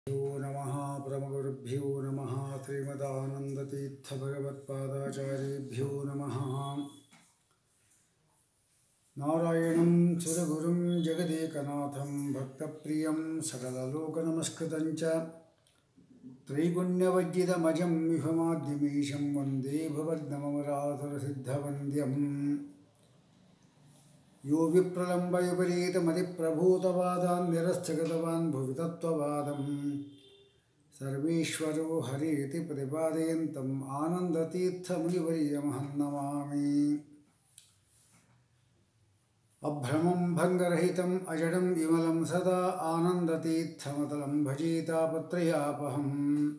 ಗುರುಭ್ಯೋ ನಮಃ ಪರಮಗುರುಭ್ಯೋ ನಮಃ ಶ್ರೀಮದಾನಂದತೀರ್ಥಭಗವತ್ಪಾದಾಚಾರ್ಯೇಭ್ಯೋ ನಮಃ ನಾರಾಯಣಂ ಸುರಗುರುಂ ಜಗದೇಕನಾಥಂ ಭಕ್ತಪ್ರಿಯಂ ಸಕಲಲೋಕನಮಸ್ಕೃತಂ ಚ ತ್ರೈಗುಣ್ಯವಜ್ಜಿತಮಜಂ ವಿಭಮಾದ್ಯಮೀಶಂ ವಂದೇ ಭವದ್ನಮರಾಧುರಸಿದ್ಧವಂದ್ಯಂ यो विप्रलम्बविपरीतमतिप्रभूतवादान् निरस्तगतवान् भुवि तत्त्ववादम् सर्वेश्वरो हरिति प्रतिपादयन्तम् आनन्दतीर्थमुनिवर्यमहं नमामि अभ्रमं भङ्गरहितम् अजडं विमलं सदा आनन्दतीर्थमतलं भजेतापत्रयापहम्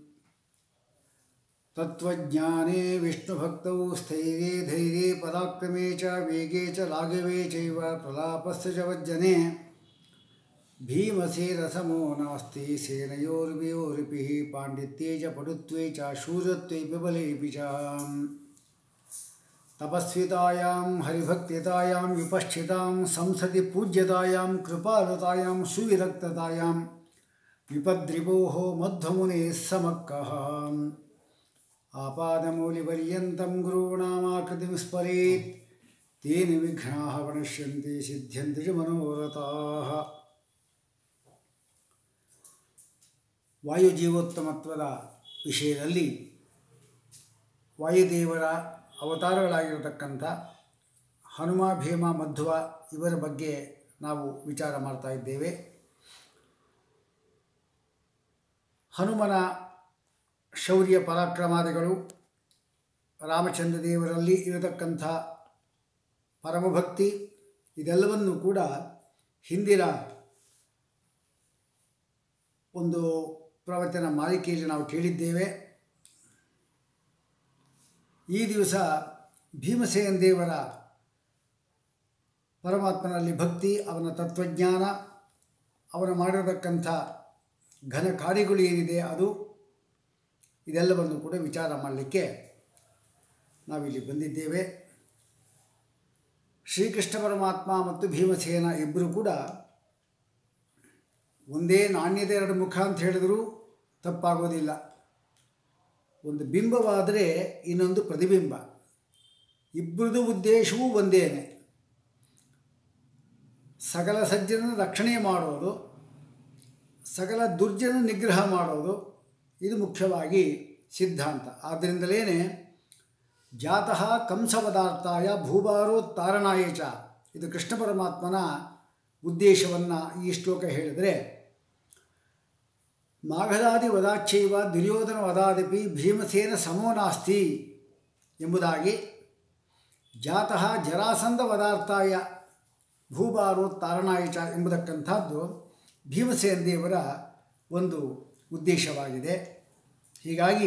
तत्त्वज्ञाने विष्णुभक्तौ स्थैर्ये धैर्ये पराक्रमे च वेगे च लाघवे चैव प्रलापस्य च वज्जने भीमसेरसमो नास्ति सेनयोर्वियोरिपिः पाण्डित्ये च पटुत्वे च शूरत्वेऽपि बलेऽपि च तपस्वितायां हरिभक्तितायां विपश्चितां संसदि पूज्यतायां कृपालतायां सुविरक्ततायां विपद्रिपोः मध्वमुनेः समक्कः आपादमौलिपर्यन्तं गुरूणामाकृतिं स्मरेत् तेन विघ्नाः प्रणश्यन्ति सिद्ध्यन्ति च मनोरथाः ವಾಯುಜೀವೋತ್ತಮತ್ವದ ವಿಷಯದಲ್ಲಿ ವಾಯುದೇವರ ಅವತಾರಗಳಾಗಿರತಕ್ಕಂಥ ಹನುಮ ಭೀಮ ಮಧ್ವ ಇವರ ಬಗ್ಗೆ ನಾವು ವಿಚಾರ ಮಾಡ್ತಾ ಇದ್ದೇವೆ ಹನುಮನ ಶೌರ್ಯ ಪರಾಕ್ರಮಾದಿಗಳು ರಾಮಚಂದ್ರ ದೇವರಲ್ಲಿ ಇರತಕ್ಕಂಥ ಪರಮಭಕ್ತಿ ಇದೆಲ್ಲವನ್ನು ಕೂಡ ಹಿಂದಿನ ಒಂದು ಪ್ರವಚನ ಮಾಲಿಕೆಯಲ್ಲಿ ನಾವು ಕೇಳಿದ್ದೇವೆ ಈ ದಿವಸ ಭೀಮಸೇನ ದೇವರ ಪರಮಾತ್ಮನಲ್ಲಿ ಭಕ್ತಿ ಅವನ ತತ್ವಜ್ಞಾನ ಅವನು ಮಾಡಿರತಕ್ಕಂಥ ಘನ ಕಾರ್ಯಗಳು ಏನಿದೆ ಅದು ಇದೆಲ್ಲವನ್ನು ಕೂಡ ವಿಚಾರ ಮಾಡಲಿಕ್ಕೆ ನಾವಿಲ್ಲಿ ಬಂದಿದ್ದೇವೆ ಶ್ರೀಕೃಷ್ಣ ಪರಮಾತ್ಮ ಮತ್ತು ಭೀಮಸೇನ ಇಬ್ಬರು ಕೂಡ ಒಂದೇ ನಾಣ್ಯದ ಎರಡು ಮುಖ ಅಂತ ಹೇಳಿದರೂ ತಪ್ಪಾಗೋದಿಲ್ಲ ಒಂದು ಬಿಂಬವಾದರೆ ಇನ್ನೊಂದು ಪ್ರತಿಬಿಂಬ ಇಬ್ಬರದು ಉದ್ದೇಶವೂ ಒಂದೇನೆ ಸಕಲ ಸಜ್ಜನ ರಕ್ಷಣೆ ಮಾಡೋದು ಸಕಲ ದುರ್ಜನ ನಿಗ್ರಹ ಮಾಡೋದು ಇದು ಮುಖ್ಯವಾಗಿ ಸಿದ್ಧಾಂತ ಆದ್ದರಿಂದಲೇ ಜಾತಃ ಕಂಸಪದಾರ್ಥಾಯ ಭೂಭಾರೋತ್ತಾರಣಾಯ ಚ ಇದು ಕೃಷ್ಣ ಪರಮಾತ್ಮನ ಉದ್ದೇಶವನ್ನು ಈ ಶ್ಲೋಕ ಹೇಳಿದರೆ ಮಾಘದಾದಿ ವದಾಚ್ಯೈವ ದುರ್ಯೋಧನ ವದಾದಿಪಿ ಭೀಮಸೇನ ಸಮೋ ನಾಸ್ತಿ ಎಂಬುದಾಗಿ ಜಾತಃ ಜರಾಸಂಧ ಪದಾರ್ಥಾಯ ಭೂಭಾರೋತ್ತಾರಣಾಯ ಚ ಎಂಬುದಕ್ಕಂಥದ್ದು ಭೀಮಸೇನ ದೇವರ ಒಂದು ಉದ್ದೇಶವಾಗಿದೆ ಹೀಗಾಗಿ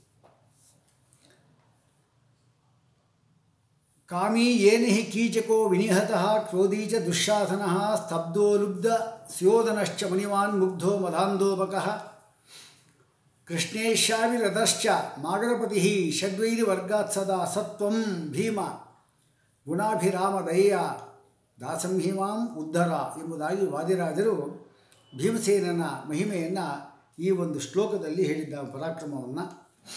ಕಾಮಿ ಏನಿ ಕೀಚಕೋ ವಿನಿಹತಃ ಕ್ರೋಧೀ ಚ ದುಃಶಾಸನ ಸ್ತಬ್ಧೋಲುಬ್ಧ ಸ್ಯೋದನಶ್ಚ ಮುನಿವಾನ್ ಮುಗ್ಧೋ ಮಧಾಂಧೋಪಕಃ ಕೃಷ್ಣೇಶಾವಿರತಶ್ಚ ಮಾಗರಪತಿ ಷಡ್ವೈರಿವರ್ಗಾತ್ ಸದಾ ಸತ್ವಂ ಭೀಮ ಗುಣಾಭಿರಾಮದಯ್ಯ ದಾಸಂಹಿಮಾಂ ಉದ್ಧರ ಎಂಬುದಾಗಿ ವಾದಿರಾಜರು ಭೀಮಸೇನನ ಮಹಿಮೆಯನ್ನು ಈ ಒಂದು ಶ್ಲೋಕದಲ್ಲಿ ಹೇಳಿದ್ದ ಪರಾಕ್ರಮವನ್ನು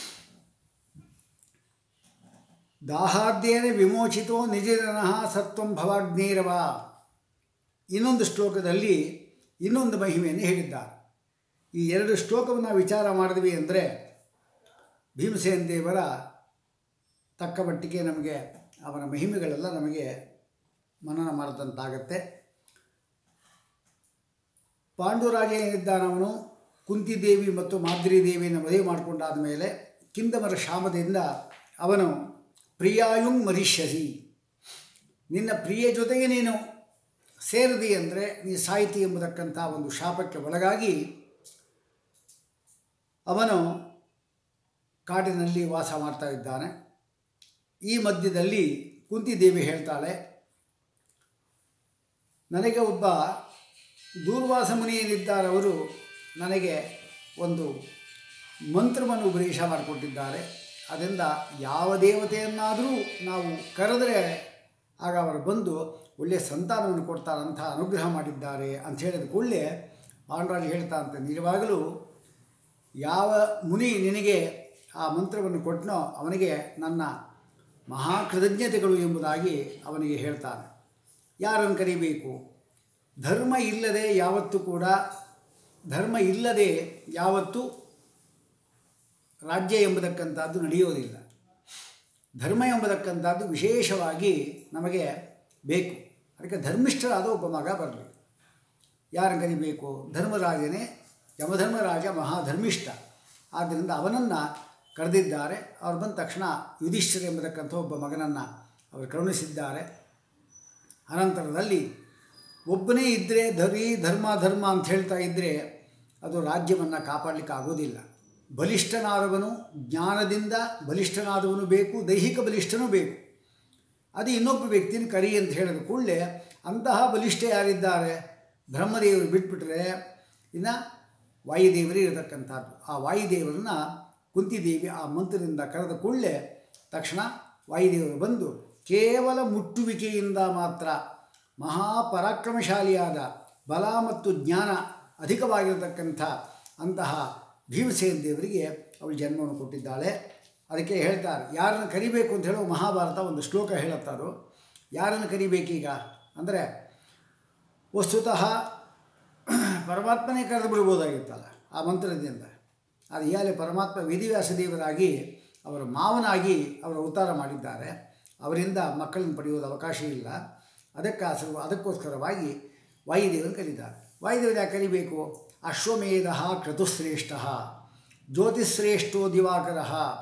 ದಾಹಾದ್ಯೇನ ವಿಮೋಚಿತೋ ನಿಜನಃ ಸತ್ವಂ ಭವಾಗ್ನೇರವ ಇನ್ನೊಂದು ಶ್ಲೋಕದಲ್ಲಿ ಇನ್ನೊಂದು ಮಹಿಮೆಯನ್ನು ಹೇಳಿದ್ದಾರೆ ಈ ಎರಡು ಶ್ಲೋಕವನ್ನು ವಿಚಾರ ಮಾಡಿದ್ವಿ ಅಂದರೆ ಭೀಮಸೇನ ದೇವರ ತಕ್ಕ ಮಟ್ಟಿಗೆ ನಮಗೆ ಅವನ ಮಹಿಮೆಗಳೆಲ್ಲ ನಮಗೆ ಮನನ ಮಾಡಿದಂತಾಗತ್ತೆ ಪಾಂಡುರಾಜ ಏನಿದ್ದಾನವನು ಕುಂತಿದೇವಿ ಮತ್ತು ಮಾದ್ರಿ ದೇವಿಯನ್ನು ಮದುವೆ ಮಾಡಿಕೊಂಡಾದ ಮೇಲೆ ಕಿಂದಮರ ಶಾಮದಿಂದ ಅವನು ಪ್ರಿಯಾಯುಂಗ್ ಮರಿಷ್ಯಸಿ ನಿನ್ನ ಪ್ರಿಯ ಜೊತೆಗೆ ನೀನು ಸೇರಿದಿ ಅಂದರೆ ನೀ ಸಾಹಿತಿ ಎಂಬುದಕ್ಕಂಥ ಒಂದು ಶಾಪಕ್ಕೆ ಒಳಗಾಗಿ ಅವನು ಕಾಡಿನಲ್ಲಿ ವಾಸ ಮಾಡ್ತಾ ಇದ್ದಾನೆ ಈ ಮಧ್ಯದಲ್ಲಿ ಕುಂತಿದೇವಿ ಹೇಳ್ತಾಳೆ ನನಗೆ ಒಬ್ಬ ದೂರ್ವಾಸ ಮುನಿಯನಿದ್ದಾರೆ ಅವರು ನನಗೆ ಒಂದು ಮಂತ್ರವನ್ನು ಉಪದೇಶ ಮಾಡಿಕೊಟ್ಟಿದ್ದಾರೆ ಅದರಿಂದ ಯಾವ ದೇವತೆಯನ್ನಾದರೂ ನಾವು ಕರೆದರೆ ಆಗ ಅವರು ಬಂದು ಒಳ್ಳೆಯ ಸಂತಾನವನ್ನು ಕೊಡ್ತಾರಂಥ ಅನುಗ್ರಹ ಮಾಡಿದ್ದಾರೆ ಅಂತ ಹೇಳಿದ ಕೂಡಲೇ ಪಾಂಡರಾಜ ಹೇಳ್ತಾ ಅಂತ ನಿಜವಾಗಲೂ ಯಾವ ಮುನಿ ನಿನಗೆ ಆ ಮಂತ್ರವನ್ನು ಕೊಟ್ಟನೋ ಅವನಿಗೆ ನನ್ನ ಮಹಾ ಕೃತಜ್ಞತೆಗಳು ಎಂಬುದಾಗಿ ಅವನಿಗೆ ಹೇಳ್ತಾನೆ ಯಾರನ್ನು ಕರಿಬೇಕು ಧರ್ಮ ಇಲ್ಲದೆ ಯಾವತ್ತೂ ಕೂಡ ಧರ್ಮ ಇಲ್ಲದೆ ಯಾವತ್ತೂ ರಾಜ್ಯ ಎಂಬುದಕ್ಕಂಥದ್ದು ನಡೆಯೋದಿಲ್ಲ ಧರ್ಮ ಎಂಬುದಕ್ಕಂಥದ್ದು ವಿಶೇಷವಾಗಿ ನಮಗೆ ಬೇಕು ಅದಕ್ಕೆ ಧರ್ಮಿಷ್ಠರಾದ ಒಬ್ಬ ಮಗ ಬರಲಿ ಯಾರನ್ನು ಕರಿಬೇಕು ಧರ್ಮರಾಜನೇ ಯಮಧರ್ಮರಾಜ ಮಹಾಧರ್ಮಿಷ್ಠ ಆದ್ದರಿಂದ ಅವನನ್ನು ಕರೆದಿದ್ದಾರೆ ಅವ್ರು ಬಂದ ತಕ್ಷಣ ಯುಧಿಷ್ಠಿರ ಎಂಬತಕ್ಕಂಥ ಒಬ್ಬ ಮಗನನ್ನು ಅವರು ಕರುಣಿಸಿದ್ದಾರೆ ಅನಂತರದಲ್ಲಿ ಒಬ್ಬನೇ ಇದ್ದರೆ ಧರಿ ಧರ್ಮ ಧರ್ಮ ಅಂತ ಹೇಳ್ತಾ ಇದ್ದರೆ ಅದು ರಾಜ್ಯವನ್ನು ಕಾಪಾಡಲಿಕ್ಕೆ ಆಗೋದಿಲ್ಲ ಬಲಿಷ್ಠನಾದವನು ಜ್ಞಾನದಿಂದ ಬಲಿಷ್ಠನಾದವನು ಬೇಕು ದೈಹಿಕ ಬಲಿಷ್ಠನೂ ಬೇಕು ಅದು ಇನ್ನೊಬ್ಬ ವ್ಯಕ್ತಿನ ಕರಿ ಅಂತ ಹೇಳಿದ ಕೂಡಲೇ ಅಂತಹ ಬಲಿಷ್ಠ ಯಾರಿದ್ದಾರೆ ಬ್ರಹ್ಮದೇವರು ಬಿಟ್ಬಿಟ್ರೆ ಇನ್ನು ವಾಯುದೇವರೇ ಇರತಕ್ಕಂಥದ್ದು ಆ ವಾಯುದೇವರನ್ನ ಕುಂತಿದೇವಿ ಆ ಮಂತ್ರದಿಂದ ಕರೆದ ಕೂಡಲೇ ತಕ್ಷಣ ವಾಯುದೇವರು ಬಂದು ಕೇವಲ ಮುಟ್ಟುವಿಕೆಯಿಂದ ಮಾತ್ರ ಮಹಾಪರಾಕ್ರಮಶಾಲಿಯಾದ ಬಲ ಮತ್ತು ಜ್ಞಾನ ಅಧಿಕವಾಗಿರತಕ್ಕಂಥ ಅಂತಹ ಭೀಮಸೇನ ದೇವರಿಗೆ ಅವಳು ಜನ್ಮವನ್ನು ಕೊಟ್ಟಿದ್ದಾಳೆ ಅದಕ್ಕೆ ಹೇಳ್ತಾರೆ ಯಾರನ್ನು ಕರಿಬೇಕು ಅಂತ ಹೇಳೋ ಮಹಾಭಾರತ ಒಂದು ಶ್ಲೋಕ ಹೇಳುತ್ತಾರೋ ಯಾರನ್ನು ಕರಿಬೇಕೀಗ ಅಂದರೆ ವಸ್ತುತಃ ಪರಮಾತ್ಮನೇ ಕರೆದು ಬಿಡ್ಬೋದಾಗಿತ್ತಲ್ಲ ಆ ಮಂತ್ರದಿಂದ ಅದು ಈಗಾಗಲೇ ಪರಮಾತ್ಮ ವೇದಿವ್ಯಾಸ ದೇವರಾಗಿ ಅವರ ಮಾವನಾಗಿ ಅವರು ಅವತಾರ ಮಾಡಿದ್ದಾರೆ ಅವರಿಂದ ಮಕ್ಕಳನ್ನು ಪಡೆಯುವುದು ಅವಕಾಶ ಇಲ್ಲ ಅದಕ್ಕಾಸ ಅದಕ್ಕೋಸ್ಕರವಾಗಿ ವಾಯುದೇವರನ್ನು ಕರೀತಾರೆ ವಾಯುದೇವರು ಯಾಕೆ ಕರಿಬೇಕು ಅಶ್ವಮೇಧ ಕ್ರತುಶ್ರೇಷ್ಠ ಜ್ಯೋತಿಶ್ರೇಷ್ಠೋ ದಿವಾಕರ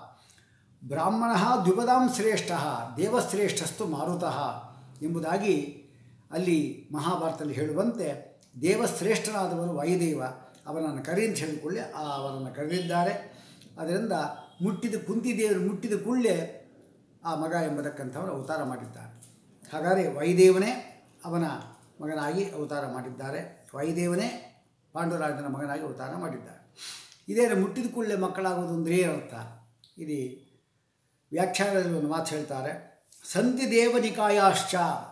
ಬ್ರಾಹ್ಮಣ ದ್ವಿಪದಾಂ ಶ್ರೇಷ್ಠ ದೇವಶ್ರೇಷ್ಠಸ್ತು ಮಾರುತಃ ಎಂಬುದಾಗಿ ಅಲ್ಲಿ ಮಹಾಭಾರತದಲ್ಲಿ ಹೇಳುವಂತೆ ದೇವಶ್ರೇಷ್ಠನಾದವನು ವಾಯುದೇವ ಅವನನ್ನು ಕರಿ ಅಂತ ಹೇಳಿಕೊಳ್ಳಿ ಆ ಅವರನ್ನು ಕರೆದಿದ್ದಾರೆ ಅದರಿಂದ ಮುಟ್ಟಿದ ಕುಂತಿದೇವರು ಮುಟ್ಟಿದ ಕೂಡಲೇ ಆ ಮಗ ಎಂಬತಕ್ಕಂಥವರು ಅವತಾರ ಮಾಡಿದ್ದಾರೆ ಹಾಗಾದರೆ ವಾಯುದೇವನೇ ಅವನ ಮಗನಾಗಿ ಅವತಾರ ಮಾಡಿದ್ದಾರೆ ವಾಯುದೇವನೇ ಪಾಂಡುರಾಜನ ಮಗನಾಗಿ ಅವತಾರ ಮಾಡಿದ್ದಾರೆ ಇದೇ ಮುಟ್ಟಿದ ಕೂಡಲೇ ಮಕ್ಕಳಾಗೋದು ಅಂದರೆ ಏನರ್ಥ ಇದು ವ್ಯಾಖ್ಯಾನದಲ್ಲಿ ಒಂದು ಮಾತು ಹೇಳ್ತಾರೆ ಸಂತಿ ದೇವನಿಕಾಯಾಶ್ಚ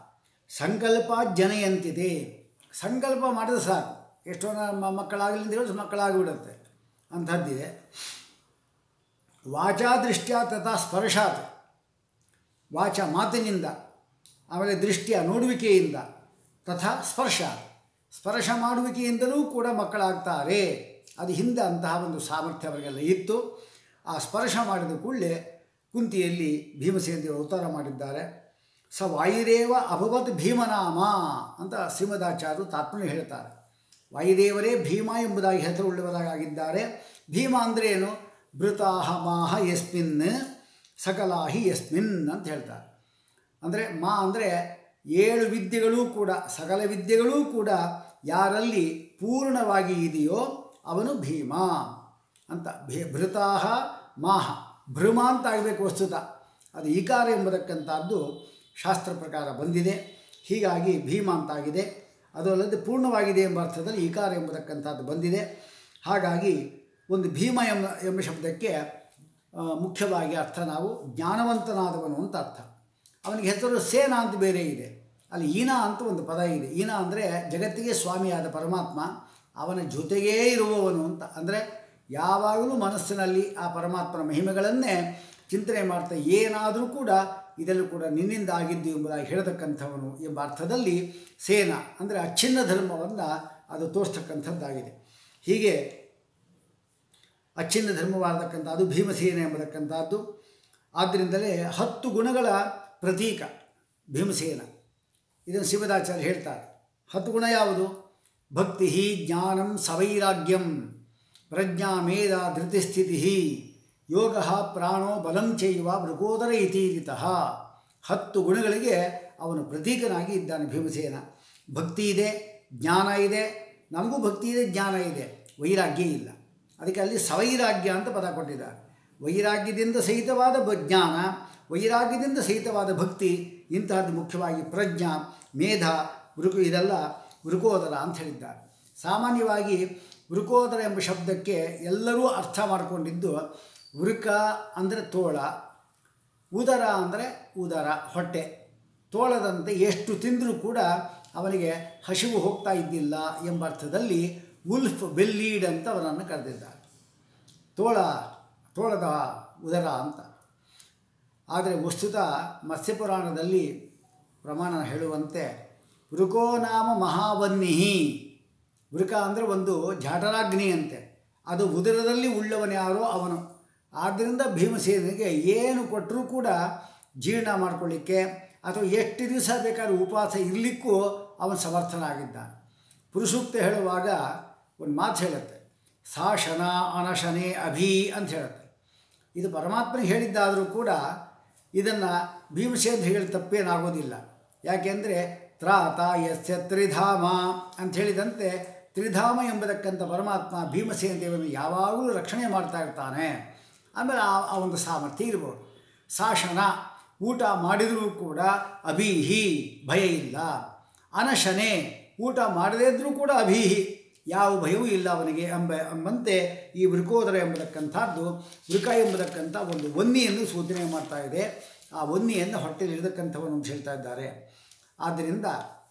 ಸಂಕಲ್ಪ ಜನಯಂತಿದೆ ಸಂಕಲ್ಪ ಮಾಡಿದ್ರೆ ಸಾಕು ಎಷ್ಟೋ ನಮ್ಮ ಮಕ್ಕಳಾಗಲಿ ಅಂತ ಹೇಳಿ ಮಕ್ಕಳಾಗಿಬಿಡುತ್ತೆ ಅಂಥದ್ದಿದೆ ವಾಚಾದೃಷ್ಟ್ಯ ತಥಾ ಸ್ಪರ್ಶಾತ್ ವಾಚ ಮಾತಿನಿಂದ ಆಮೇಲೆ ದೃಷ್ಟಿಯ ನೋಡುವಿಕೆಯಿಂದ ತಥಾ ಸ್ಪರ್ಶ ಸ್ಪರ್ಶ ಮಾಡುವಿಕೆಯಿಂದಲೂ ಕೂಡ ಮಕ್ಕಳಾಗ್ತಾರೆ ಅದು ಹಿಂದೆ ಅಂತಹ ಒಂದು ಸಾಮರ್ಥ್ಯ ಅವರಿಗೆಲ್ಲ ಇತ್ತು ಆ ಸ್ಪರ್ಶ ಮಾಡಿದ ಕೂಡಲೇ ಕುಂತಿಯಲ್ಲಿ ಭೀಮಸೇನ ದೇವರು ಅವತಾರ ಮಾಡಿದ್ದಾರೆ ಸ ವಾಯುದೇವ ಅಭವತ್ ಭೀಮನಾಮ ಅಂತ ಶ್ರೀಮದಾಚಾರ್ಯರು ತಾತ್ಪರ್ಯ ಹೇಳ್ತಾರೆ ವಾಯುದೇವರೇ ಭೀಮ ಎಂಬುದಾಗಿ ಹೆಸರುಳ್ಳವರಾಗಿದ್ದಾರೆ ಭೀಮ ಅಂದರೆ ಏನು ಭೃತಾಹ ಮಾಹ ಯಸ್ಮಿನ್ ಸಕಲಾಹಿ ಯಸ್ಮಿನ್ ಅಂತ ಹೇಳ್ತಾರೆ ಅಂದರೆ ಮಾ ಅಂದರೆ ಏಳು ವಿದ್ಯೆಗಳೂ ಕೂಡ ಸಕಲ ವಿದ್ಯೆಗಳೂ ಕೂಡ ಯಾರಲ್ಲಿ ಪೂರ್ಣವಾಗಿ ಇದೆಯೋ ಅವನು ಭೀಮ ಅಂತ ಭೇ ಭೃತಾಹ ಮಾಹ ಭ್ರಮ ಅಂತ ಆಗಬೇಕು ವಸ್ತುತ ಅದು ಈಕಾರ ಎಂಬುದಕ್ಕಂಥದ್ದು ಶಾಸ್ತ್ರ ಪ್ರಕಾರ ಬಂದಿದೆ ಹೀಗಾಗಿ ಭೀಮ ಅಂತಾಗಿದೆ ಅದು ಅಲ್ಲದೆ ಪೂರ್ಣವಾಗಿದೆ ಎಂಬ ಅರ್ಥದಲ್ಲಿ ಈಕಾರ ಎಂಬುದಕ್ಕಂಥದ್ದು ಬಂದಿದೆ ಹಾಗಾಗಿ ಒಂದು ಭೀಮ ಎಂಬ ಎಂಬ ಶಬ್ದಕ್ಕೆ ಆ, ಮುಖ್ಯವಾಗಿ ಅರ್ಥ ನಾವು ಜ್ಞಾನವಂತನಾದವನು ಅಂತ ಅರ್ಥ ಅವನಿಗೆ ಹೆಸರು ಸೇನ ಅಂತ ಬೇರೆ ಇದೆ ಅಲ್ಲಿ ಈನಾ ಅಂತ ಒಂದು ಪದ ಇದೆ ಈನಾ ಅಂದರೆ ಜಗತ್ತಿಗೆ ಸ್ವಾಮಿಯಾದ ಪರಮಾತ್ಮ ಅವನ ಜೊತೆಗೇ ಇರುವವನು ಅಂತ ಅಂದರೆ ಯಾವಾಗಲೂ ಮನಸ್ಸಿನಲ್ಲಿ ಆ ಪರಮಾತ್ಮನ ಮಹಿಮೆಗಳನ್ನೇ ಚಿಂತನೆ ಮಾಡ್ತಾ ಏನಾದರೂ ಕೂಡ ಇದೆಲ್ಲೂ ಕೂಡ ನಿನ್ನಿಂದ ಆಗಿದ್ದು ಎಂಬುದಾಗಿ ಹೇಳತಕ್ಕಂಥವನು ಎಂಬ ಅರ್ಥದಲ್ಲಿ ಸೇನ ಅಂದರೆ ಅಚ್ಛಿನ್ನ ಧರ್ಮವನ್ನು ಅದು ತೋರಿಸ್ತಕ್ಕಂಥದ್ದಾಗಿದೆ ಹೀಗೆ ಅಚ್ಛಿನ್ನ ಧರ್ಮವಾದಕ್ಕಂಥದ್ದು ಭೀಮಸೇನ ಎಂಬತಕ್ಕಂಥದ್ದು ಆದ್ದರಿಂದಲೇ ಹತ್ತು ಗುಣಗಳ ಪ್ರತೀಕ ಭೀಮಸೇನ ಇದನ್ನು ಶಿವದಾಚಾರ್ಯ ಹೇಳ್ತಾರೆ ಹತ್ತು ಗುಣ ಯಾವುದು ಭಕ್ತಿ ಜ್ಞಾನಂ ಸವೈರಾಗ್ಯಂ ಪ್ರಜ್ಞಾ ಮೇಧ ಧೃತಿಸ್ಥಿತಿ ಯೋಗ ಪ್ರಾಣೋ ಬಲಂ ಚೈವ ಮೃಗೋದರ ಇತೀರಿತಃ ಹತ್ತು ಗುಣಗಳಿಗೆ ಅವನು ಪ್ರತೀಕನಾಗಿ ಇದ್ದಾನೆ ಭೀಮಸೇನ ಭಕ್ತಿ ಇದೆ ಜ್ಞಾನ ಇದೆ ನಮಗೂ ಭಕ್ತಿ ಇದೆ ಜ್ಞಾನ ಇದೆ ವೈರಾಗ್ಯ ಇಲ್ಲ ಅದಕ್ಕೆ ಅಲ್ಲಿ ಸವೈರಾಗ್ಯ ಅಂತ ಪದ ಕೊಟ್ಟಿದ್ದಾರೆ ವೈರಾಗ್ಯದಿಂದ ಸಹಿತವಾದ ಬ ಜ್ಞಾನ ವೈರಾಗ್ಯದಿಂದ ಸಹಿತವಾದ ಭಕ್ತಿ ಇಂತಹದ್ದು ಮುಖ್ಯವಾಗಿ ಪ್ರಜ್ಞಾ ಮೇಧ ವೃಕು ಇದೆಲ್ಲ ವೃಕೋದರ ಅಂತ ಹೇಳಿದ್ದಾರೆ ಸಾಮಾನ್ಯವಾಗಿ ವೃಕೋದರ ಎಂಬ ಶಬ್ದಕ್ಕೆ ಎಲ್ಲರೂ ಅರ್ಥ ಮಾಡಿಕೊಂಡಿದ್ದು ವೃಕ ಅಂದರೆ ತೋಳ ಉದರ ಅಂದರೆ ಉದರ ಹೊಟ್ಟೆ ತೋಳದಂತೆ ಎಷ್ಟು ತಿಂದರೂ ಕೂಡ ಅವನಿಗೆ ಹಸಿವು ಹೋಗ್ತಾ ಇದ್ದಿಲ್ಲ ಎಂಬ ಅರ್ಥದಲ್ಲಿ ಉಲ್ಫ್ ಬೆಲ್ಲೀಡ್ ಅಂತ ಅವನನ್ನು ಕರೆದಿದ್ದಾರೆ ತೋಳ ತೋಳದ ಉದರ ಅಂತ ಆದರೆ ವಸ್ತುತ ಮತ್ಸ್ಯಪುರಾಣದಲ್ಲಿ ಪ್ರಮಾಣ ಹೇಳುವಂತೆ ವೃಕೋ ನಾಮ ಮಹಾವನ್ನಿಹಿ ವೃಕ ಅಂದರೆ ಒಂದು ಜಾಠರಾಗ್ನಿ ಅಂತೆ ಅದು ಉದರದಲ್ಲಿ ಉಳ್ಳವನ್ಯಾರೋ ಅವನು ಆದ್ದರಿಂದ ಭೀಮಸೇನಿಗೆ ಏನು ಕೊಟ್ಟರೂ ಕೂಡ ಜೀರ್ಣ ಮಾಡಿಕೊಳ್ಳಿಕ್ಕೆ ಅಥವಾ ಎಷ್ಟು ದಿವಸ ಬೇಕಾದ್ರೂ ಉಪವಾಸ ಇರಲಿಕ್ಕೂ ಅವನು ಸಮರ್ಥನಾಗಿದ್ದಾನೆ ಪುರುಷೂಕ್ತ ಹೇಳುವಾಗ ಒಂದು ಮಾತು ಹೇಳುತ್ತೆ ಸಾಶನ ಅನಶನೆ ಅಭಿ ಅಂತ ಹೇಳುತ್ತೆ ಇದು ಪರಮಾತ್ಮನಿಗೆ ಹೇಳಿದ್ದಾದರೂ ಕೂಡ ಇದನ್ನು ಭೀಮಸೇನ ಹೇಳಿ ತಪ್ಪೇನಾಗೋದಿಲ್ಲ ಯಾಕೆಂದರೆ ತ್ರಾತ ಯಸ್ಯ ತ್ರಿಧಾಮ ಅಂತ ಹೇಳಿದಂತೆ ತ್ರಿಧಾಮ ಎಂಬತಕ್ಕಂಥ ಪರಮಾತ್ಮ ಭೀಮಸೇನ ದೇವರನ್ನು ಯಾವಾಗಲೂ ರಕ್ಷಣೆ ಮಾಡ್ತಾ ಇರ್ತಾನೆ ಆಮೇಲೆ ಆ ಆ ಒಂದು ಸಾಮರ್ಥ್ಯ ಇರ್ಬೋದು ಶಾಸನ ಊಟ ಮಾಡಿದರೂ ಕೂಡ ಅಭೀಹಿ ಭಯ ಇಲ್ಲ ಅನಶನೆ ಊಟ ಮಾಡದೇ ಇದ್ದರೂ ಕೂಡ ಅಭೀಹಿ ಯಾವ ಭಯವೂ ಇಲ್ಲ ಅವನಿಗೆ ಎಂಬ ಎಂಬಂತೆ ಈ ವೃಕೋದರ ಎಂಬತಕ್ಕಂಥದ್ದು ವೃಕ ಎಂಬತಕ್ಕಂಥ ಒಂದು ವನ್ನಿಯನ್ನು ಸೂಚನೆ ಮಾಡ್ತಾ ಇದೆ ಆ ವನ್ನಿಯನ್ನು ಹೊಟ್ಟೆಲಿರತಕ್ಕಂಥವನ್ನು ಅಂತ ಹೇಳ್ತಾ ಇದ್ದಾರೆ ಆದ್ದರಿಂದ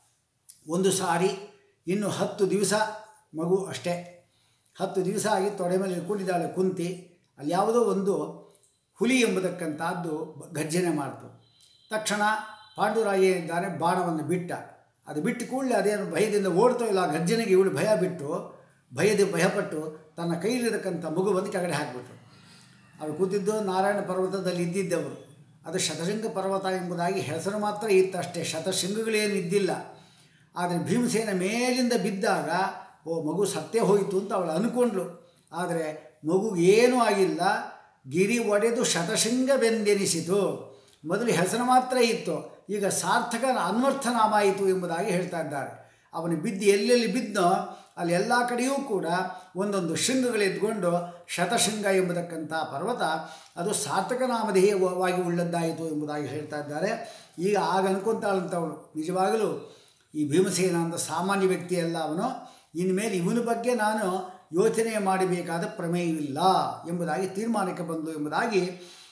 ಒಂದು ಸಾರಿ ಇನ್ನು ಹತ್ತು ದಿವಸ ಮಗು ಅಷ್ಟೇ ಹತ್ತು ದಿವಸ ಆಗಿ ತೊಡೆ ಮೇಲೆ ಇಟ್ಕೊಂಡಿದ್ದಾಳೆ ಕುಂತಿ ಅಲ್ಲಿ ಯಾವುದೋ ಒಂದು ಹುಲಿ ಎಂಬತಕ್ಕಂಥದ್ದು ಗರ್ಜನೆ ಮಾಡ್ತು ತಕ್ಷಣ ಪಾಂಡುರಾಯ ಇದ್ದಾನೆ ಬಾಣವನ್ನು ಬಿಟ್ಟ ಅದು ಬಿಟ್ಟು ಕೂಡಲೇ ಅದೇನು ಭಯದಿಂದ ಓಡ್ತೋ ಇಲ್ಲ ಆ ಗರ್ಜನೆಗೆ ಇವಳು ಭಯ ಬಿಟ್ಟು ಭಯದ ಭಯಪಟ್ಟು ತನ್ನ ಕೈಲಿರತಕ್ಕಂಥ ಮಗುವನ್ನು ಕೆಳಗಡೆ ಹಾಕಿಬಿಟ್ರು ಅವರು ಕೂತಿದ್ದು ನಾರಾಯಣ ಪರ್ವತದಲ್ಲಿ ಇದ್ದಿದ್ದವರು ಅದು ಶತಶೃಂಗ ಪರ್ವತ ಎಂಬುದಾಗಿ ಹೆಸರು ಮಾತ್ರ ಇತ್ತು ಅಷ್ಟೇ ಶತಶೃಂಗಗಳೇನು ಇದ್ದಿಲ್ಲ ಆದರೆ ಭೀಮಸೇನ ಮೇಲಿಂದ ಬಿದ್ದಾಗ ಓ ಮಗು ಸತ್ತೇ ಹೋಯಿತು ಅಂತ ಅವಳು ಅಂದ್ಕೊಂಡ್ಳು ಆದರೆ ಮಗು ಏನೂ ಆಗಿಲ್ಲ ಗಿರಿ ಒಡೆದು ಶತಶೃಂಗವೆಂದೆನಿಸಿತು ಮೊದಲು ಹೆಸರು ಮಾತ್ರ ಇತ್ತು ಈಗ ಸಾರ್ಥಕ ಅನ್ವರ್ಥನಾಮ ಆಯಿತು ಎಂಬುದಾಗಿ ಹೇಳ್ತಾ ಇದ್ದಾರೆ ಅವನು ಬಿದ್ದು ಎಲ್ಲೆಲ್ಲಿ ಬಿದ್ದನೋ ಅಲ್ಲಿ ಎಲ್ಲ ಕಡೆಯೂ ಕೂಡ ಒಂದೊಂದು ಶೃಂಗಗಳೆದ್ಕೊಂಡು ಶತಶೃಂಗ ಎಂಬತಕ್ಕಂಥ ಪರ್ವತ ಅದು ಸಾರ್ಥಕ ನಾಮಧೇಯವಾಗಿ ಉಳ್ಳದ್ದಾಯಿತು ಎಂಬುದಾಗಿ ಹೇಳ್ತಾ ಇದ್ದಾರೆ ಈಗ ಆಗ ಅನ್ಕೊಂತಾಳಂತವಳು ನಿಜವಾಗಲೂ ಈ ಭೀಮಸೇನ ಅಂತ ಸಾಮಾನ್ಯ ವ್ಯಕ್ತಿಯಲ್ಲ ಅವನು ಇನ್ಮೇಲೆ ಇವನ ಬಗ್ಗೆ ನಾನು ಯೋಚನೆ ಮಾಡಬೇಕಾದ ಪ್ರಮೇಯವಿಲ್ಲ ಎಂಬುದಾಗಿ ತೀರ್ಮಾನಕ್ಕೆ ಬಂದು ಎಂಬುದಾಗಿ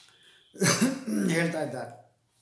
ಹೇಳ್ತಾ ಇದ್ದಾರೆ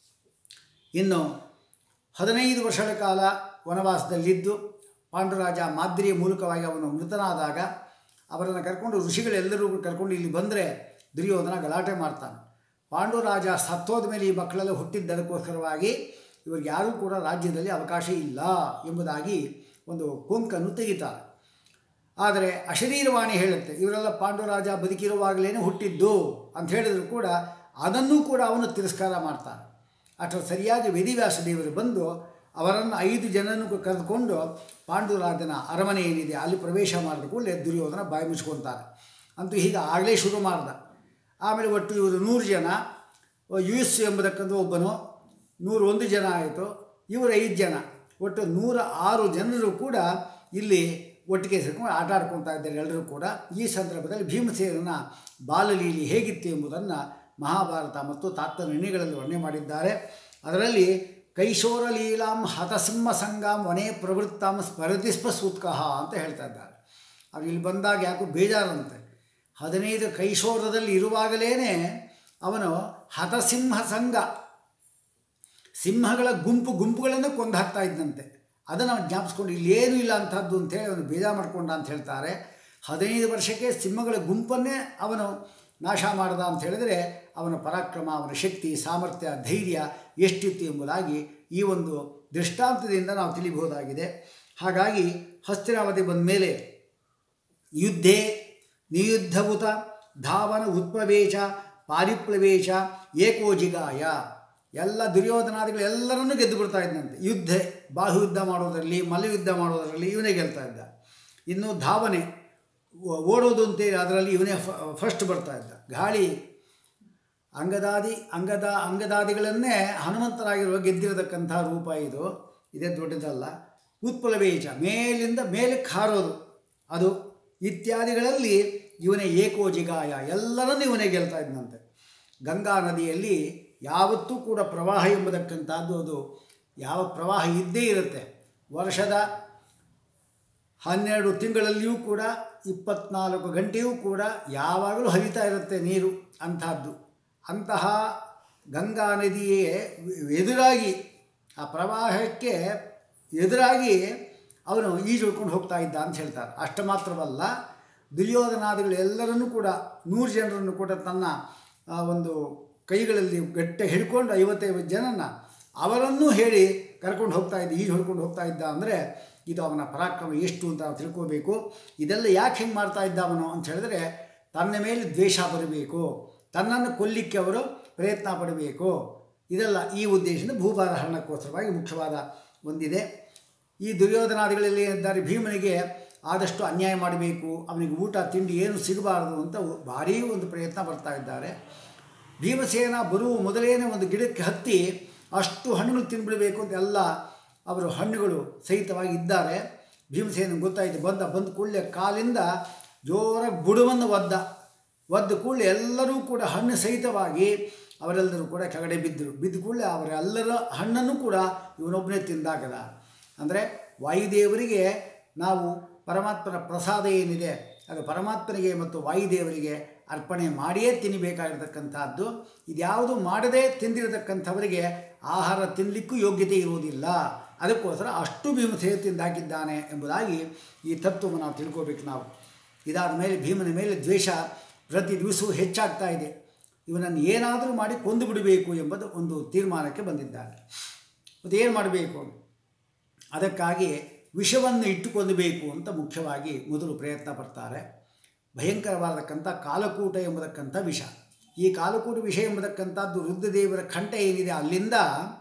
ಇನ್ನು ಹದಿನೈದು ವರ್ಷಗಳ ಕಾಲ ವನವಾಸದಲ್ಲಿದ್ದು ಪಾಂಡುರಾಜ ಮಾದ್ರಿಯ ಮೂಲಕವಾಗಿ ಅವನು ಮೃತನಾದಾಗ ಅವರನ್ನು ಕರ್ಕೊಂಡು ಋಷಿಗಳೆಲ್ಲರೂ ಕರ್ಕೊಂಡು ಇಲ್ಲಿ ಬಂದರೆ ದುರ್ಯೋಧನ ಗಲಾಟೆ ಮಾಡ್ತಾನೆ ಪಾಂಡುರಾಜ ಸತ್ತೋದ ಮೇಲೆ ಈ ಮಕ್ಕಳೆಲ್ಲ ಹುಟ್ಟಿದ್ದದಕ್ಕೋಸ್ಕರವಾಗಿ ಇವ್ರಿಗೆ ಯಾರೂ ಕೂಡ ರಾಜ್ಯದಲ್ಲಿ ಅವಕಾಶ ಇಲ್ಲ ಎಂಬುದಾಗಿ ಒಂದು ಕೊಂಕನ್ನು ತೆಗಿತಾರೆ ಆದರೆ ಅಶರೀರವಾಣಿ ಹೇಳುತ್ತೆ ಇವರೆಲ್ಲ ಪಾಂಡುರಾಜ ಬದುಕಿರುವಾಗಲೇ ಹುಟ್ಟಿದ್ದು ಅಂತ ಹೇಳಿದ್ರು ಕೂಡ ಅದನ್ನೂ ಕೂಡ ಅವನು ತಿರಸ್ಕಾರ ಮಾಡ್ತಾನೆ ಅಷ್ಟರ ಸರಿಯಾಗಿ ವೇದಿವ್ಯಾಸ ದೇವರು ಬಂದು ಅವರನ್ನು ಐದು ಜನನೂ ಕರೆದುಕೊಂಡು ಪಾಂಡುರಾಜನ ಅರಮನೆ ಏನಿದೆ ಅಲ್ಲಿ ಪ್ರವೇಶ ಮಾಡಿದ ಕೂಡಲೇ ದುರ್ಯೋಧನ ಬಾಯಿ ಮುಚ್ಕೊತಾರೆ ಅಂತೂ ಹೀಗೆ ಆಗಲೇ ಶುರು ಮಾಡ್ದ ಆಮೇಲೆ ಒಟ್ಟು ಇವರು ನೂರು ಜನ ಯು ಎಸ್ ಎಂಬತಕ್ಕಂಥ ಒಬ್ಬನು ನೂರು ಒಂದು ಜನ ಆಯಿತು ಇವರು ಐದು ಜನ ಒಟ್ಟು ನೂರ ಆರು ಜನರು ಕೂಡ ಇಲ್ಲಿ ಒಟ್ಟಿಗೆ ಸೇರ್ಕೊಂಡು ಆಟ ಆಡ್ಕೊತಾ ಇದ್ದಾರೆ ಎಲ್ಲರೂ ಕೂಡ ಈ ಸಂದರ್ಭದಲ್ಲಿ ಭೀಮಸೇನನ ಬಾಲಲೀಲಿ ಹೇಗಿತ್ತು ಎಂಬುದನ್ನು ಮಹಾಭಾರತ ಮತ್ತು ತಾತ್ಪರ್ಯಗಳಲ್ಲಿ ವರ್ಣನೆ ಮಾಡಿದ್ದಾರೆ ಅದರಲ್ಲಿ ಕೈಶೋರ ಲೀಲಾಂ ಹತಸಿಂಹ ಸಂಗಾಂ ವನೇ ಪ್ರವೃತ್ತಾಂ ಸ್ಮರತಿಸ್ಪ ಸೂತ್ಕಃ ಅಂತ ಹೇಳ್ತಾ ಇದ್ದಾರೆ ಅವ್ರು ಇಲ್ಲಿ ಬಂದಾಗ ಯಾಕೋ ಬೇಜಾರಂತೆ ಹದಿನೈದು ಕೈಶೋರದಲ್ಲಿ ಇರುವಾಗಲೇ ಅವನು ಹತಸಿಂಹ ಸಂಘ ಸಿಂಹಗಳ ಗುಂಪು ಗುಂಪುಗಳನ್ನು ಕೊಂದು ಹಾಕ್ತಾ ಇದ್ದಂತೆ ಅದನ್ನು ಅವನು ಜ್ಞಾಪಿಸ್ಕೊಂಡು ಇಲ್ಲೇನೂ ಇಲ್ಲ ಅಂಥದ್ದು ಅಂತೇಳಿ ಅವನು ಬೇಜಾರು ಮಾಡ್ಕೊಂಡ ಅಂತ ಹೇಳ್ತಾರೆ ಹದಿನೈದು ವರ್ಷಕ್ಕೆ ಸಿಂಹಗಳ ಗುಂಪನ್ನೇ ಅವನು ನಾಶ ಮಾಡ್ದ ಅಂತ ಹೇಳಿದರೆ ಅವನ ಪರಾಕ್ರಮ ಅವನ ಶಕ್ತಿ ಸಾಮರ್ಥ್ಯ ಧೈರ್ಯ ಎಷ್ಟಿತ್ತು ಎಂಬುದಾಗಿ ಈ ಒಂದು ದೃಷ್ಟಾಂತದಿಂದ ನಾವು ತಿಳಿಬಹುದಾಗಿದೆ ಹಾಗಾಗಿ ಹಸ್ತಿನಾವತಿ ಬಂದ ಮೇಲೆ ಯುದ್ಧೇ ನಿಯುದ್ಧಭೂತ ಧಾವನ ಉತ್ಪ್ಲವೇಶ ಪಾರಿಪ್ಲವೇಶ ಏಕೋಜಿಗಾಯ ಎಲ್ಲ ದುರ್ಯೋಧನಾದಿಗಳು ಎಲ್ಲರನ್ನೂ ಗೆದ್ದು ಬಿಡ್ತಾ ಇದ್ದಂತೆ ಯುದ್ಧ ಬಾಹುಯುದ್ಧ ಮಾಡೋದರಲ್ಲಿ ಮಲ್ಲಯುದ್ಧ ಮಾಡೋದರಲ್ಲಿ ಇವನೇ ಗೆಲ್ತಾ ಇದ್ದ ಇನ್ನು ಧಾವನೆ ಓ- ಓಡೋದು ಅಂತೇಳಿ ಅದರಲ್ಲಿ ಇವನೇ ಫಸ್ಟ್ ಬರ್ತಾ ಇದ್ದ ಗಾಳಿ ಅಂಗದಾದಿ ಅಂಗದ ಅಂಗದಾದಿಗಳನ್ನೇ ಹನುಮಂತರಾಗಿರುವ ಗೆದ್ದಿರತಕ್ಕಂಥ ರೂಪ ಇದು ಇದೇ ದೊಡ್ಡದಲ್ಲ ಉತ್ಪಲವೇಶ ಮೇಲಿಂದ ಮೇಲಕ್ಕೆ ಹಾರೋದು ಅದು ಇತ್ಯಾದಿಗಳಲ್ಲಿ ಇವನೇ ಏಕೋಜಿಗಾಯ ಎಲ್ಲರನ್ನೂ ಇವನೇ ಗೆಲ್ತಾ ಇದ್ದಂತೆ ಗಂಗಾ ನದಿಯಲ್ಲಿ ಯಾವತ್ತೂ ಕೂಡ ಪ್ರವಾಹ ಎಂಬತಕ್ಕಂಥದ್ದು ಅದು ಯಾವ ಪ್ರವಾಹ ಇದ್ದೇ ಇರುತ್ತೆ ವರ್ಷದ ಹನ್ನೆರಡು ತಿಂಗಳಲ್ಲಿಯೂ ಕೂಡ ಇಪ್ಪತ್ನಾಲ್ಕು ಗಂಟೆಯೂ ಕೂಡ ಯಾವಾಗಲೂ ಹರಿತಾ ಇರುತ್ತೆ ನೀರು ಅಂಥದ್ದು ಅಂತಹ ಗಂಗಾ ನದಿಯೇ ಎದುರಾಗಿ ಆ ಪ್ರವಾಹಕ್ಕೆ ಎದುರಾಗಿ ಅವನು ಈಜುಳ್ಕೊಂಡು ಹೋಗ್ತಾ ಇದ್ದ ಅಂತ ಹೇಳ್ತಾರೆ ಅಷ್ಟು ಮಾತ್ರವಲ್ಲ ದುರ್ಯೋಧನಾದಿಗಳು ಎಲ್ಲರನ್ನೂ ಕೂಡ ನೂರು ಜನರನ್ನು ಕೂಡ ತನ್ನ ಆ, ಒಂದು ಕೈಗಳಲ್ಲಿ ಗಟ್ಟೆ ಹಿಡ್ಕೊಂಡು ಐವತ್ತೈವತ್ತು ಜನನ ಅವರನ್ನೂ ಹೇಳಿ ಕರ್ಕೊಂಡು ಹೋಗ್ತಾ ಇದ್ದ ಈಜು ಹೊಡ್ಕೊಂಡು ಹೋಗ್ತಾ ಇದ್ದ ಅಂದರೆ ಇದು ಅವನ ಪರಾಕ್ರಮ ಎಷ್ಟು ಅಂತ ನಾವು ತಿಳ್ಕೋಬೇಕು ಇದೆಲ್ಲ ಯಾಕೆ ಹೆಂಗೆ ಮಾಡ್ತಾ ಇದ್ದ ಅವನು ಅಂತ ಹೇಳಿದ್ರೆ ತನ್ನ ಮೇಲೆ ದ್ವೇಷ ಬರಬೇಕು ತನ್ನನ್ನು ಕೊಲ್ಲಿಕ್ಕೆ ಅವರು ಪ್ರಯತ್ನ ಪಡಬೇಕು ಇದೆಲ್ಲ ಈ ಉದ್ದೇಶದಿಂದ ಭೂಭಾರ ಹರಣಕ್ಕೋಸ್ಕರವಾಗಿ ಮುಖ್ಯವಾದ ಒಂದಿದೆ ಈ ದುರ್ಯೋಧನಾದಿಗಳಲ್ಲಿ ಏನಿದ್ದಾರೆ ಭೀಮನಿಗೆ ಆದಷ್ಟು ಅನ್ಯಾಯ ಮಾಡಬೇಕು ಅವನಿಗೆ ಊಟ ತಿಂಡಿ ಏನು ಸಿಗಬಾರದು ಅಂತ ಭಾರೀ ಒಂದು ಪ್ರಯತ್ನ ಬರ್ತಾ ಇದ್ದಾರೆ ಭೀಮಸೇನ ಬರುವ ಮೊದಲೇನೆ ಒಂದು ಗಿಡಕ್ಕೆ ಹತ್ತಿ ಅಷ್ಟು ಹಣ್ಣುಗಳು ತಿಂದ್ಬಿಡಬೇಕು ಅಂತ ಎಲ್ಲ ಅವರು ಹಣ್ಣುಗಳು ಸಹಿತವಾಗಿ ಇದ್ದಾರೆ ಭೀಮಸೇನ ಗೊತ್ತಾಯಿತು ಬಂದ ಬಂದ ಕೂಡಲೇ ಕಾಲಿಂದ ಜೋರಾಗಿ ಬುಡುವನ್ನು ಒದ್ದ ಒದ್ದ ಕೂಡಲೇ ಎಲ್ಲರೂ ಕೂಡ ಹಣ್ಣು ಸಹಿತವಾಗಿ ಅವರೆಲ್ಲರೂ ಕೂಡ ಕೆಳಗಡೆ ಬಿದ್ದರು ಬಿದ್ದ ಕೂಡಲೇ ಅವರೆಲ್ಲರ ಹಣ್ಣನ್ನು ಕೂಡ ಇವನೊಬ್ಬನೇ ತಿಂದಾಗದ ಅಂದರೆ ವಾಯುದೇವರಿಗೆ ನಾವು ಪರಮಾತ್ಮನ ಪ್ರಸಾದ ಏನಿದೆ ಅದು ಪರಮಾತ್ಮನಿಗೆ ಮತ್ತು ವಾಯುದೇವರಿಗೆ ಅರ್ಪಣೆ ಮಾಡಿಯೇ ತಿನ್ನಬೇಕಾಗಿರ್ತಕ್ಕಂಥದ್ದು ಇದ್ಯಾವುದು ಮಾಡದೇ ತಿಂದಿರತಕ್ಕಂಥವರಿಗೆ ಆಹಾರ ತಿನ್ನಲಿಕ್ಕೂ ಯೋಗ್ಯತೆ ಇರುವುದಿಲ್ಲ ಅದಕ್ಕೋಸ್ಕರ ಅಷ್ಟು ಭೀಮಸೇನ ತಿಂದಾಕಿದ್ದಾನೆ ಎಂಬುದಾಗಿ ಈ ತತ್ವವನ್ನು ನಾವು ತಿಳ್ಕೋಬೇಕು ನಾವು ಇದಾದ ಮೇಲೆ ಭೀಮನ ಮೇಲೆ ದ್ವೇಷ ಪ್ರತಿ ದಿವಸವೂ ಹೆಚ್ಚಾಗ್ತಾ ಇದೆ ಇವನನ್ನು ಏನಾದರೂ ಮಾಡಿ ಕೊಂದು ಬಿಡಬೇಕು ಎಂಬುದು ಒಂದು ತೀರ್ಮಾನಕ್ಕೆ ಬಂದಿದ್ದಾರೆ ಮತ್ತು ಏನು ಮಾಡಬೇಕು ಅದಕ್ಕಾಗಿ ವಿಷವನ್ನು ಇಟ್ಟುಕೊಳ್ಳಬೇಕು ಅಂತ ಮುಖ್ಯವಾಗಿ ಮೊದಲು ಪ್ರಯತ್ನ ಪಡ್ತಾರೆ ಭಯಂಕರವಾದಕ್ಕಂಥ ಕಾಲಕೂಟ ಎಂಬುದಕ್ಕಂಥ ವಿಷ ಈ ಕಾಲಕೂಟ ವಿಷ ಎಂಬುದಕ್ಕಂಥದ್ದು ರುದ್ರದೇವರ ಕಂಠ ಏನಿದೆ ಅಲ್ಲಿಂದ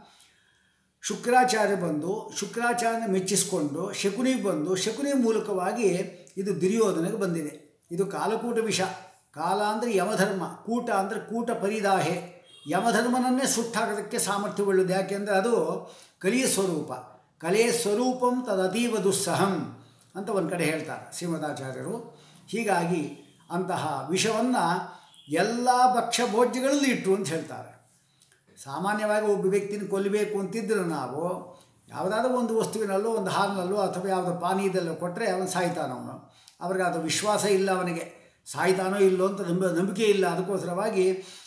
ಶುಕ್ರಾಚಾರ್ಯ ಬಂದು ಶುಕ್ರಾಚಾರ್ಯನ ಮೆಚ್ಚಿಸಿಕೊಂಡು ಶಕುನಿ ಬಂದು ಶಕುನಿ ಮೂಲಕವಾಗಿ ಇದು ದುರ್ಯೋಧನೆಗೆ ಬಂದಿದೆ ಇದು ಕಾಲಕೂಟ ವಿಷ ಕಾಲ ಅಂದರೆ ಯಮಧರ್ಮ ಕೂಟ ಅಂದರೆ ಕೂಟ ಪರಿದಾಹೆ ಯಮಧರ್ಮನನ್ನೇ ಸುಟ್ಟಾಕೋದಕ್ಕೆ ಸಾಮರ್ಥ್ಯವುಳ್ಳದು ಯಾಕೆಂದರೆ ಅದು ಕಲಿಯ ಸ್ವರೂಪ ಕಲೆಯ ಸ್ವರೂಪಂ ತದತೀವ ದುಸ್ಸಹಂ ಅಂತ ಒಂದು ಕಡೆ ಹೇಳ್ತಾರೆ ಶ್ರೀಮದಾಚಾರ್ಯರು ಹೀಗಾಗಿ ಅಂತಹ ವಿಷವನ್ನು ಎಲ್ಲ ಭಕ್ಷ್ಯ ಭೋಜ್ಯಗಳಲ್ಲಿ ಇಟ್ಟು ಅಂತ ಹೇಳ್ತಾರೆ ಸಾಮಾನ್ಯವಾಗಿ ಒಬ್ಬ ವ್ಯಕ್ತಿನ ಕೊಲ್ಲಬೇಕು ಅಂತಿದ್ರೆ ನಾವು ಯಾವುದಾದ್ರೂ ಒಂದು ವಸ್ತುವಿನಲ್ಲೋ ಒಂದು ಹಾಲಿನಲ್ಲೋ ಅಥವಾ ಯಾವುದೋ ಪಾನೀಯದಲ್ಲೋ ಕೊಟ್ಟರೆ ಅವನು ಸಾಯ್ತಾನವನು ಅವ್ರಿಗೆ ಅದು ವಿಶ್ವಾಸ ಇಲ್ಲ ಅವನಿಗೆ ಸಾಯ್ತಾನೋ ಇಲ್ಲೋ ಅಂತ ನಂಬ ನಂಬಿಕೆ ಇಲ್ಲ ಅದಕ್ಕೋಸ್ಕರವಾಗಿ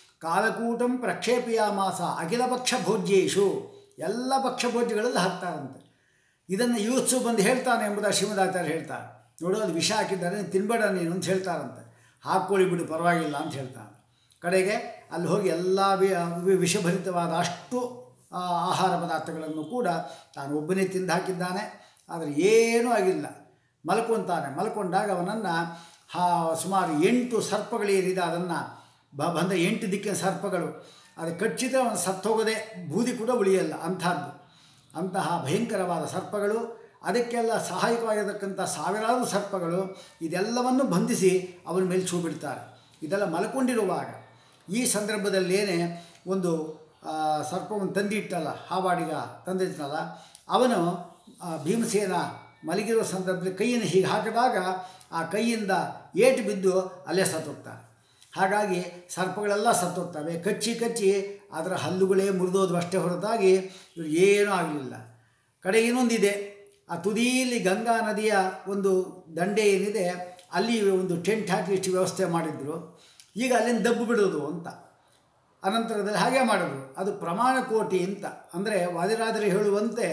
ಕಾಲಕೂಟಂ ಪ್ರಕ್ಷೇಪಿಯ ಮಾಸ ಅಖಿಲ ಪಕ್ಷ ಭೋಜ್ಯೇಶು ಎಲ್ಲ ಪಕ್ಷ ಭೋಜ್ಯಗಳಲ್ಲಿ ಹಾಕ್ತಾರಂತೆ ಇದನ್ನು ಯೂತ್ಸು ಬಂದು ಹೇಳ್ತಾನೆ ಎಂಬುದ ಶ್ರೀಮದಾಚಾರ್ಯ ಹೇಳ್ತಾರೆ ನೋಡು ಅದು ವಿಷ ಹಾಕಿದ್ದಾರೆ ನೀನು ತಿನ್ಬೇಡ ನೀನು ಅಂತ ಹೇಳ್ತಾರಂತೆ ಹಾಕ್ಕೊಳ್ಳಿ ಬಿಡು ಪರವಾಗಿಲ್ಲ ಅಂತ ಹೇಳ್ತಾನೆ ಕಡೆಗೆ ಅಲ್ಲಿ ಹೋಗಿ ಎಲ್ಲ ವಿ- ವಿ- ವಿಷಭರಿತವಾದ ಅಷ್ಟು ಆ, ಆಹಾರ ಪದಾರ್ಥಗಳನ್ನು ಕೂಡ ತಾನು ಒಬ್ಬನೇ ತಿಂದು ಹಾಕಿದ್ದಾನೆ ಆದರೆ ಏನೂ ಆಗಿಲ್ಲ ಮಲ್ಕೊತಾನೆ ಮಲ್ಕೊಂಡಾಗ ಅವನನ್ನು ಹಾ ಸುಮಾರು ಎಂಟು ಸರ್ಪಗಳೇನಿದೆ ಅದನ್ನು ಬ ಬಂದ ಎಂಟು ದಿಕ್ಕಿನ ಸರ್ಪಗಳು ಅದು ಕಚ್ಚಿದ್ರೆ ಅವನು ಸತ್ತೋಗದೆ ಬೂದಿ ಕೂಡ ಉಳಿಯಲ್ಲ ಅಂಥದ್ದು ಅಂತಹ ಭಯಂಕರವಾದ ಸರ್ಪಗಳು ಅದಕ್ಕೆಲ್ಲ ಸಹಾಯಕವಾಗಿರತಕ್ಕಂಥ ಸಾವಿರಾರು ಸರ್ಪಗಳು ಇದೆಲ್ಲವನ್ನು ಬಂಧಿಸಿ ಅವನ ಮೇಲೆ ಛೂ ಬಿಡ್ತಾರೆ ಇದೆಲ್ಲ ಮಲ್ಕೊಂಡಿರುವಾಗ ಈ ಸಂದರ್ಭದಲ್ಲೇನೆ ಒಂದು ಆ, ಸರ್ಪವನ್ನು ತಂದಿಟ್ಟಲ್ಲ ಹಾವಾಡಿಗ ತಂದಿಟ್ಟಲ್ಲ ಅವನು ಆ, ಭೀಮಸೇನ ಮಲಗಿರೋ ಸಂದರ್ಭದಲ್ಲಿ ಕೈಯನ್ನು ಹೀಗೆ ಹಾಕಿದಾಗ ಆ ಕೈಯಿಂದ ಏಟು ಬಿದ್ದು ಅಲ್ಲೇ ಸತ್ತೋಗ್ತಾರೆ ಹಾಗಾಗಿ ಸರ್ಪಗಳೆಲ್ಲ ಸತ್ತೋಗ್ತವೆ ಕಚ್ಚಿ ಕಚ್ಚಿ ಅದರ ಹಲ್ಲುಗಳೇ ಮುರಿದೋದು ಅಷ್ಟೇ ಹೊರತಾಗಿ ಇವ್ರು ಏನೂ ಆಗಲಿಲ್ಲ ಕಡೆ ಇನ್ನೊಂದಿದೆ ಆ ತುದಿಯಲ್ಲಿ ಗಂಗಾ ನದಿಯ ಒಂದು ದಂಡೆ ಏನಿದೆ ಅಲ್ಲಿ ಒಂದು ಟೆಂಟ್ ಹಾಕಿ ಇಷ್ಟು ವ್ಯವಸ್ಥೆ ಮಾಡಿದ್ರು ಈಗ ಅಲ್ಲಿಂದ ದಬ್ಬು ಬಿಡೋದು ಅಂತ ಅನಂತರದಲ್ಲಿ ಹಾಗೆ ಮಾಡಿದ್ರು ಅದು ಪ್ರಮಾಣ ಕೋಟಿ ಅಂತ ಅಂದರೆ ವಾದಿರಾಜರು ಹೇಳುವಂತೆ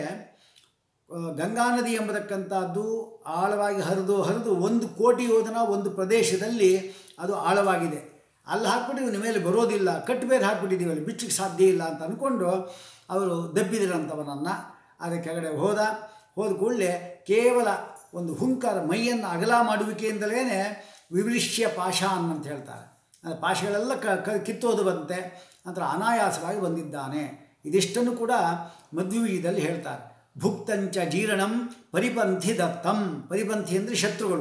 ಆ, ಗಂಗಾ ನದಿ ಎಂಬತಕ್ಕಂಥದ್ದು ಆಳವಾಗಿ ಹರಿದು ಹರಿದು ಒಂದು ಕೋಟಿ ಯೋಧನ ಒಂದು ಪ್ರದೇಶದಲ್ಲಿ ಅದು ಆಳವಾಗಿದೆ ಅಲ್ಲಿ ಹಾಕ್ಬಿಟ್ಟು ಇವನ ಮೇಲೆ ಬರೋದಿಲ್ಲ ಕಟ್ಟು ಬೇರೆ ಹಾಕ್ಬಿಟ್ಟಿದ್ದೀವಿ ಅಲ್ಲಿ ಬಿಚ್ಚಕ್ಕೆ ಸಾಧ್ಯ ಇಲ್ಲ ಅಂತ ಅಂದ್ಕೊಂಡು ಅವರು ದಬ್ಬಿದ್ರಂಥವನನ್ನು ಅದಕ್ಕೆ ಕೆಳಗಡೆ ಹೋದ ಹೋದ ಕೂಡಲೇ ಕೇವಲ ಒಂದು ಹುಂಕಾರ ಮೈಯನ್ನು ಅಗಲ ಮಾಡುವಿಕೆಯಿಂದಲೇ ವಿವೃಶ್ಯ ಪಾಷಾನ್ ಅಂತ ಹೇಳ್ತಾರೆ ಆ ಪಾಶಗಳೆಲ್ಲ ಕ ಕ ಕಿತ್ತೋದು ಬಂತೆ ನಂತರ ಅನಾಯಾಸವಾಗಿ ಬಂದಿದ್ದಾನೆ ಇದಿಷ್ಟನ್ನು ಕೂಡ ಮಧ್ವಿದಲ್ಲಿ ಹೇಳ್ತಾರೆ ಭುಕ್ತಂಚ ಜೀರ್ಣಂ ಪರಿಪಂಥಿ ದತ್ತಂ ಪರಿಪಂಥಿ ಅಂದರೆ ಶತ್ರುಗಳು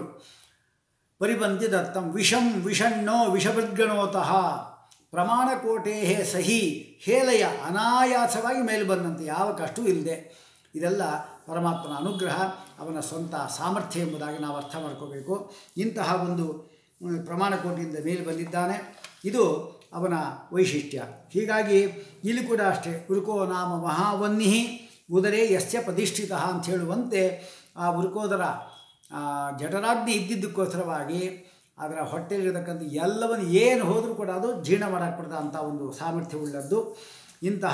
ಪರಿಪಂಥಿ ದತ್ತಂ ವಿಷಂ ವಿಷಣ್ಣೋ ವಿಷಭದ್ಗಣೋತಃ ಪ್ರಮಾಣಕೋಟೇ ಸಹಿ ಹೇಲಯ ಅನಾಯಾಸವಾಗಿ ಮೇಲೆ ಬಂದಂತೆ ಯಾವ ಕಷ್ಟವೂ ಇಲ್ಲದೆ ಇದೆಲ್ಲ ಪರಮಾತ್ಮನ ಅನುಗ್ರಹ ಅವನ ಸ್ವಂತ ಸಾಮರ್ಥ್ಯ ಎಂಬುದಾಗಿ ನಾವು ಅರ್ಥ ಮಾಡ್ಕೋಬೇಕು ಇಂತಹ ಒಂದು ಮ್, ಪ್ರಮಾಣಕೋಟಿಯಿಂದ ಮೇಲೆ ಬಂದಿದ್ದಾನೆ ಇದು ಅವನ ವೈಶಿಷ್ಟ್ಯ ಹೀಗಾಗಿ ಇಲ್ಲಿ ಕೂಡ ಅಷ್ಟೇ ಉರುಕೋ ನಾಮ ಮಹಾವನ್ನಿ ಉದರೇ ಯಸ್ಯ ಪ್ರತಿಷ್ಠಿತ ಅಂತ ಹೇಳುವಂತೆ ಆ ಉರುಕೋದರ ಆ, ಜಠರಾಗ್ನಿ ಇದ್ದಿದ್ದಕ್ಕೋಸ್ಕರವಾಗಿ ಅದರ ಹೊಟ್ಟೆಯಲ್ಲಿರತಕ್ಕಂಥ ಎಲ್ಲವನ್ನು ಏನು ಹೋದರೂ ಕೂಡ ಅದು ಜೀರ್ಣ ಮಾಡಾಕ್ಬಿಡ್ತ ಅಂಥ ಒಂದು ಸಾಮರ್ಥ್ಯವುಳ್ಳದ್ದು ಇಂತಹ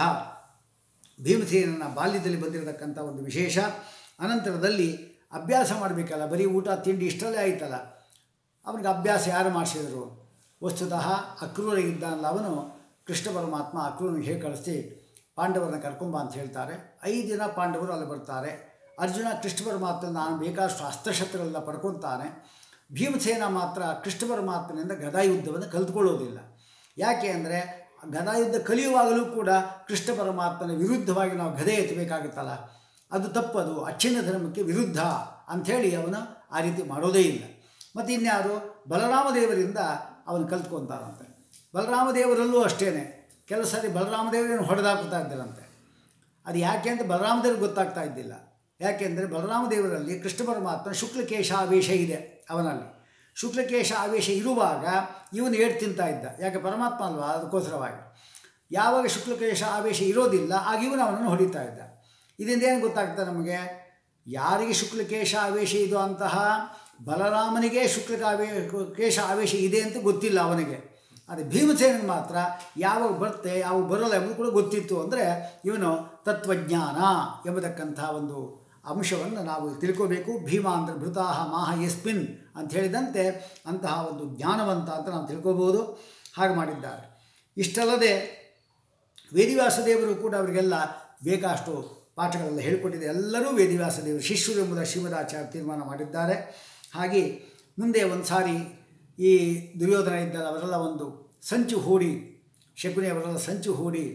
ಭೀಮಸೇನನ ಬಾಲ್ಯದಲ್ಲಿ ಬಂದಿರತಕ್ಕಂಥ ಒಂದು ವಿಶೇಷ ಅನಂತರದಲ್ಲಿ ಅಭ್ಯಾಸ ಮಾಡಬೇಕಲ್ಲ ಬರೀ ಊಟ ತಿಂಡಿ ಇಷ್ಟಲ್ಲೇ ಆಯ್ತಲ್ಲ ಅವನಿಗೆ ಅಭ್ಯಾಸ ಯಾರು ಮಾಡಿಸಿದರು ವಸ್ತುತಃ ಅಕ್ರೂರ ಇದ್ದಾನಲ್ಲ ಅವನು ಕೃಷ್ಣ ಪರಮಾತ್ಮ ಅಕ್ರೂರನಿಗೆ ಹೇಗೆ ಕಳಿಸಿ ಪಾಂಡವರನ್ನ ಕರ್ಕೊಂಬ ಅಂತ ಹೇಳ್ತಾರೆ ಐದು ದಿನ ಪಾಂಡವರು ಅಲ್ಲಿ ಬರ್ತಾರೆ ಅರ್ಜುನ ಕೃಷ್ಣ ಪರಮಾತ್ಮ ನಾನು ಬೇಕಾದಷ್ಟು ಅಸ್ತ್ರಶಸ್ತ್ರಗಳೆಲ್ಲ ಪಡ್ಕೊತಾನೆ ಭೀಮಸೇನ ಮಾತ್ರ ಕೃಷ್ಣ ಪರಮಾತ್ಮನಿಂದ ಗದಾಯುದ್ಧವನ್ನು ಕಲಿತ್ಕೊಳ್ಳೋದಿಲ್ಲ ಯಾಕೆ ಅಂದರೆ ಗದಾಯುದ್ಧ ಕಲಿಯುವಾಗಲೂ ಕೂಡ ಕೃಷ್ಣ ಪರಮಾತ್ಮನ ವಿರುದ್ಧವಾಗಿ ನಾವು ಗದೆ ಎತ್ತಬೇಕಾಗುತ್ತಲ್ಲ ಅದು ತಪ್ಪದು ಅಚ್ಚಿನ್ನ ಧರ್ಮಕ್ಕೆ ವಿರುದ್ಧ ಅಂಥೇಳಿ ಅವನು ಆ ರೀತಿ ಮಾಡೋದೇ ಇಲ್ಲ ಮತ್ತು ಇನ್ಯಾರು ಬಲರಾಮ ದೇವರಿಂದ ಅವನು ಕಲ್ತ್ಕೊತಾನಂತೆ ಬಲರಾಮ ದೇವರಲ್ಲೂ ಅಷ್ಟೇ ಕೆಲವು ಸಾರಿ ಬಲರಾಮ ದೇವರನ್ನು ಹೊಡೆದಾಕ್ತಾ ಇದ್ದರಂತೆ ಅದು ಯಾಕೆ ಅಂತ ಬಲರಾಮ ದೇವ್ರಿಗೆ ಗೊತ್ತಾಗ್ತಾ ಇದ್ದಿಲ್ಲ ಯಾಕೆಂದರೆ ಬಲರಾಮ ದೇವರಲ್ಲಿ ಕೃಷ್ಣ ಪರಮಾತ್ಮ ಶುಕ್ಲಕೇಶ ಆವೇಶ ಇದೆ ಅವನಲ್ಲಿ ಶುಕ್ಲಕೇಶ ಆವೇಶ ಇರುವಾಗ ಇವನು ಏಟ್ ತಿಂತಾ ಇದ್ದ ಯಾಕೆ ಪರಮಾತ್ಮ ಅಲ್ವಾ ಅದಕ್ಕೋಸ್ಕರವಾಗಿ ಯಾವಾಗ ಶುಕ್ಲಕೇಶ ಆವೇಶ ಇರೋದಿಲ್ಲ ಆಗ ಇವನು ಅವನನ್ನು ಹೊಡಿತಾ ಇದ್ದ ಇದರಿಂದ ಏನು ಗೊತ್ತಾಗ್ತದೆ ನಮಗೆ ಯಾರಿಗೆ ಶುಕ್ಲಕೇಶ ಆವೇಶ ಇದು ಅಂತಹ ಬಲರಾಮನಿಗೆ ಶುಕ್ಲ ಆವೇ ಕೇಶ ಆವೇಶ ಇದೆ ಅಂತ ಗೊತ್ತಿಲ್ಲ ಅವನಿಗೆ ಆದರೆ ಭೀಮಸೇನಿಗೆ ಮಾತ್ರ ಯಾವಾಗ ಬರುತ್ತೆ ಯಾವಾಗ ಬರೋಲ್ಲ ಎಂಬುದು ಕೂಡ ಗೊತ್ತಿತ್ತು ಅಂದರೆ ಇವನು ತತ್ವಜ್ಞಾನ ಎಂಬತಕ್ಕಂಥ ಒಂದು ಅಂಶವನ್ನು ನಾವು ತಿಳ್ಕೋಬೇಕು ಭೀಮ ಅಂದರೆ ಭೃತಾಹ ಮಾಹ ಯಸ್ಮಿನ್ ಅಂತ ಹೇಳಿದಂತೆ ಅಂತಹ ಒಂದು ಜ್ಞಾನವಂತ ಅಂತ ನಾವು ತಿಳ್ಕೋಬೋದು ಹಾಗೆ ಮಾಡಿದ್ದಾರೆ ಇಷ್ಟಲ್ಲದೆ ವೇದಿವ್ಯಾಸ ದೇವರು ಕೂಡ ಅವರಿಗೆಲ್ಲ ಬೇಕಾಷ್ಟು ಪಾಠಗಳೆಲ್ಲ ಹೇಳಿಕೊಟ್ಟಿದೆ ಎಲ್ಲರೂ ವೇದಿವ್ಯಾಸ ದೇವರು ಶಿಷ್ಯರು ಎಂಬುದ ಶ್ರೀಮದಾಚಾರ್ಯ ತೀರ್ಮಾನ ಮಾಡಿದ್ದಾರೆ ಹಾಗೆ ಮುಂದೆ ಒಂದು ಸಾರಿ ಈ ದುರ್ಯೋಧನ ಇದ್ದಾಗ ಅವರೆಲ್ಲ ಒಂದು ಸಂಚು ಹೂಡಿ ಶಕುನಿ ಅವರೆಲ್ಲ ಸಂಚು ಹೂಡಿ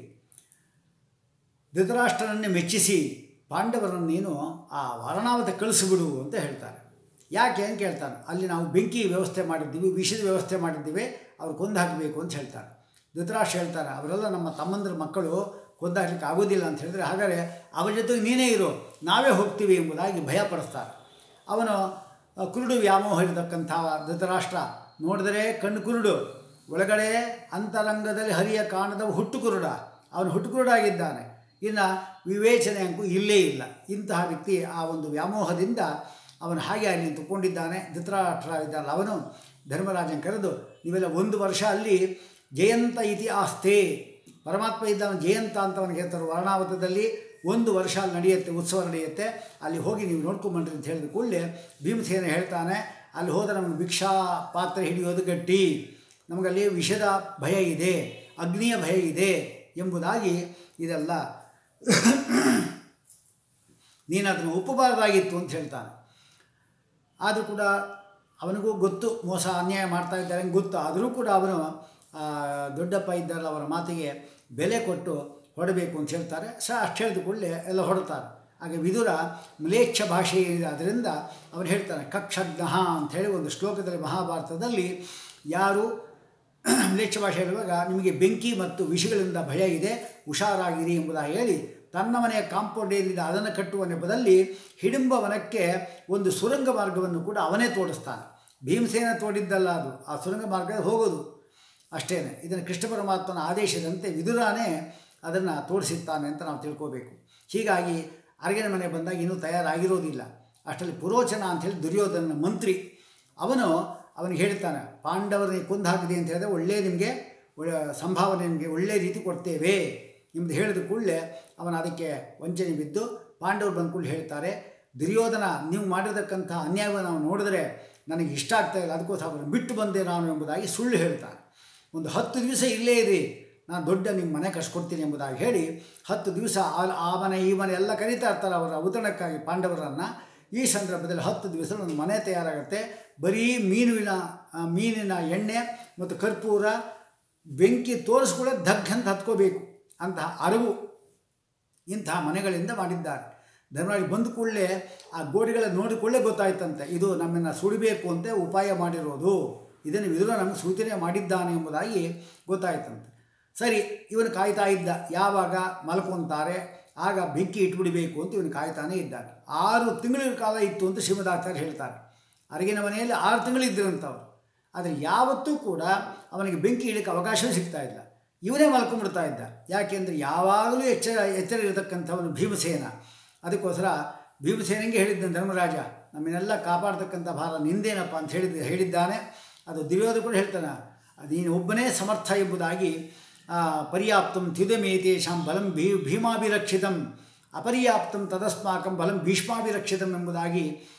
ಧೃತರಾಷ್ಟ್ರನನ್ನೇ ಮೆಚ್ಚಿಸಿ ಪಾಂಡವರನ್ನು ನೀನು ಆ ವಾರಣಾವತ ಕಳಿಸಿಬಿಡು ಅಂತ ಹೇಳ್ತಾರೆ ಯಾಕೆ ಅಂತ ಕೇಳ್ತಾನೆ ಅಲ್ಲಿ ನಾವು ಬೆಂಕಿ ವ್ಯವಸ್ಥೆ ಮಾಡಿದ್ದೀವಿ ವಿಷದ ವ್ಯವಸ್ಥೆ ಮಾಡಿದ್ದೀವಿ ಅವ್ರು ಕೊಂದು ಹಾಕಬೇಕು ಅಂತ ಹೇಳ್ತಾರೆ ಧೃತರಾಷ್ಟ್ರ ಹೇಳ್ತಾರೆ ಅವರೆಲ್ಲ ನಮ್ಮ ತಮ್ಮಂದ್ರ ಮಕ್ಕಳು ಕೊಂದು ಹಾಕ್ಲಿಕ್ಕೆ ಆಗೋದಿಲ್ಲ ಅಂತ ಹೇಳಿದ್ರೆ ಹಾಗಾದರೆ ಅವರ ಜೊತೆಗೆ ನೀನೇ ಇರು ನಾವೇ ಹೋಗ್ತೀವಿ ಎಂಬುದಾಗಿ ಭಯಪಡಿಸ್ತಾರೆ ಅವನು ಆ, ಕುರುಡು ವ್ಯಾಮೋಹ ಇರತಕ್ಕಂಥ ಧೃತರಾಷ್ಟ್ರ ನೋಡಿದರೆ ಕಣ್ಣು ಕುರುಡು ಒಳಗಡೆ ಅಂತರಂಗದಲ್ಲಿ ಹರಿಯ ಕಾಣದ ಹುಟ್ಟು ಕುರುಡ ಅವನು ಹುಟ್ಟು ಕುರುಡಾಗಿದ್ದಾನೆ ಇನ್ನು ವಿವೇಚನೆ ಅಂಕು ಇಲ್ಲೇ ಇಲ್ಲ ಇಂತಹ ವ್ಯಕ್ತಿ ಆ ಒಂದು ವ್ಯಾಮೋಹದಿಂದ ಅವನು ಹಾಗೆ ಅಲ್ಲಿ ನಿಂತುಕೊಂಡಿದ್ದಾನೆ ಧೃತರಾಷ್ಟ್ರ ಇದ್ದಾನಲ್ಲ ಅವನು ಧರ್ಮರಾಜನ್ ಕರೆದು ನೀವೆಲ್ಲ ಒಂದು ವರ್ಷ ಅಲ್ಲಿ ಜಯಂತ ಇತಿ ಆಸ್ತೆ ಪರಮಾತ್ಮ ಇದ್ದವನು ಜಯಂತ ಅಂತ ಅವನಿಗೆ ಹೇಳ್ತಾರೆ ವರ್ಣಾವತದಲ್ಲಿ ಒಂದು ವರ್ಷ ಅಲ್ಲಿ ನಡೆಯುತ್ತೆ ಉತ್ಸವ ನಡೆಯುತ್ತೆ ಅಲ್ಲಿ ಹೋಗಿ ನೀವು ನೋಡ್ಕೊಂಬಂಡ್ರಿ ಅಂತ ಹೇಳಿದ ಕೂಡಲೇ ಭೀಮಸೇನ ಹೇಳ್ತಾನೆ ಅಲ್ಲಿ ಹೋದರೆ ನಮಗೆ ಭಿಕ್ಷಾ ಪಾತ್ರೆ ಹಿಡಿಯೋದು ಗಟ್ಟಿ ನಮಗಲ್ಲಿ ವಿಷದ ಭಯ ಇದೆ ಅಗ್ನಿಯ ಭಯ ಇದೆ ಎಂಬುದಾಗಿ ಇದೆಲ್ಲ ನೀನು ಅದನ್ನು ಒಪ್ಪಬಾರ್ದಾಗಿತ್ತು ಅಂತ ಹೇಳ್ತಾನೆ ಆದರೂ ಕೂಡ ಅವನಿಗೂ ಗೊತ್ತು ಮೋಸ ಅನ್ಯಾಯ ಮಾಡ್ತಾ ಇದ್ದಾರೆ ಅಂತ ಗೊತ್ತು ಆದರೂ ಕೂಡ ಅವನು ಆ, ದೊಡ್ಡಪ್ಪ ಇದ್ದಾರಲ್ಲ ಅವರ ಮಾತಿಗೆ ಬೆಲೆ ಕೊಟ್ಟು ಹೊಡಬೇಕು ಅಂತ ಹೇಳ್ತಾರೆ ಸ ಅಷ್ಟು ಹೇಳಿದ ಕೂಡಲೇ ಎಲ್ಲ ಹೊಡ್ತಾರೆ ಹಾಗೆ ವಿದುರ ಮ್ಲೇಚ್ಛ ಭಾಷೆ ಏನಿದೆ ಅದರಿಂದ ಅವನು ಹೇಳ್ತಾನೆ ಕಕ್ಷಜ್ಞ ಅಂಥೇಳಿ ಒಂದು ಶ್ಲೋಕದಲ್ಲಿ ಮಹಾಭಾರತದಲ್ಲಿ ಯಾರು ಮ್ಲೇಚ್ಛ ಭಾಷೆ ಹೇಳುವಾಗ ನಿಮಗೆ ಬೆಂಕಿ ಮತ್ತು ವಿಷಗಳಿಂದ ಭಯ ಇದೆ ಹುಷಾರಾಗಿರಿ ಎಂಬುದಾಗಿ ಹೇಳಿ ತನ್ನ ಮನೆಯ ಕಾಂಪೌಂಡ್ ಏನಿದೆ ಅದನ್ನು ಕಟ್ಟುವ ನೆಪದಲ್ಲಿ ಹಿಡಿಂಬ ವನಕ್ಕೆ ಒಂದು ಸುರಂಗ ಮಾರ್ಗವನ್ನು ಕೂಡ ಅವನೇ ತೋಡಿಸ್ತಾನೆ ಭೀಮಸೇನ ತೋಡಿದ್ದಲ್ಲ ಅದು ಆ ಸುರಂಗ ಮಾರ್ಗ ಹೋಗೋದು ಅಷ್ಟೇ ಇದನ್ನು ಕೃಷ್ಣ ಪರಮಾತ್ಮನ ಆದೇಶದಂತೆ ವಿದುರಾನೇ ಅದನ್ನು ತೋರಿಸಿರ್ತಾನೆ ಅಂತ ನಾವು ತಿಳ್ಕೋಬೇಕು ಹೀಗಾಗಿ ಅರಗಿನ ಮನೆ ಬಂದಾಗ ಇನ್ನೂ ತಯಾರಾಗಿರೋದಿಲ್ಲ ಅಷ್ಟರಲ್ಲಿ ಪುರೋಚನ ಅಂಥೇಳಿ ದುರ್ಯೋಧನ ಮಂತ್ರಿ ಅವನು ಅವನಿಗೆ ಹೇಳ್ತಾನೆ ಪಾಂಡವರನ್ನ ಕೊಂದು ಹಾಕಿದೆ ಅಂತ ಹೇಳಿದ್ರೆ ಒಳ್ಳೆ ನಿಮಗೆ ಒಳ್ಳೆ ಸಂಭಾವನೆ ನಿಮಗೆ ಒಳ್ಳೆ ರೀತಿ ಕೊಡ್ತೇವೆ ನಿಮ್ದು ಹೇಳಿದ ಕೂಡಲೇ ಅವನು ಅದಕ್ಕೆ ವಂಚನೆ ಬಿದ್ದು ಪಾಂಡವರು ಬಂದ ಕೂಡಲೇ ಹೇಳ್ತಾರೆ ದುರ್ಯೋಧನ ನೀವು ಮಾಡಿರತಕ್ಕಂಥ ಅನ್ಯಾಯವನ್ನು ನಾವು ನೋಡಿದ್ರೆ ನನಗೆ ಇಷ್ಟ ಆಗ್ತಾ ಇಲ್ಲ ಅದಕ್ಕೋಸ್ಕರ ಅವನು ಬಿಟ್ಟು ಬಂದೆ ನಾನು ಎಂಬುದಾಗಿ ಸುಳ್ಳು ಹೇಳ್ತಾನೆ ಒಂದು ಹತ್ತು ದಿವಸ ಇಲ್ಲೇ ಇರಿ ನಾನು ದೊಡ್ಡ ನಿಮ್ಮ ಮನೆ ಕಟ್ಸ್ಕೊಡ್ತೀನಿ ಎಂಬುದಾಗಿ ಹೇಳಿ ಹತ್ತು ದಿವಸ ಆ ಆ ಮನೆ ಈ ಮನೆ ಎಲ್ಲ ಕರೀತಾ ಇರ್ತಾರೆ ಅವರ ಔತಣಕ್ಕಾಗಿ ಪಾಂಡವರನ್ನು ಈ ಸಂದರ್ಭದಲ್ಲಿ ಹತ್ತು ದಿವಸ ಒಂದು ಮನೆ ತಯಾರಾಗುತ್ತೆ ಬರೀ ಮೀನುವಿನ ಆ, ಮೀನಿನ ಎಣ್ಣೆ ಮತ್ತು ಕರ್ಪೂರ ಬೆಂಕಿ ತೋರಿಸ್ಕೊಳ್ಳೆ ಧಗ್ ಅಂತ ಹತ್ಕೋಬೇಕು ಅಂತಹ ಅರಿವು ಇಂತಹ ಮನೆಗಳಿಂದ ಮಾಡಿದ್ದಾರೆ ಧರ್ಮರಾಜ್ ಬಂದ ಕೂಡಲೇ ಆ ಗೋಡೆಗಳ ನೋಡಿಕೊಳ್ಳೇ ಗೊತ್ತಾಯ್ತಂತೆ ಇದು ನಮ್ಮನ್ನು ಸುಡಬೇಕು ಅಂತ ಉಪಾಯ ಮಾಡಿರೋದು ಇದನ್ನು ವಿದುರ ನಮಗೆ ಸೂಚನೆ ಮಾಡಿದ್ದಾನೆ ಎಂಬುದಾಗಿ ಗೊತ್ತಾಯ್ತಂತೆ ಸರಿ ಇವನು ಕಾಯ್ತಾ ಇದ್ದ ಯಾವಾಗ ಮಲ್ಕೊಂತಾರೆ ಆಗ ಬೆಂಕಿ ಇಟ್ಬಿಡಬೇಕು ಅಂತ ಇವನು ಕಾಯ್ತಾನೇ ಇದ್ದಾನೆ ಆರು ತಿಂಗಳ ಕಾಲ ಇತ್ತು ಅಂತ ಶ್ರೀಮದಾಚಾರ್ಯ ಹೇಳ್ತಾರೆ ಅರಗಿನ ಮನೆಯಲ್ಲಿ ಆರು ತಿಂಗಳಿದ್ದರಂಥವ್ರು ಆದರೆ ಯಾವತ್ತೂ ಕೂಡ ಅವನಿಗೆ ಬೆಂಕಿ ಇಡಕ್ಕೆ ಅವಕಾಶ ಸಿಗ್ತಾ ಇಲ್ಲ ಇವನೇ ಮಲ್ಕೊಂಡ್ಬಿಡ್ತಾ ಇದ್ದ ಯಾಕೆಂದರೆ ಯಾವಾಗಲೂ ಎಚ್ಚರ ಎಚ್ಚರ ಇರತಕ್ಕಂಥವನು ಭೀಮಸೇನ ಅದಕ್ಕೋಸ್ಕರ ಭೀಮಸೇನಿಗೆ ಹೇಳಿದ್ದ ಧರ್ಮರಾಜ ನಮ್ಮನ್ನೆಲ್ಲ ಕಾಪಾಡ್ತಕ್ಕಂಥ ಭಾರ ನಿಂದೇನಪ್ಪ ಅಂತ ಹೇಳಿದ ಹೇಳಿದ್ದಾನೆ ಅದು ದುರ್ಯೋಧನ ಕೂಡ ಹೇಳ್ತಾನೆ ನೀನು ಒಬ್ಬನೇ ಸಮರ್ಥ ಎಂಬುದಾಗಿ ಆ, ಪರ್ಯಾಪ್ತಂ ತ್ಯುದಮೇತೇಷಾಂ ಬಲಂ ಭೀ ಭೀಮಾಭಿರಕ್ಷಿತಂ ಅಪರ್ಯಾಪ್ತಂ ತದಸ್ಮಾಕಂ ಬಲಂ ಭೀಷ್ಮಾಭಿರಕ್ಷಿತಂ ಎಂಬುದಾಗಿ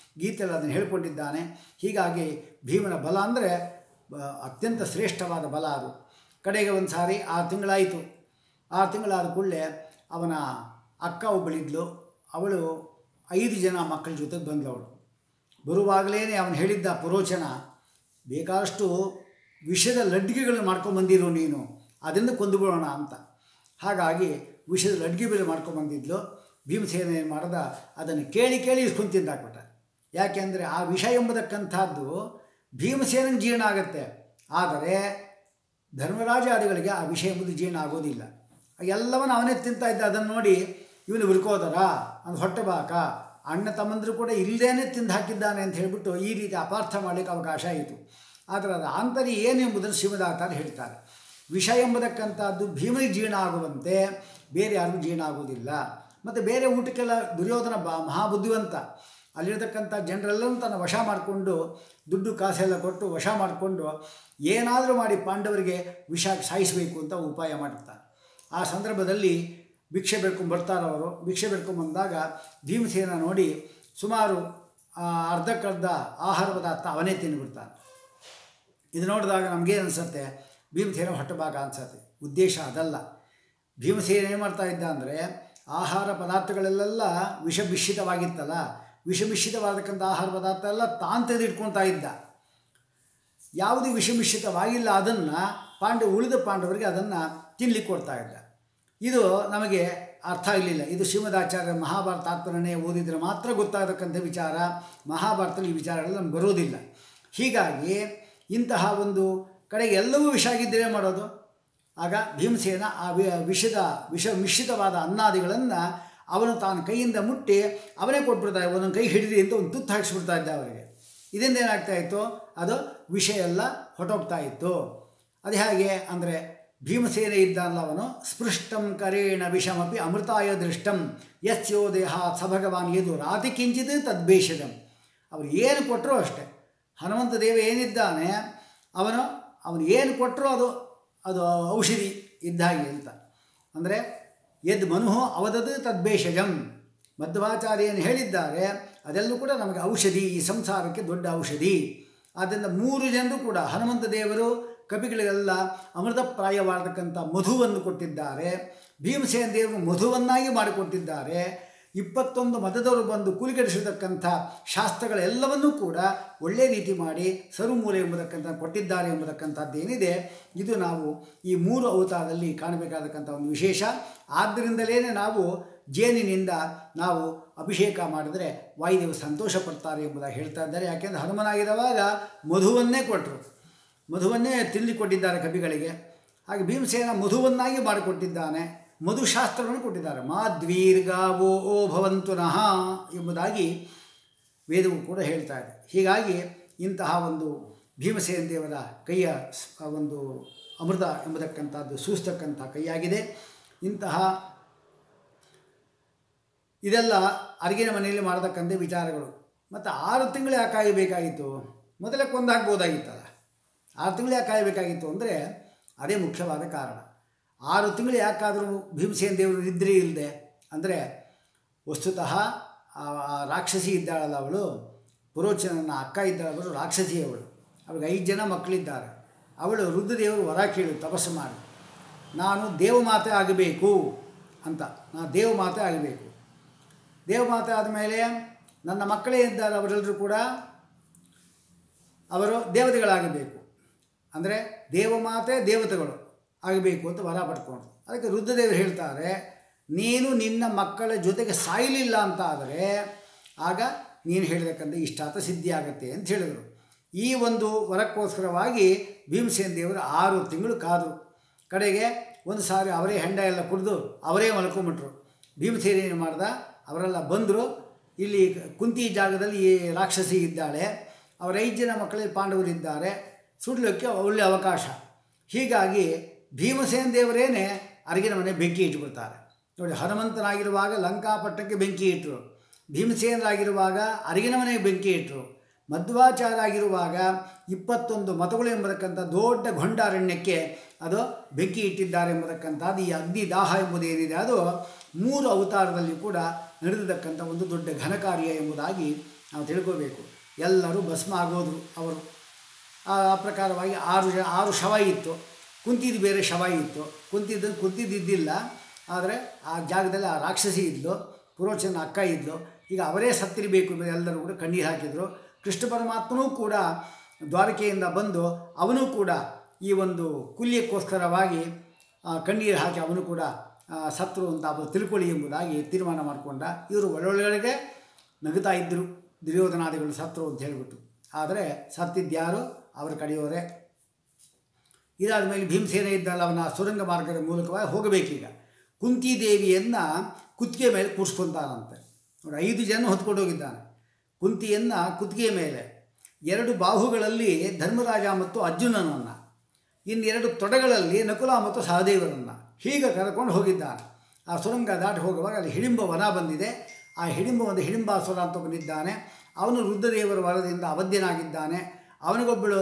ಗೀತೆಯಲ್ಲಿ ಅದನ್ನು ಹೇಳ್ಕೊಂಡಿದ್ದಾನೆ ಹೀಗಾಗಿ ಭೀಮನ ಬಲ ಅಂದರೆ ಅತ್ಯಂತ ಶ್ರೇಷ್ಠವಾದ ಬಲ ಅದು ಕಡೆಗೆ ಒಂದು ಸಾರಿ ಆರು ತಿಂಗಳಾಯಿತು ಆರು ತಿಂಗಳಾದ ಕೂಡಲೇ ಅವನ ಅಕ್ಕ ಒಬ್ಬಳಿದ್ಲು ಅವಳು ಐದು ಜನ ಮಕ್ಕಳ ಜೊತೆಗೆ ಬಂದಳು ಅವಳು ಬರುವಾಗಲೇ ಅವನು ಹೇಳಿದ್ದ ಪುರೋಚನ ಬೇಕಾದಷ್ಟು ವಿಷದ ಲಡ್ಡಿಗೆಗಳನ್ನು ಮಾಡ್ಕೊಂಬಂದಿರು ನೀನು ಅದರಿಂದ ಕೊಂದುಬಿಡೋಣ ಅಂತ ಹಾಗಾಗಿ ವಿಷದ ಲಡ್ಗೆ ಬೇರೆ ಮಾಡ್ಕೊಂಬಂದಿದ್ಲು ಭೀಮಸೇನ ಏನು ಮಾಡ್ದ ಅದನ್ನು ಕೇಳಿ ಕೇಳಿ ಇಸ್ಕೊಂಡು ತಿಂದಾಕ್ಬಿಟ್ಟ ಯಾಕೆಂದರೆ ಆ ವಿಷ ಎಂಬುದಕ್ಕಂಥದ್ದು ಭೀಮಸೇನಂಗೆ ಜೀರ್ಣ ಆಗುತ್ತೆ ಆದರೆ ಧರ್ಮರಾಜಾದಿಗಳಿಗೆ ಆ ವಿಷಯ ಎಂಬುದು ಜೀರ್ಣ ಆಗೋದಿಲ್ಲ ಎಲ್ಲವನ್ನು ಅವನೇ ತಿಂತಾ ಇದ್ದ ಅದನ್ನು ನೋಡಿ ಇವನು ಬಿರ್ಕೋದರ ಅದು ಹೊಟ್ಟೆ ಬಾಕ ಅಣ್ಣ ತಮ್ಮಂದರು ಕೂಡ ಇಲ್ಲದೇನೆ ತಿಂದು ಹಾಕಿದ್ದಾನೆ ಅಂತ ಹೇಳಿಬಿಟ್ಟು ಈ ರೀತಿ ಅಪಾರ್ಥ ಮಾಡಲಿಕ್ಕೆ ಅವಕಾಶ ಆಯಿತು ಆದರೆ ಅದು ಆಂತರ್ಯ ಏನು ಎಂಬುದನ್ನು ಶಿವದಾಚಾರ್ಯ ಹೇಳ್ತಾರೆ ವಿಷ ಎಂಬುದಕ್ಕಂಥದ್ದು ಭೀಮನಿಗೆ ಜೀರ್ಣ ಆಗುವಂತೆ ಬೇರೆ ಯಾರಿಗೂ ಜೀರ್ಣ ಆಗೋದಿಲ್ಲ ಮತ್ತು ಬೇರೆ ಊಟಕ್ಕೆಲ್ಲ ದುರ್ಯೋಧನ ಬಾ ಮಹಾಬುದ್ಧಿವಂತ ಅಲ್ಲಿರತಕ್ಕಂಥ ಜನರೆಲ್ಲರೂ ತನ್ನ ವಶ ಮಾಡಿಕೊಂಡು ದುಡ್ಡು ಕಾಸೆಲ್ಲ ಕೊಟ್ಟು ವಶ ಮಾಡಿಕೊಂಡು ಏನಾದರೂ ಮಾಡಿ ಪಾಂಡವರಿಗೆ ವಿಷ ಸಾಯಿಸಬೇಕು ಅಂತ ಉಪಾಯ ಮಾಡಿರ್ತಾನೆ ಆ ಸಂದರ್ಭದಲ್ಲಿ ಭಿಕ್ಷೆ ಬೇಡ್ಕೊಂಡು ಬರ್ತಾರವರು ಭಿಕ್ಷೆ ಬೇಡ್ಕೊಂಡು ಬಂದಾಗ ಭೀಮಸೇನ ನೋಡಿ ಸುಮಾರು ಆ, ಅರ್ಧಕ್ಕರ್ಧ ಆಹಾರ ಪದಾರ್ಥ ಅವನೇ ತಿಂದುಬಿಡ್ತಾನೆ ಇದು ನೋಡಿದಾಗ ನಮಗೇನು ಅನಿಸುತ್ತೆ ಭೀಮಸೇನ ಹೊಟ್ಟೆಭಾಗ ಅನಿಸುತ್ತೆ ಉದ್ದೇಶ ಅದಲ್ಲ ಭೀಮಸೇನ ಏನು ಮಾಡ್ತಾ ಇದ್ದ ಅಂದರೆ ಆಹಾರ ಪದಾರ್ಥಗಳೆಲ್ಲ ವಿಷಮಿಶ್ರಿತವಾಗಿತ್ತಲ್ಲ ವಿಷಮಿಶ್ರಿತವಾದಕ್ಕಂಥ ಆಹಾರ ಪದಾರ್ಥ ಎಲ್ಲ ತಾನು ತೆಗೆದಿಟ್ಕೊಳ್ತಾ ಇದ್ದ ಯಾವುದು ವಿಷಮಿಶ್ರಿತವಾಗಿಲ್ಲ ಅದನ್ನು ಪಾಂಡವ ಉಳಿದ ಪಾಂಡವರಿಗೆ ಅದನ್ನು ತಿನ್ಲಿಕ್ಕೆ ಕೊಡ್ತಾ ಇದ್ದ ಇದು ನಮಗೆ ಅರ್ಥ ಆಗಲಿಲ್ಲ ಇದು ಶ್ರೀಮದಾಚಾರ್ಯ ಮಹಾಭಾರತ ತಾತ್ಪರ್ಯನೇ ಓದಿದರೆ ಮಾತ್ರ ಗೊತ್ತಾಗತಕ್ಕಂಥ ವಿಚಾರ ಮಹಾಭಾರತದಲ್ಲಿ ಈ ವಿಚಾರಗಳು ನಮ್ಗೆ ಬರೋದಿಲ್ಲ ಹೀಗಾಗಿ ಇಂತಹ ಒಂದು ಕಡೆಗೆ ಎಲ್ಲವೂ ವಿಷ ಆಗಿದ್ದರೆ ಮಾಡೋದು ಆಗ ಭೀಮಸೇನ ಆ ವಿ ವಿಷದ ವಿಷ ಮಿಶ್ರಿತವಾದ ಅನ್ನಾದಿಗಳನ್ನು ಅವನು ತಾನು ಕೈಯಿಂದ ಮುಟ್ಟಿ ಅವನೇ ಕೊಟ್ಬಿಡ್ತಾ ಇದ್ದ ಒಂದೊಂದು ಕೈ ಹಿಡಿದಿ ಅಂತ ಒಂದು ತುತ್ತು ಹಾಕಿಸ್ಬಿಡ್ತಾ ಇದ್ದ ಅವರಿಗೆ ಇದರಿಂದ ಏನಾಗ್ತಾ ಇತ್ತು ಅದು ವಿಷ ಎಲ್ಲ ಹೊಟ್ಟೋಗ್ತಾ ಇತ್ತು ಅದು ಹೇಗೆ ಅಂದರೆ ಭೀಮಸೇನ ಇದ್ದಲ್ಲ ಅವನು ಸ್ಪೃಷ್ಟಂ ಕರೇಣ ವಿಷಮಪಿ ಅಮೃತಾಯ ದೃಷ್ಟಂ ಯಸ್ಯೋ ದೇಹ ಸ ಭಗವಾನ್ ಎದು ರಾತಿ ಕಿಂಚಿತ್ ತದ್ಭೇಷಜಂ ಅವ್ರು ಏನು ಕೊಟ್ಟರು ಅಷ್ಟೆ ಹನುಮಂತ ದೇವ ಏನಿದ್ದಾನೆ ಅವನು ಅವನು ಏನು ಕೊಟ್ಟರು ಅದು ಅದು ಔಷಧಿ ಇದ್ದ ಹಾಗೆ ಅಂತ ಅಂದರೆ ಎದ್ ಮನು ಅವದದು ತದ್ಭೇಷಜಂ ಮಧ್ವಾಚಾರ್ಯನು ಹೇಳಿದ್ದಾರೆ ಅದೆಲ್ಲೂ ಕೂಡ ನಮಗೆ ಔಷಧಿ ಈ ಸಂಸಾರಕ್ಕೆ ದೊಡ್ಡ ಔಷಧಿ ಆದ್ದರಿಂದ ಮೂರು ಜನರು ಕೂಡ ಹನುಮಂತ ದೇವರು ಕಪಿಗಳಿಗೆಲ್ಲ ಅಮೃತಪ್ರಾಯವಾಗತಕ್ಕಂಥ ಮಧುವನ್ನು ಕೊಟ್ಟಿದ್ದಾರೆ ಭೀಮಸೇನ ದೇವರು ಮಧುವನ್ನಾಗಿ ಮಾಡಿಕೊಟ್ಟಿದ್ದಾರೆ ಇಪ್ಪತ್ತೊಂದು ಮತದವರು ಬಂದು ಕೂಲಿಗೆಡಿಸಿರ್ತಕ್ಕಂಥ ಶಾಸ್ತ್ರಗಳೆಲ್ಲವನ್ನೂ ಕೂಡ ಒಳ್ಳೆಯ ರೀತಿ ಮಾಡಿ ಸರುಮೂಲ ಎಂಬುದಕ್ಕಂಥ ಕೊಟ್ಟಿದ್ದಾರೆ ಎಂಬುದಕ್ಕಂಥದ್ದೇನಿದೆ ಇದು ನಾವು ಈ ಮೂರು ಅವತಾರದಲ್ಲಿ ಕಾಣಬೇಕಾದಕ್ಕಂಥ ಒಂದು ವಿಶೇಷ ಆದ್ದರಿಂದಲೇ ನಾವು ಜೇನಿನಿಂದ ನಾವು ಅಭಿಷೇಕ ಮಾಡಿದರೆ ವಾಯುದೇವ ಸಂತೋಷ ಪಡ್ತಾರೆ ಎಂಬುದಾಗಿ ಹೇಳ್ತಾ ಇದ್ದಾರೆ ಯಾಕೆಂದರೆ ಹನುಮನಾಗಿರುವಾಗ ಮಧುವನ್ನೇ ಕೊಟ್ಟರು ಮಧುವನ್ನೇ ತಿಂದು ಕೊಟ್ಟಿದ್ದಾರೆ ಕವಿಗಳಿಗೆ ಹಾಗೆ ಭೀಮಸೇನ ಮಧುವನ್ನಾಗಿ ಮಾಡಿಕೊಟ್ಟಿದ್ದಾನೆ ಮಧುಶಾಸ್ತ್ರವನ್ನು ಕೊಟ್ಟಿದ್ದಾರೆ ಮಾದ್ವೀರ್ಗಾವೋ ಓ ಭವಂತು ನಃ ಎಂಬುದಾಗಿ ವೇದವು ಕೂಡ ಹೇಳ್ತಾ ಇದೆ ಹೀಗಾಗಿ ಇಂತಹ ಒಂದು ಭೀಮಸೇನ ದೇವರ ಕೈಯ ಸ್- ಒಂದು ಅಮೃತ ಎಂಬುದಕ್ಕಂಥದ್ದು ಸೂಸ್ತಕ್ಕಂಥ ಕೈಯಾಗಿದೆ ಇಂತಹ ಇದೆಲ್ಲ ಅರಿಗಿನ ಮನೆಯಲ್ಲಿ ಮಾಡತಕ್ಕಂಥ ವಿಚಾರಗಳು ಮತ್ತು ಆರು ತಿಂಗಳು ಯಾಕೆ ಕಾಯಬೇಕಾಗಿತ್ತು ಮೊದಲೇ ಕೊಂದಾಗ್ಬೋದಾಗಿತ್ತಲ್ಲ ಆರು ತಿಂಗಳು ಯಾಕೆ ಕಾಯಬೇಕಾಗಿತ್ತು ಅಂದರೆ ಅದೇ ಮುಖ್ಯವಾದ ಕಾರಣ ಆರು ತಿಂಗಳು ಯಾಕಾದರೂ ಭೀಮಸೇನ ದೇವರು ನಿದ್ರೆ ಇಲ್ಲದೆ ಅಂದರೆ ವಸ್ತುತಃ ಆ ಆ ರಾಕ್ಷಸಿ ಇದ್ದಾಳಲ್ಲ ಅವಳು ಪುರೋಚನನ ಅಕ್ಕ ಇದ್ದಾಳೆ ಅವಳು ರಾಕ್ಷಸಿ ಅವಳು ಅವಳಿಗೆ ಐದು ಜನ ಮಕ್ಕಳಿದ್ದಾರೆ ಅವಳು ರುದ್ರದೇವರು ವರ ಕೇಳು ತಪಸ್ಸು ಮಾಡಿ ನಾನು ದೇವಮಾತೆ ಆಗಬೇಕು ಅಂತ ನಾನು ದೇವಮಾತೆ ಆಗಬೇಕು ದೇವಮಾತೆ ಆದಮೇಲೆ ನನ್ನ ಮಕ್ಕಳೇ ಇದ್ದಾರೆ ಅವರೆಲ್ಲರೂ ಕೂಡ ಅವರು ದೇವತೆಗಳಾಗಬೇಕು ಅಂದರೆ ದೇವಮಾತೆ ದೇವತೆಗಳು ಆಗಬೇಕು ಅಂತ ವರ ಪಡ್ಕೊಂಡು ಅದಕ್ಕೆ ರುದ್ರದೇವರು ಹೇಳ್ತಾರೆ ನೀನು ನಿನ್ನ ಮಕ್ಕಳ ಜೊತೆಗೆ ಸಾಯಲಿಲ್ಲ ಅಂತ ಆದರೆ ಆಗ ನೀನು ಹೇಳಿದಕ್ಕಂಥ ಇಷ್ಟಾತ ಸಿದ್ಧಿ ಆಗುತ್ತೆ ಅಂತ ಹೇಳಿದರು ಈ ಒಂದು ವರಕ್ಕೋಸ್ಕರವಾಗಿ ಭೀಮಸೇನ ದೇವರು ಆರು ತಿಂಗಳು ಕಾದರು ಕಡೆಗೆ ಒಂದು ಸಾರಿ ಅವರೇ ಹೆಂಡ ಎಲ್ಲ ಕುಡಿದು ಅವರೇ ಮಲ್ಕೊಂಬಿಟ್ರು ಭೀಮಸೇನ ಏನು ಮಾಡ್ದ ಅವರೆಲ್ಲ ಬಂದರು ಇಲ್ಲಿ ಕುಂತಿ ಜಾಗದಲ್ಲಿ ಈ ರಾಕ್ಷಸಿ ಇದ್ದಾಳೆ ಅವರ ಐದು ಜನ ಮಕ್ಕಳಲ್ಲಿ ಪಾಂಡವರಿದ್ದಾರೆ ಸುಡಲಿಕ್ಕೆ ಒಳ್ಳೆಯ ಅವಕಾಶ ಹೀಗಾಗಿ ಭೀಮಸೇನ ದೇವರೇನೆ ಅರಗಿನ ಮನೆ ಬೆಂಕಿ ಇಟ್ಬಿಡ್ತಾರೆ ನೋಡಿ ಹನುಮಂತನಾಗಿರುವಾಗ ಲಂಕಾಪಟ್ಟಕ್ಕೆ ಬೆಂಕಿ ಇಟ್ಟರು ಭೀಮಸೇನರಾಗಿರುವಾಗ ಅರಗಿನ ಮನೆಗೆ ಬೆಂಕಿ ಇಟ್ಟರು ಮಧ್ವಾಚಾರ ಆಗಿರುವಾಗ ಇಪ್ಪತ್ತೊಂದು ಮತಗಳು ಎಂಬತಕ್ಕಂಥ ದೊಡ್ಡ ಗೊಂಡಾರಣ್ಯಕ್ಕೆ ಅದು ಬೆಂಕಿ ಇಟ್ಟಿದ್ದಾರೆ ಎಂಬತಕ್ಕಂಥದ್ದು ಈ ಅಗ್ನಿ ದಾಹ ಎಂಬುದೇನಿದೆ ಅದು ಮೂರು ಅವತಾರದಲ್ಲಿ ಕೂಡ ನಡೆದಿರ್ತಕ್ಕಂಥ ಒಂದು ದೊಡ್ಡ ಘನಕಾರ್ಯ ಎಂಬುದಾಗಿ ನಾವು ತಿಳ್ಕೋಬೇಕು ಎಲ್ಲರೂ ಭಸ್ಮ ಆಗೋದ್ರು ಅವರು ಆ ಆ ಪ್ರಕಾರವಾಗಿ ಆರು ಜ ಆರು ಶವ ಇತ್ತು ಕುಂತಿದ್ದು ಬೇರೆ ಶವ ಇತ್ತು ಕುಂತಿದ್ದು ಕುಂತಿದ್ದಿದ್ದಿಲ್ಲ ಆದರೆ ಆ ಜಾಗದಲ್ಲಿ ಆ ರಾಕ್ಷಸಿ ಇದ್ಲು ಪುರೋಚನ ಅಕ್ಕ ಇದ್ಲು ಈಗ ಅವರೇ ಸತ್ತಿರಬೇಕು ಅಂತ ಎಲ್ಲರೂ ಕೂಡ ಕಣ್ಣೀರು ಹಾಕಿದರು ಕೃಷ್ಣ ಪರಮಾತ್ಮನೂ ಕೂಡ ದ್ವಾರಕೆಯಿಂದ ಬಂದು ಅವನು ಕೂಡ ಈ ಒಂದು ಕುಲ್ಯಕ್ಕೋಸ್ಕರವಾಗಿ ಆ, ಕಣ್ಣೀರು ಹಾಕಿ ಅವನು ಕೂಡ ಆ, ಸತ್ರು ಅಂತ ಅವರು ತಿಳ್ಕೊಳ್ಳಿ ಎಂಬುದಾಗಿ ತೀರ್ಮಾನ ಮಾಡಿಕೊಂಡ ಇವರು ಒಳ್ಳೊಳಗೆ ನಗುತ್ತಾ ಇದ್ದರು ದುರ್ಯೋಧನಾದಿಗಳು ಸತ್ರು ಅಂತ ಹೇಳಿಬಿಟ್ಟು ಆದರೆ ಸತ್ತಿದ್ಯಾರು ಅವರ ಕಡೆಯವರೇ ಇದಾದ ಮೇಲೆ ಭೀಮಸೇನ ಇದ್ದಲ್ಲ ಅವನ ಸುರಂಗ ಮಾರ್ಗದ ಮೂಲಕವಾಗಿ ಹೋಗಬೇಕೀಗ ಕುಂತಿದೇವಿಯನ್ನು ಕುತ್ತಿಗೆ ಮೇಲೆ ಕೂರಿಸ್ಕೊಂತಾನಂತೆ ನೋಡಿ ಐದು ಜನ ಹೊತ್ಕೊಂಡು ಹೋಗಿದ್ದಾನೆ ಕುಂತಿಯನ್ನು ಕುತ್ತಿಗೆ ಮೇಲೆ ಎರಡು ಬಾಹುಗಳಲ್ಲಿ ಧರ್ಮರಾಜ ಮತ್ತು ಅರ್ಜುನನನ್ನು ಇನ್ನೆರಡು ತೊಡೆಗಳಲ್ಲಿ ನಕುಲ ಮತ್ತು ಸಹದೇವರನ್ನು ಹೀಗೆ ಕರ್ಕೊಂಡು ಹೋಗಿದ್ದಾನೆ ಆ ಸುರಂಗ ದಾಟಿ ಹೋಗುವಾಗ ಅಲ್ಲಿ ಹಿಡಿಂಬ ವನ ಬಂದಿದೆ ಆ ಹಿಡಿಂಬ ಒಂದು ಹಿಡಿಂಬಾಸುರ ಅಂತ ಬಂದಿದ್ದಾನೆ ಅವನು ರುದ್ರದೇವರ ವರದಿಂದ ಅವಧ್ಯನಾಗಿದ್ದಾನೆ ಅವನಿಗೊಬ್ಬಳು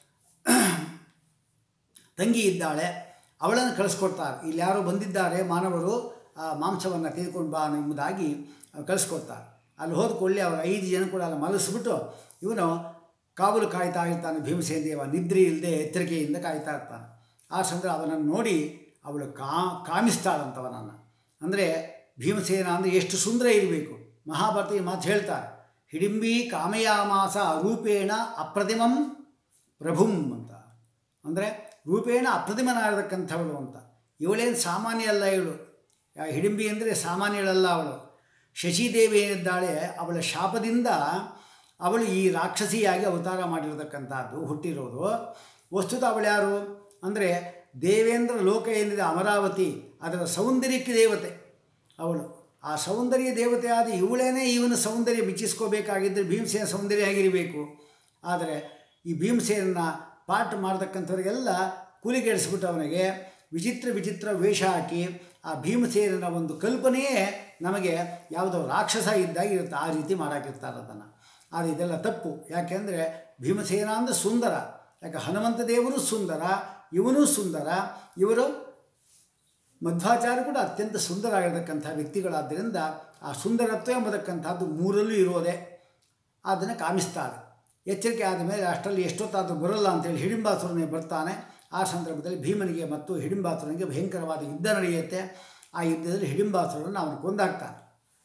ತಂಗಿ ಇದ್ದಾಳೆ ಅವಳನ್ನು ಕಳಿಸ್ಕೊಡ್ತಾರೆ ಇಲ್ಲಿ ಯಾರೋ ಬಂದಿದ್ದಾರೆ ಮಾನವರು ಆ ಮಾಂಸವನ್ನು ತೆಗೆದುಕೊಂಡು ಬಾ ಎಂಬುದಾಗಿ ಕಳಿಸ್ಕೊಡ್ತಾರೆ ಅಲ್ಲಿ ಹೋದ ಕೂಡಲೇ ಅವರು ಐದು ಜನ ಕೂಡ ಅಲ್ಲಿ ಮಲಗಿಸ್ಬಿಟ್ಟು ಇವನು ಕಾವಲು ಕಾಯ್ತಾ ಇರ್ತಾನೆ ಭೀಮಸೇನ ದೇವ ನಿದ್ರೆ ಇಲ್ಲದೆ ಎಚ್ಚರಿಕೆಯಿಂದ ಕಾಯ್ತಾ ಇರ್ತಾನೆ ಆ ಸಂದರ್ಭ ಅವನನ್ನು ನೋಡಿ ಅವಳು ಕಾ ಕಾಮಿಸ್ತಾಳಂತವನನ್ನು ಅಂದರೆ ಭೀಮಸೇನ ಅಂದರೆ ಎಷ್ಟು ಸುಂದರ ಇರಬೇಕು ಮಹಾಭಾರತ ಈ ಮಾತು ಹೇಳ್ತಾರೆ ಹಿಡಿಂಬಿ ಕಾಮಯಾಮಾಸ ರೂಪೇಣ ಅಪ್ರತಿಮಂ ಪ್ರಭುಂ ಅಂತ ಅಂದರೆ ರೂಪೇಣ ಅಪ್ರತಿಮನಾಗಿರ್ತಕ್ಕಂಥವಳು ಅಂತ ಇವಳೇನು ಸಾಮಾನ್ಯ ಅಲ್ಲ ಇವಳು ಯಾ- ಹಿಡಿಂಬಿ ಅಂದರೆ ಸಾಮಾನ್ಯಳಲ್ಲ ಅವಳು ಶಶಿದೇವಿ ಏನಿದ್ದಾಳೆ ಅವಳ ಶಾಪದಿಂದ ಅವಳು ಈ ರಾಕ್ಷಸಿಯಾಗಿ ಅವತಾರ ಮಾಡಿರತಕ್ಕಂಥದ್ದು ಹುಟ್ಟಿರೋದು ವಸ್ತುತ ಅವಳು ಯಾರು ಅಂದರೆ ದೇವೇಂದ್ರ ಲೋಕ ಏನಿದೆ ಅಮರಾವತಿ ಅದರ ಸೌಂದರ್ಯಕ್ಕೆ ದೇವತೆ ಅವಳು ಆ ಸೌಂದರ್ಯ ದೇವತೆ ಆದ ಇವಳೇನೇ ಇವನ ಸೌಂದರ್ಯ ಮೆಚ್ಚಿಸ್ಕೋಬೇಕಾಗಿದ್ದರೆ ಭೀಮಸೇನ ಸೌಂದರ್ಯ ಆಗಿರಬೇಕು ಆದರೆ ಈ ಭೀಮಸೇನ ಪಾಠ ಮಾಡತಕ್ಕಂಥವ್ರಿಗೆಲ್ಲ ಕೂಲಿಗೆಡಿಸ್ಬಿಟ್ಟು ಅವನಿಗೆ ವಿಚಿತ್ರ ವಿಚಿತ್ರ ವೇಷ ಹಾಕಿ ಆ ಭೀಮಸೇನನ ಒಂದು ಕಲ್ಪನೆಯೇ ನಮಗೆ ಯಾವುದೋ ರಾಕ್ಷಸ ಇದ್ದಾಗ ಇರುತ್ತೆ ಆ ರೀತಿ ಮಾಡಾಕಿರ್ತಾರೆ ಅದನ್ನು ಆದರೆ ಇದೆಲ್ಲ ತಪ್ಪು ಯಾಕೆಂದರೆ ಭೀಮಸೇನ ಅಂದರೆ ಸುಂದರ ಯಾಕೆ ಹನುಮಂತ ದೇವರು ಸುಂದರ ಇವನೂ ಸುಂದರ ಇವರು ಮಧ್ವಾಚಾರ್ಯ ಕೂಡ ಅತ್ಯಂತ ಸುಂದರವಾಗಿರತಕ್ಕಂಥ ವ್ಯಕ್ತಿಗಳಾದ್ದರಿಂದ ಆ ಸುಂದರತ್ವ ಎಂಬತಕ್ಕಂಥದ್ದು ಮೂರಲ್ಲೂ ಇರೋದೇ ಅದನ್ನು ಕಾಮಿಸ್ತಾರೆ ಎಚ್ಚರಿಕೆ ಆದ ಮೇಲೆ ಅಷ್ಟರಲ್ಲಿ ಎಷ್ಟೊತ್ತಾದರೂ ಬರಲ್ಲ ಅಂತೇಳಿ ಹಿಡಿಂಬಾಸುರನೇ ಬರ್ತಾನೆ ಆ ಸಂದರ್ಭದಲ್ಲಿ ಭೀಮನಿಗೆ ಮತ್ತು ಹಿಡಿಂಬಾಸುರನಿಗೆ ಭಯಂಕರವಾದ ಯುದ್ಧ ನಡೆಯುತ್ತೆ ಆ ಯುದ್ಧದಲ್ಲಿ ಹಿಡಿಂಬಾಸುರನ್ನು ಅವನು ಕೊಂದಾಕ್ತಾನೆ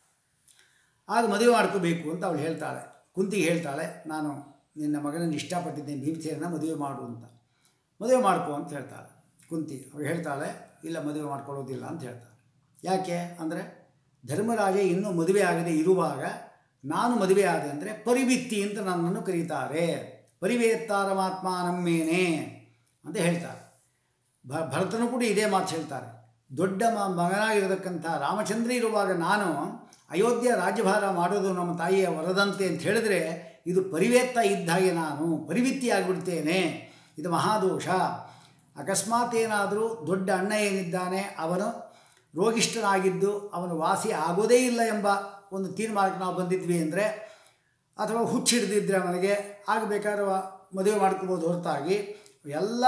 ಆಗ ಮದುವೆ ಮಾಡ್ಕೋಬೇಕು ಅಂತ ಅವಳು ಹೇಳ್ತಾಳೆ ಕುಂತಿಗೆ ಹೇಳ್ತಾಳೆ ನಾನು ನಿನ್ನ ಮಗನನ್ನು ಇಷ್ಟಪಟ್ಟಿದ್ದೇನೆ ಭೀಮಸೇನ ಮದುವೆ ಮಾಡು ಅಂತ ಮದುವೆ ಮಾಡ್ಕೊ ಅಂತ ಹೇಳ್ತಾಳೆ ಕುಂತಿ ಅವಳು ಹೇಳ್ತಾಳೆ ಇಲ್ಲ ಮದುವೆ ಮಾಡ್ಕೊಳ್ಳೋದಿಲ್ಲ ಅಂತ ಹೇಳ್ತಾಳೆ ಯಾಕೆ ಅಂದರೆ ಧರ್ಮರಾಜ ಇನ್ನೂ ಮದುವೆ ಆಗದೆ ಇರುವಾಗ ನಾನು ಮದುವೆ ಆದೆ ಅಂದರೆ ಪರಿವಿತ್ತಿ ಅಂತ ನನ್ನನ್ನು ಕರೀತಾರೆ ಪರಿವೇತ್ತಾರ ಮಾತ್ಮ ನಮ್ಮೇನೆ ಅಂತ ಹೇಳ್ತಾರೆ ಭ ಭರತನು ಕೂಡ ಇದೇ ಮಾತು ಹೇಳ್ತಾರೆ ದೊಡ್ಡ ಮ ಮಗನಾಗಿರತಕ್ಕಂಥ ರಾಮಚಂದ್ರ ಇರುವಾಗ ನಾನು ಅಯೋಧ್ಯೆ ರಾಜ್ಯಭಾರ ಮಾಡೋದು ನಮ್ಮ ತಾಯಿಯ ವರದಂತೆ ಅಂತ ಹೇಳಿದ್ರೆ ಇದು ಪರಿವೇತ್ತ ಇದ್ದ ಹಾಗೆ ನಾನು ಪರಿವಿತ್ತಿಯಾಗಿಬಿಡ್ತೇನೆ ಇದು ಮಹಾದೋಷ ಅಕಸ್ಮಾತ್ ಏನಾದರೂ ದೊಡ್ಡ ಅಣ್ಣ ಏನಿದ್ದಾನೆ ಅವನು ರೋಗಿಷ್ಠನಾಗಿದ್ದು ಅವನು ವಾಸಿ ಆಗೋದೇ ಇಲ್ಲ ಎಂಬ ಒಂದು ತೀರ್ಮಾನಕ್ಕೆ ನಾವು ಬಂದಿದ್ವಿ ಅಂದರೆ ಅಥವಾ ಹುಚ್ಚಿಡ್ದಿದ್ರೆ ಅವನಿಗೆ ಆಗಬೇಕಾದ್ರೆ ಮದುವೆ ಮಾಡ್ಕೋಬೋದು ಹೊರತಾಗಿ ಎಲ್ಲ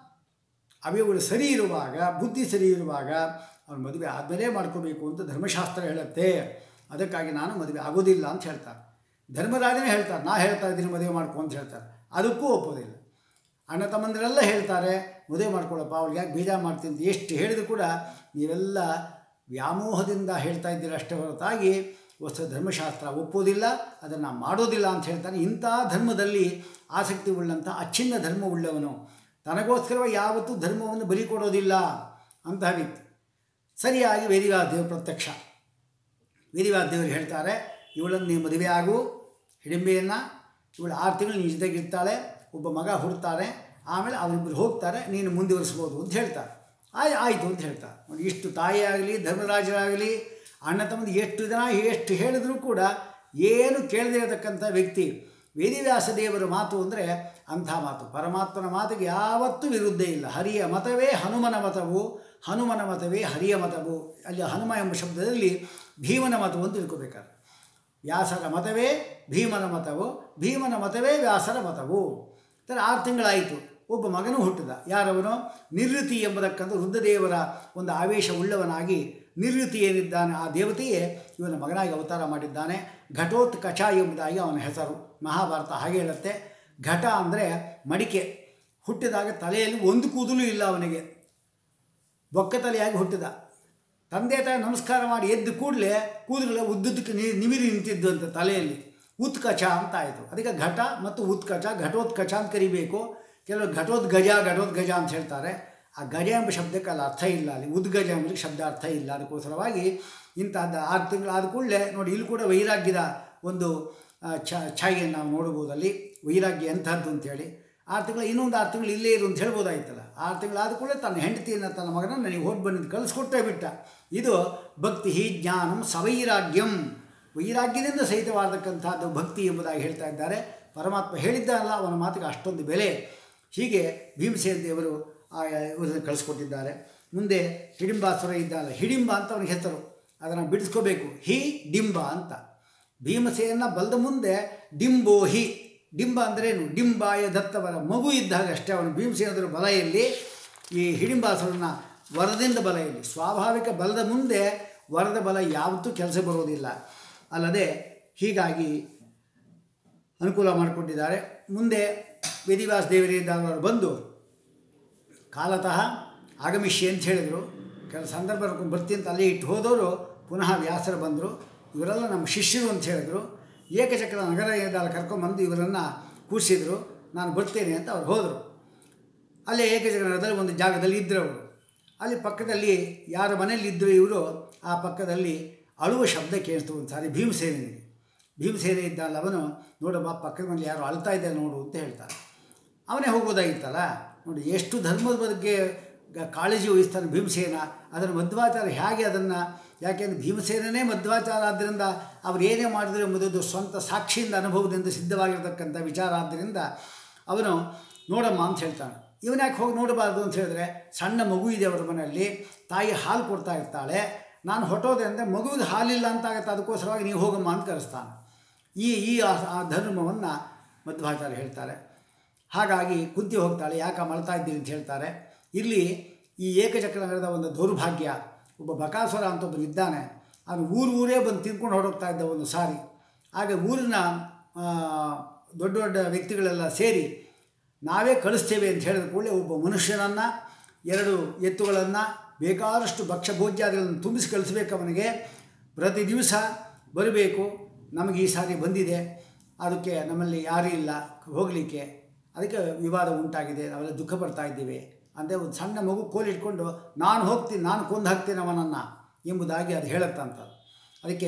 ಅವುಗಳು ಸರಿ ಇರುವಾಗ ಬುದ್ಧಿ ಸರಿ ಇರುವಾಗ ಅವನು ಮದುವೆ ಆದಮೇಲೆ ಮಾಡ್ಕೋಬೇಕು ಅಂತ ಧರ್ಮಶಾಸ್ತ್ರ ಹೇಳುತ್ತೆ ಅದಕ್ಕಾಗಿ ನಾನು ಮದುವೆ ಆಗೋದಿಲ್ಲ ಅಂತ ಹೇಳ್ತಾರೆ ಧರ್ಮರಾಜನೇ ಹೇಳ್ತಾರೆ ನಾ ಹೇಳ್ತಾ ಇದ್ದೀನಿ ಮದುವೆ ಮಾಡ್ಕೊ ಅಂತ ಹೇಳ್ತಾರೆ ಅದಕ್ಕೂ ಒಪ್ಪೋದಿಲ್ಲ ಅಣ್ಣ ತಮ್ಮಂದಿರೆಲ್ಲ ಹೇಳ್ತಾರೆ ಮದುವೆ ಮಾಡ್ಕೊಳ್ಳಪ್ಪ ಅವ್ಳಿಗೆ ಯಾಕೆ ಬೇಜಾರು ಮಾಡ್ತೀನಿ ಅಂತ ಎಷ್ಟು ಹೇಳಿದ್ರು ಕೂಡ ನೀವೆಲ್ಲ ವ್ಯಾಮೋಹದಿಂದ ಹೇಳ್ತಾ ಇದ್ದೀರ ಅಷ್ಟೇ ಹೊರತಾಗಿ ವಸ್ತು ಧರ್ಮಶಾಸ್ತ್ರ ಒಪ್ಪೋದಿಲ್ಲ ಅದನ್ನು ಮಾಡೋದಿಲ್ಲ ಅಂತ ಹೇಳ್ತಾನೆ ಇಂಥ ಧರ್ಮದಲ್ಲಿ ಆಸಕ್ತಿ ಉಳ್ಳಂಥ ಅಚ್ಛಿನ್ನ ಧರ್ಮ ಉಳ್ಳವನು ತನಗೋಸ್ಕರ ಯಾವತ್ತೂ ಧರ್ಮವನ್ನು ಬಲಿ ಕೊಡೋದಿಲ್ಲ ಅಂತಹ ವ್ಯಕ್ತಿ ಸರಿಯಾಗಿ ವೇದಿವಾದ ದೇವರು ಪ್ರತ್ಯಕ್ಷ ವೇದಿವಾದ ದೇವರು ಹೇಳ್ತಾರೆ ಇವಳನ್ನು ನೀವು ಮದುವೆ ಆಗು ಹಿಡಿಂಬೆಯನ್ನು ಇವಳು ಆರು ತಿಂಗಳು ನಿನ್ನ ಜೊತೆಗಿರ್ತಾಳೆ ಒಬ್ಬ ಮಗ ಹುಡ್ತಾರೆ ಆಮೇಲೆ ಅವರಿಬ್ಬರು ಹೋಗ್ತಾರೆ ನೀನು ಮುಂದುವರಿಸ್ಬೋದು ಅಂತ ಹೇಳ್ತಾರೆ ಆಯ್ ಆಯಿತು ಅಂತ ಹೇಳ್ತಾರೆ ನೋಡಿ ಇಷ್ಟು ತಾಯಿ ಆಗಲಿ ಧರ್ಮರಾಜರಾಗಲಿ ಅಣ್ಣ ತಮ್ಮದು ಎಷ್ಟು ಜನ ಎಷ್ಟು ಹೇಳಿದರೂ ಕೂಡ ಏನು ಕೇಳದೇ ಇರತಕ್ಕಂಥ ವ್ಯಕ್ತಿ ವೇದಿವ್ಯಾಸ ದೇವರ ಮಾತು ಅಂದರೆ ಅಂಥ ಮಾತು ಪರಮಾತ್ಮನ ಮಾತಿಗೆ ಯಾವತ್ತೂ ವಿರುದ್ಧ ಇಲ್ಲ ಹರಿಯ ಮತವೇ ಹನುಮನ ಮತವು ಹನುಮನ ಮತವೇ ಹರಿಯ ಮತವು ಅಲ್ಲಿ ಹನುಮ ಎಂಬ ಶಬ್ದದಲ್ಲಿ ಭೀಮನ ಮತವು ಅಂತ ತಿಳ್ಕೊಬೇಕಾದ್ರೆ ವ್ಯಾಸರ ಮತವೇ ಭೀಮನ ಮತವು ಭೀಮನ ಮತವೇ ವ್ಯಾಸರ ಮತವು ಥರ ಆರು ತಿಂಗಳಾಯಿತು ಒಬ್ಬ ಮಗನೂ ಹುಟ್ಟಿದ ಯಾರವನು ನಿವೃತ್ತಿ ಎಂಬತಕ್ಕಂಥ ವೃದ್ಧದೇವರ ಒಂದು ಆವೇಶ ಉಳ್ಳವನಾಗಿ ನಿವೃತ್ತಿ ಏನಿದ್ದಾನೆ ಆ ದೇವತೆಯೇ ಇವನ ಮಗನಾಗಿ ಅವತಾರ ಮಾಡಿದ್ದಾನೆ ಘಟೋತ್ಕಚ ಎಂಬುದಾಗಿ ಅವನ ಹೆಸರು ಮಹಾಭಾರತ ಹಾಗೆ ಹೇಳುತ್ತೆ ಘಟ ಅಂದರೆ ಮಡಿಕೆ ಹುಟ್ಟಿದಾಗ ತಲೆಯಲ್ಲಿ ಒಂದು ಕೂದಲು ಇಲ್ಲ ಅವನಿಗೆ ಬೊಕ್ಕ ತಲೆಯಾಗಿ ಹುಟ್ಟಿದ ತಂದೆ ತಾಯಿ ನಮಸ್ಕಾರ ಮಾಡಿ ಎದ್ದು ಕೂಡಲೇ ಕೂದಲೆಲ್ಲ ಉದ್ದುದಕ್ಕೆ ನಿ ನಿಮಿರಿ ನಿಂತಿದ್ದು ಅಂತ ತಲೆಯಲ್ಲಿ ಉತ್ಕಚ ಅಂತ ಆಯಿತು ಅದಕ್ಕೆ ಘಟ ಮತ್ತು ಉತ್ಕಚ ಘಟೋತ್ಕಚ ಅಂತ ಕರಿಬೇಕು ಕೆಲವರು ಘಟೋದ್ಗಜ ಘಟೋದ್ಗಜ ಅಂತ ಹೇಳ್ತಾರೆ ಆ ಗಜ ಎಂಬ ಶಬ್ದಕ್ಕೆ ಅಲ್ಲಿ ಅರ್ಥ ಇಲ್ಲ ಅಲ್ಲಿ ಉದ್ಗಜ ಎಂಬುದಕ್ಕೆ ಶಬ್ದ ಅರ್ಥ ಇಲ್ಲ ಅದಕ್ಕೋಸ್ಕರವಾಗಿ ಇಂಥದ್ದು ಆರು ತಿಂಗಳು ಆದ ಕೂಡಲೇ ನೋಡಿ ಇಲ್ಲಿ ಕೂಡ ವೈರಾಗ್ಯದ ಒಂದು ಆ, ಛ ಛಾಯೆಯನ್ನು ನಾವು ನೋಡ್ಬೋದು ಅಲ್ಲಿ ವೈರಾಗ್ಯ ಎಂಥದ್ದು ಅಂತೇಳಿ ಆರು ತಿಂಗಳು ಇನ್ನೊಂದು ಆರು ತಿಂಗಳು ಇಲ್ಲೇ ಇರು ಅಂತ ಹೇಳ್ಬೋದಾಯ್ತಲ್ಲ ಆರು ತಿಂಗಳಾದ ಕೂಡಲೇ ತನ್ನ ಹೆಂಡತಿಯನ್ನು ತನ್ನ ಮಗನ ನನಗೆ ಹೋಗಿ ಬಂದಿದ್ದು ಕಳಿಸ್ಕೊಟ್ಟೇ ಬಿಟ್ಟ ಇದು ಭಕ್ತಿ ಜ್ಞಾನಂ ಸವೈರಾಗ್ಯಂ ವೈರಾಗ್ಯದಿಂದ ಸಹಿತವಾದಕ್ಕಂಥದ್ದು ಭಕ್ತಿ ಎಂಬುದಾಗಿ ಹೇಳ್ತಾ ಇದ್ದಾರೆ ಪರಮಾತ್ಮ ಹೇಳಿದ್ದಲ್ಲ ಅವನ ಮಾತಿಗೆ ಅಷ್ಟೊಂದು ಬೆಲೆ ಹೀಗೆ ಭೀಮಸೇನ ದೇವರು ಆ ಇವರನ್ನು ಕಳಿಸ್ಕೊಟ್ಟಿದ್ದಾರೆ ಮುಂದೆ ಹಿಡಿಂಬಾಸುರ ಇದ್ದಾನೆ ಹಿಡಿಂಬ ಅಂತ ಅವನಿಗೆ ಹೆಸರು ಅದನ್ನು ಬಿಡಿಸ್ಕೋಬೇಕು ಹಿ ಡಿಂಬ ಅಂತ ಭೀಮಸೇನ ಬಲ್ದ ಮುಂದೆ ಡಿಂಬೋ ಹಿ ಡಿಂಬ ಅಂದ್ರೇನು ಡಿಂಬಾಯ ದತ್ತವರ ಮಗು ಇದ್ದಾಗ ಅಷ್ಟೇ ಅವನು ಭೀಮಸೇನದ್ರ ಬಲ ಎಲ್ಲಿ ಈ ಹಿಡಿಂಬಾಸುರನ ವರದಿಂದ ಬಲ ಎಲ್ಲಿ ಸ್ವಾಭಾವಿಕ ಬಲದ ಮುಂದೆ ವರದ ಬಲ ಯಾವತ್ತೂ ಕೆಲಸ ಬರೋದಿಲ್ಲ ಅಲ್ಲದೆ ಹೀಗಾಗಿ ಅನುಕೂಲ ಮಾಡಿಕೊಂಡಿದ್ದಾರೆ ಮುಂದೆ ವೇದಿವಾಸ ದೇವರಿದ್ದವರು ಬಂದು ಕಾಲತಃ ಆಗಮಿಷ್ಯ ಅಂತ ಹೇಳಿದರು ಕೆಲ ಸಂದರ್ಭ ನೋಡ್ಕೊಂಡು ಬರ್ತೀನಿ ಅಂತ ಅಲ್ಲೇ ಇಟ್ಟು ಹೋದವರು ಪುನಃ ವ್ಯಾಸರು ಬಂದರು ಇವರೆಲ್ಲ ನಮ್ಮ ಶಿಷ್ಯರು ಅಂತ ಹೇಳಿದರು ಏಕಚಕ್ರ ನಗರ ಏದಾಲ ಕರ್ಕೊಂಬಂದು ಇವರನ್ನು ಕೂರಿಸಿದರು ನಾನು ಬರ್ತೇನೆ ಅಂತ ಅವ್ರು ಹೋದರು ಅಲ್ಲೇ ಏಕಚಕ್ರ ನಗರದಲ್ಲಿ ಒಂದು ಜಾಗದಲ್ಲಿ ಇದ್ದರು ಅವರು ಅಲ್ಲಿ ಪಕ್ಕದಲ್ಲಿ ಯಾರ ಮನೆಯಲ್ಲಿ ಇದ್ದರು ಇವರು ಆ ಪಕ್ಕದಲ್ಲಿ ಅಳುವ ಶಬ್ದ ಕೇಳಿಸ್ತು ಒಂದು ಸಾರಿ ಭೀಮಸೇನಿಗೆ ಭೀಮಸೇನೆ ಇದ್ದಲ್ಲ ಅವನು ನೋಡಮ್ಮ ಪಕ್ಕದ ಮನೇಲಿ ಯಾರು ಅಳ್ತಾ ಇದ್ದಾರೆ ನೋಡು ಅಂತ ಹೇಳ್ತಾರೆ ಅವನೇ ಹೋಗೋದಾಗಿತ್ತಲ್ಲ ನೋಡಿ ಎಷ್ಟು ಧರ್ಮದ ಬಗ್ಗೆ ಗ- ಕಾಳಜಿ ವಹಿಸ್ತಾನೆ ಭೀಮಸೇನ ಅದರ ಮಧ್ವಾಚಾರ ಹೇಗೆ ಅದನ್ನು ಯಾಕೆಂದರೆ ಭೀಮಸೇನನೇ ಮಧ್ವಾಚಾರ ಆದ್ದರಿಂದ ಅವ್ರು ಏನೇ ಮಾಡಿದ್ರು ಎಂಬುದು ಸ್ವಂತ ಸಾಕ್ಷಿಯಿಂದ ಅನುಭವದಿಂದ ಸಿದ್ಧವಾಗಿರ್ತಕ್ಕಂಥ ವಿಚಾರ ಆದ್ದರಿಂದ ಅವನು ನೋಡಮ್ಮ ಅಂತ ಹೇಳ್ತಾನೆ ಇವನು ಯಾಕೆ ಹೋಗಿ ನೋಡಬಾರ್ದು ಅಂತ ಹೇಳಿದ್ರೆ ಸಣ್ಣ ಮಗು ಇದೆ ಅವರ ಮನೆಯಲ್ಲಿ ತಾಯಿ ಹಾಲು ಕೊಡ್ತಾ ಇರ್ತಾಳೆ ನಾನು ಹೊಟ್ಟೋದೆ ಅಂದರೆ ಮಗುವಿಗೆ ಹಾಲಿಲ್ಲ ಅಂತ ಆಗುತ್ತೆ ಅದಕ್ಕೋಸ್ಕರವಾಗಿ ನೀವು ಹೋಗಮ್ಮ ಅಂತ ಕರೆಸ್ತಾನೆ ಈ ಈ ಆ- ಆ ಧರ್ಮವನ್ನು ಮಧ್ವಾಚಾರ್ಯ ಹೇಳ್ತಾರೆ ಹಾಗಾಗಿ ಕುಂತಿ ಹೋಗ್ತಾಳೆ ಯಾಕೆ ಮಳ್ತಾ ಇದ್ದೀರಿ ಅಂತ ಹೇಳ್ತಾರೆ ಇಲ್ಲಿ ಈ ಏಕಚಕ್ರ ನಗರದ ಒಂದು ದೌರ್ಭಾಗ್ಯ ಒಬ್ಬ ಬಕಾಸುರ ಅಂತ ಒಬ್ಬನು ಇದ್ದಾನೆ ಅವನು ಊರು ಊರೇ ಬಂದು ತಿನ್ಕೊಂಡು ಹೊರಡೋಗ್ತಾ ಇದ್ದ ಒಂದು ಸಾರಿ ಆಗ ಊರಿನ ಆ, ದೊಡ್ಡ ದೊಡ್ಡ ವ್ಯಕ್ತಿಗಳೆಲ್ಲ ಸೇರಿ ನಾವೇ ಕಳಿಸ್ತೇವೆ ಅಂತ ಹೇಳಿದ ಕೂಡಲೇ ಒಬ್ಬ ಮನುಷ್ಯನನ್ನು ಎರಡು ಎತ್ತುಗಳನ್ನು ಬೇಕಾದಷ್ಟು ಭಕ್ಷ್ಯ ಭೋಜ್ಯಾದಿಗಳನ್ನು ತುಂಬಿಸಿ ಕಳಿಸ್ಬೇಕು ಅವನಿಗೆ ಪ್ರತಿ ದಿವಸ ಬರಬೇಕು ನಮಗೆ ಈ ಸಾರಿ ಬಂದಿದೆ ಅದಕ್ಕೆ ನಮ್ಮಲ್ಲಿ ಯಾರೂ ಇಲ್ಲ ಹೋಗಲಿಕ್ಕೆ ಅದಕ್ಕೆ ವಿವಾದ ಉಂಟಾಗಿದೆ ನಾವೆಲ್ಲ ದುಃಖ ಪಡ್ತಾ ಇದ್ದೀವಿ ಅಂದರೆ ಒಂದು ಸಣ್ಣ ಮಗು ಕೋಲಿಟ್ಕೊಂಡು ನಾನು ಹೋಗ್ತೀನಿ ನಾನು ಕೊಂದು ಹಾಕ್ತೀನಿ ಅವನನ್ನು ಎಂಬುದಾಗಿ ಅದು ಹೇಳುತ್ತಂತ ಅದಕ್ಕೆ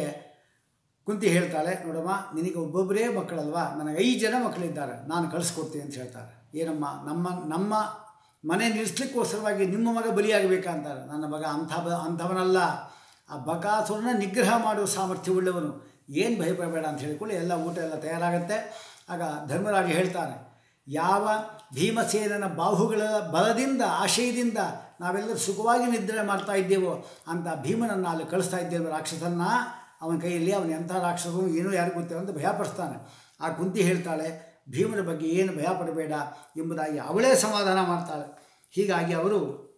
ಕುಂತಿ ಹೇಳ್ತಾಳೆ ನೋಡಮ್ಮ ನಿನಗೆ ಒಬ್ಬೊಬ್ಬರೇ ಮಕ್ಕಳಲ್ವಾ ನನಗೆ ಐದು ಜನ ಮಕ್ಕಳಿದ್ದಾರೆ ನಾನು ಕಳಿಸ್ಕೊಡ್ತೀನಿ ಅಂತ ಹೇಳ್ತಾರೆ ಏನಮ್ಮ ನಮ್ಮ ನಮ್ಮ ಮನೆ ನಿಲ್ಲಿಸ್ಲಿಕ್ಕೋಸ್ಕರವಾಗಿ ನಿಮ್ಮ ಮಗ ಬಲಿಯಾಗಬೇಕಂತಾರೆ ನನ್ನ ಮಗ ಅಂಥ ಬ- ಅಂಥವನಲ್ಲ ಆ ಬಕಾಸುರನ ನಿಗ್ರಹ ಮಾಡುವ ಸಾಮರ್ಥ್ಯವುಳ್ಳವನು ಏನು ಭಯಪಡಬೇಡ ಅಂತ ಹೇಳಿಕೊಳ್ಳಿ ಎಲ್ಲ ಊಟ ಎಲ್ಲ ತಯಾರಾಗುತ್ತೆ ಆಗ ಧರ್ಮರಾಜ ಹೇಳ್ತಾನೆ ಯಾವ ಭೀಮಸೇನನ ಬಾಹುಗಳ ಬಲದಿಂದ ಆಶಯದಿಂದ ನಾವೆಲ್ಲರೂ ಸುಖವಾಗಿ ನಿದ್ರೆ ಮಾಡ್ತಾ ಇದ್ದೇವೋ ಅಂತ ಭೀಮನನ್ನು ಅಲ್ಲಿ ಕಳಿಸ್ತಾ ಇದ್ದೇವೆ ರಾಕ್ಷಸನ್ನ ಅವನ ಕೈಯಲ್ಲಿ ಅವನ ಎಂಥ ರಾಕ್ಷಸನು ಏನೂ ಯಾರಿಗೂ ಗೊತ್ತಿಲ್ಲ ಅಂತ ಭಯಪಡಿಸ್ತಾನೆ ಆ ಕುಂತಿ ಹೇಳ್ತಾಳೆ ಭೀಮನ ಬಗ್ಗೆ ಏನು ಭಯ ಪಡಬೇಡ ಎಂಬುದಾಗಿ ಅವಳೇ ಸಮಾಧಾನ ಮಾಡ್ತಾಳೆ ಹೀಗಾಗಿ ಅವರು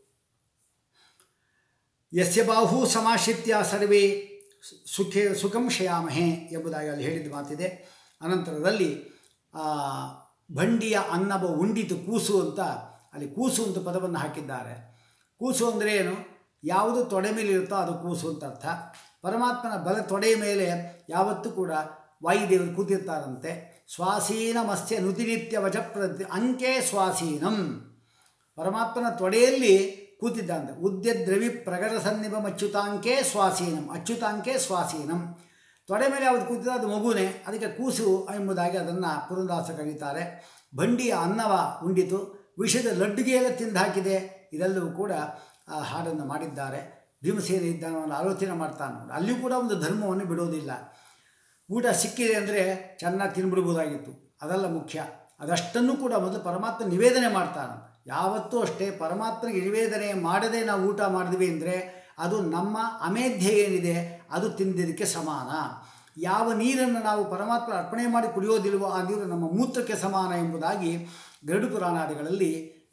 ಯಸ್ಯ ಬಾಹು ಸಮಾಶ್ರಿತ್ಯ ಸರ್ವೇ ಸುಖೇ ಸುಖಂ ಶಯಾಮಹೆ ಎಂಬುದಾಗಿ ಅಲ್ಲಿ ಹೇಳಿದ ಮಾತಿದೆ ಅನಂತರದಲ್ಲಿ ಆ, ಬಂಡಿಯ ಅನ್ನವ ಉಂಡಿತು ಕೂಸು ಅಂತ ಅಲ್ಲಿ ಕೂಸು ಅಂತ ಪದವನ್ನು ಹಾಕಿದ್ದಾರೆ ಕೂಸು ಅಂದರೆ ಏನು ಯಾವುದು ತೊಡೆ ಮೇಲೆ ಇರುತ್ತೋ ಅದು ಕೂಸು ಅಂತ ಅರ್ಥ ಪರಮಾತ್ಮನ ಬಲ ತೊಡೆಯ ಮೇಲೆ ಯಾವತ್ತೂ ಕೂಡ ವಾಯುದೇವರು ಕೂತಿರ್ತಾರಂತೆ ಸ್ವಾಸೀನಮಸ್ಯ ನುತಿನಿತ್ಯ ವಜಪ್ರತಿ ಅಂಕೆ ಸ್ವಾಸೀನಂ ಪರಮಾತ್ಮನ ತೊಡೆಯಲ್ಲಿ ಕೂತಿದ್ದಂತೆ ಉದ್ಯ ದ್ರವಿ ಪ್ರಗಟ ಸನ್ನಿಭಂ ಅಚ್ಯುತಾಂಕೆ ಸ್ವಾಸೀನಂ ಅಚ್ಯುತಾಂಕೆ ಸ್ವಾಸೀನಂ ತೊಡೆ ಮೇಲೆ ಯಾವುದು ಕೂತಿದೆ ಅದು ಮಗುನೇ ಅದಕ್ಕೆ ಕೂಸು ಎಂಬುದಾಗಿ ಅದನ್ನು ಪುರಂದಾಸ ಕರೀತಾರೆ ಬಂಡಿಯ ಅನ್ನವ ಉಂಡಿತು ವಿಷದ ಲಡ್ಡುಗೆ ಎಲ್ಲ ತಿಂದು ಹಾಕಿದೆ ಇದೆಲ್ಲವೂ ಕೂಡ ಆ ಹಾಡನ್ನು ಮಾಡಿದ್ದಾರೆ ಭೀಮಸೇನ ಇದ್ದಾನವನ್ನು ಆಲೋಚನೆ ಮಾಡ್ತಾನೆ ಅಲ್ಲಿಯೂ ಕೂಡ ಒಂದು ಧರ್ಮವನ್ನು ಬಿಡೋದಿಲ್ಲ ಊಟ ಸಿಕ್ಕಿದೆ ಅಂದರೆ ಚೆನ್ನಾಗಿ ತಿನ್ಬಿಡ್ಬೋದಾಗಿತ್ತು ಅದೆಲ್ಲ ಮುಖ್ಯ ಅದಷ್ಟನ್ನು ಕೂಡ ಮೊದಲು ಪರಮಾತ್ಮ ನಿವೇದನೆ ಮಾಡ್ತಾನೆ ಯಾವತ್ತೂ ಅಷ್ಟೇ ಪರಮಾತ್ಮನಿಗೆ ನಿವೇದನೆ ಮಾಡದೆ ನಾವು ಊಟ ಮಾಡಿದ್ವಿ ಅಂದರೆ ಅದು ನಮ್ಮ ಅಮೇಧ್ಯ ಏನಿದೆ ಅದು ತಿಂದಿದ್ದಕ್ಕೆ ಸಮಾನ ಯಾವ ನೀರನ್ನು ನಾವು ಪರಮಾತ್ಮ ಅರ್ಪಣೆ ಮಾಡಿ ಕುಡಿಯೋದಿಲ್ವೋ ಆ ನೀರು ನಮ್ಮ ಮೂತ್ರಕ್ಕೆ ಸಮಾನ ಎಂಬುದಾಗಿ ಗರುಡು ಪುರಾಣಾದಿಗಳಲ್ಲಿ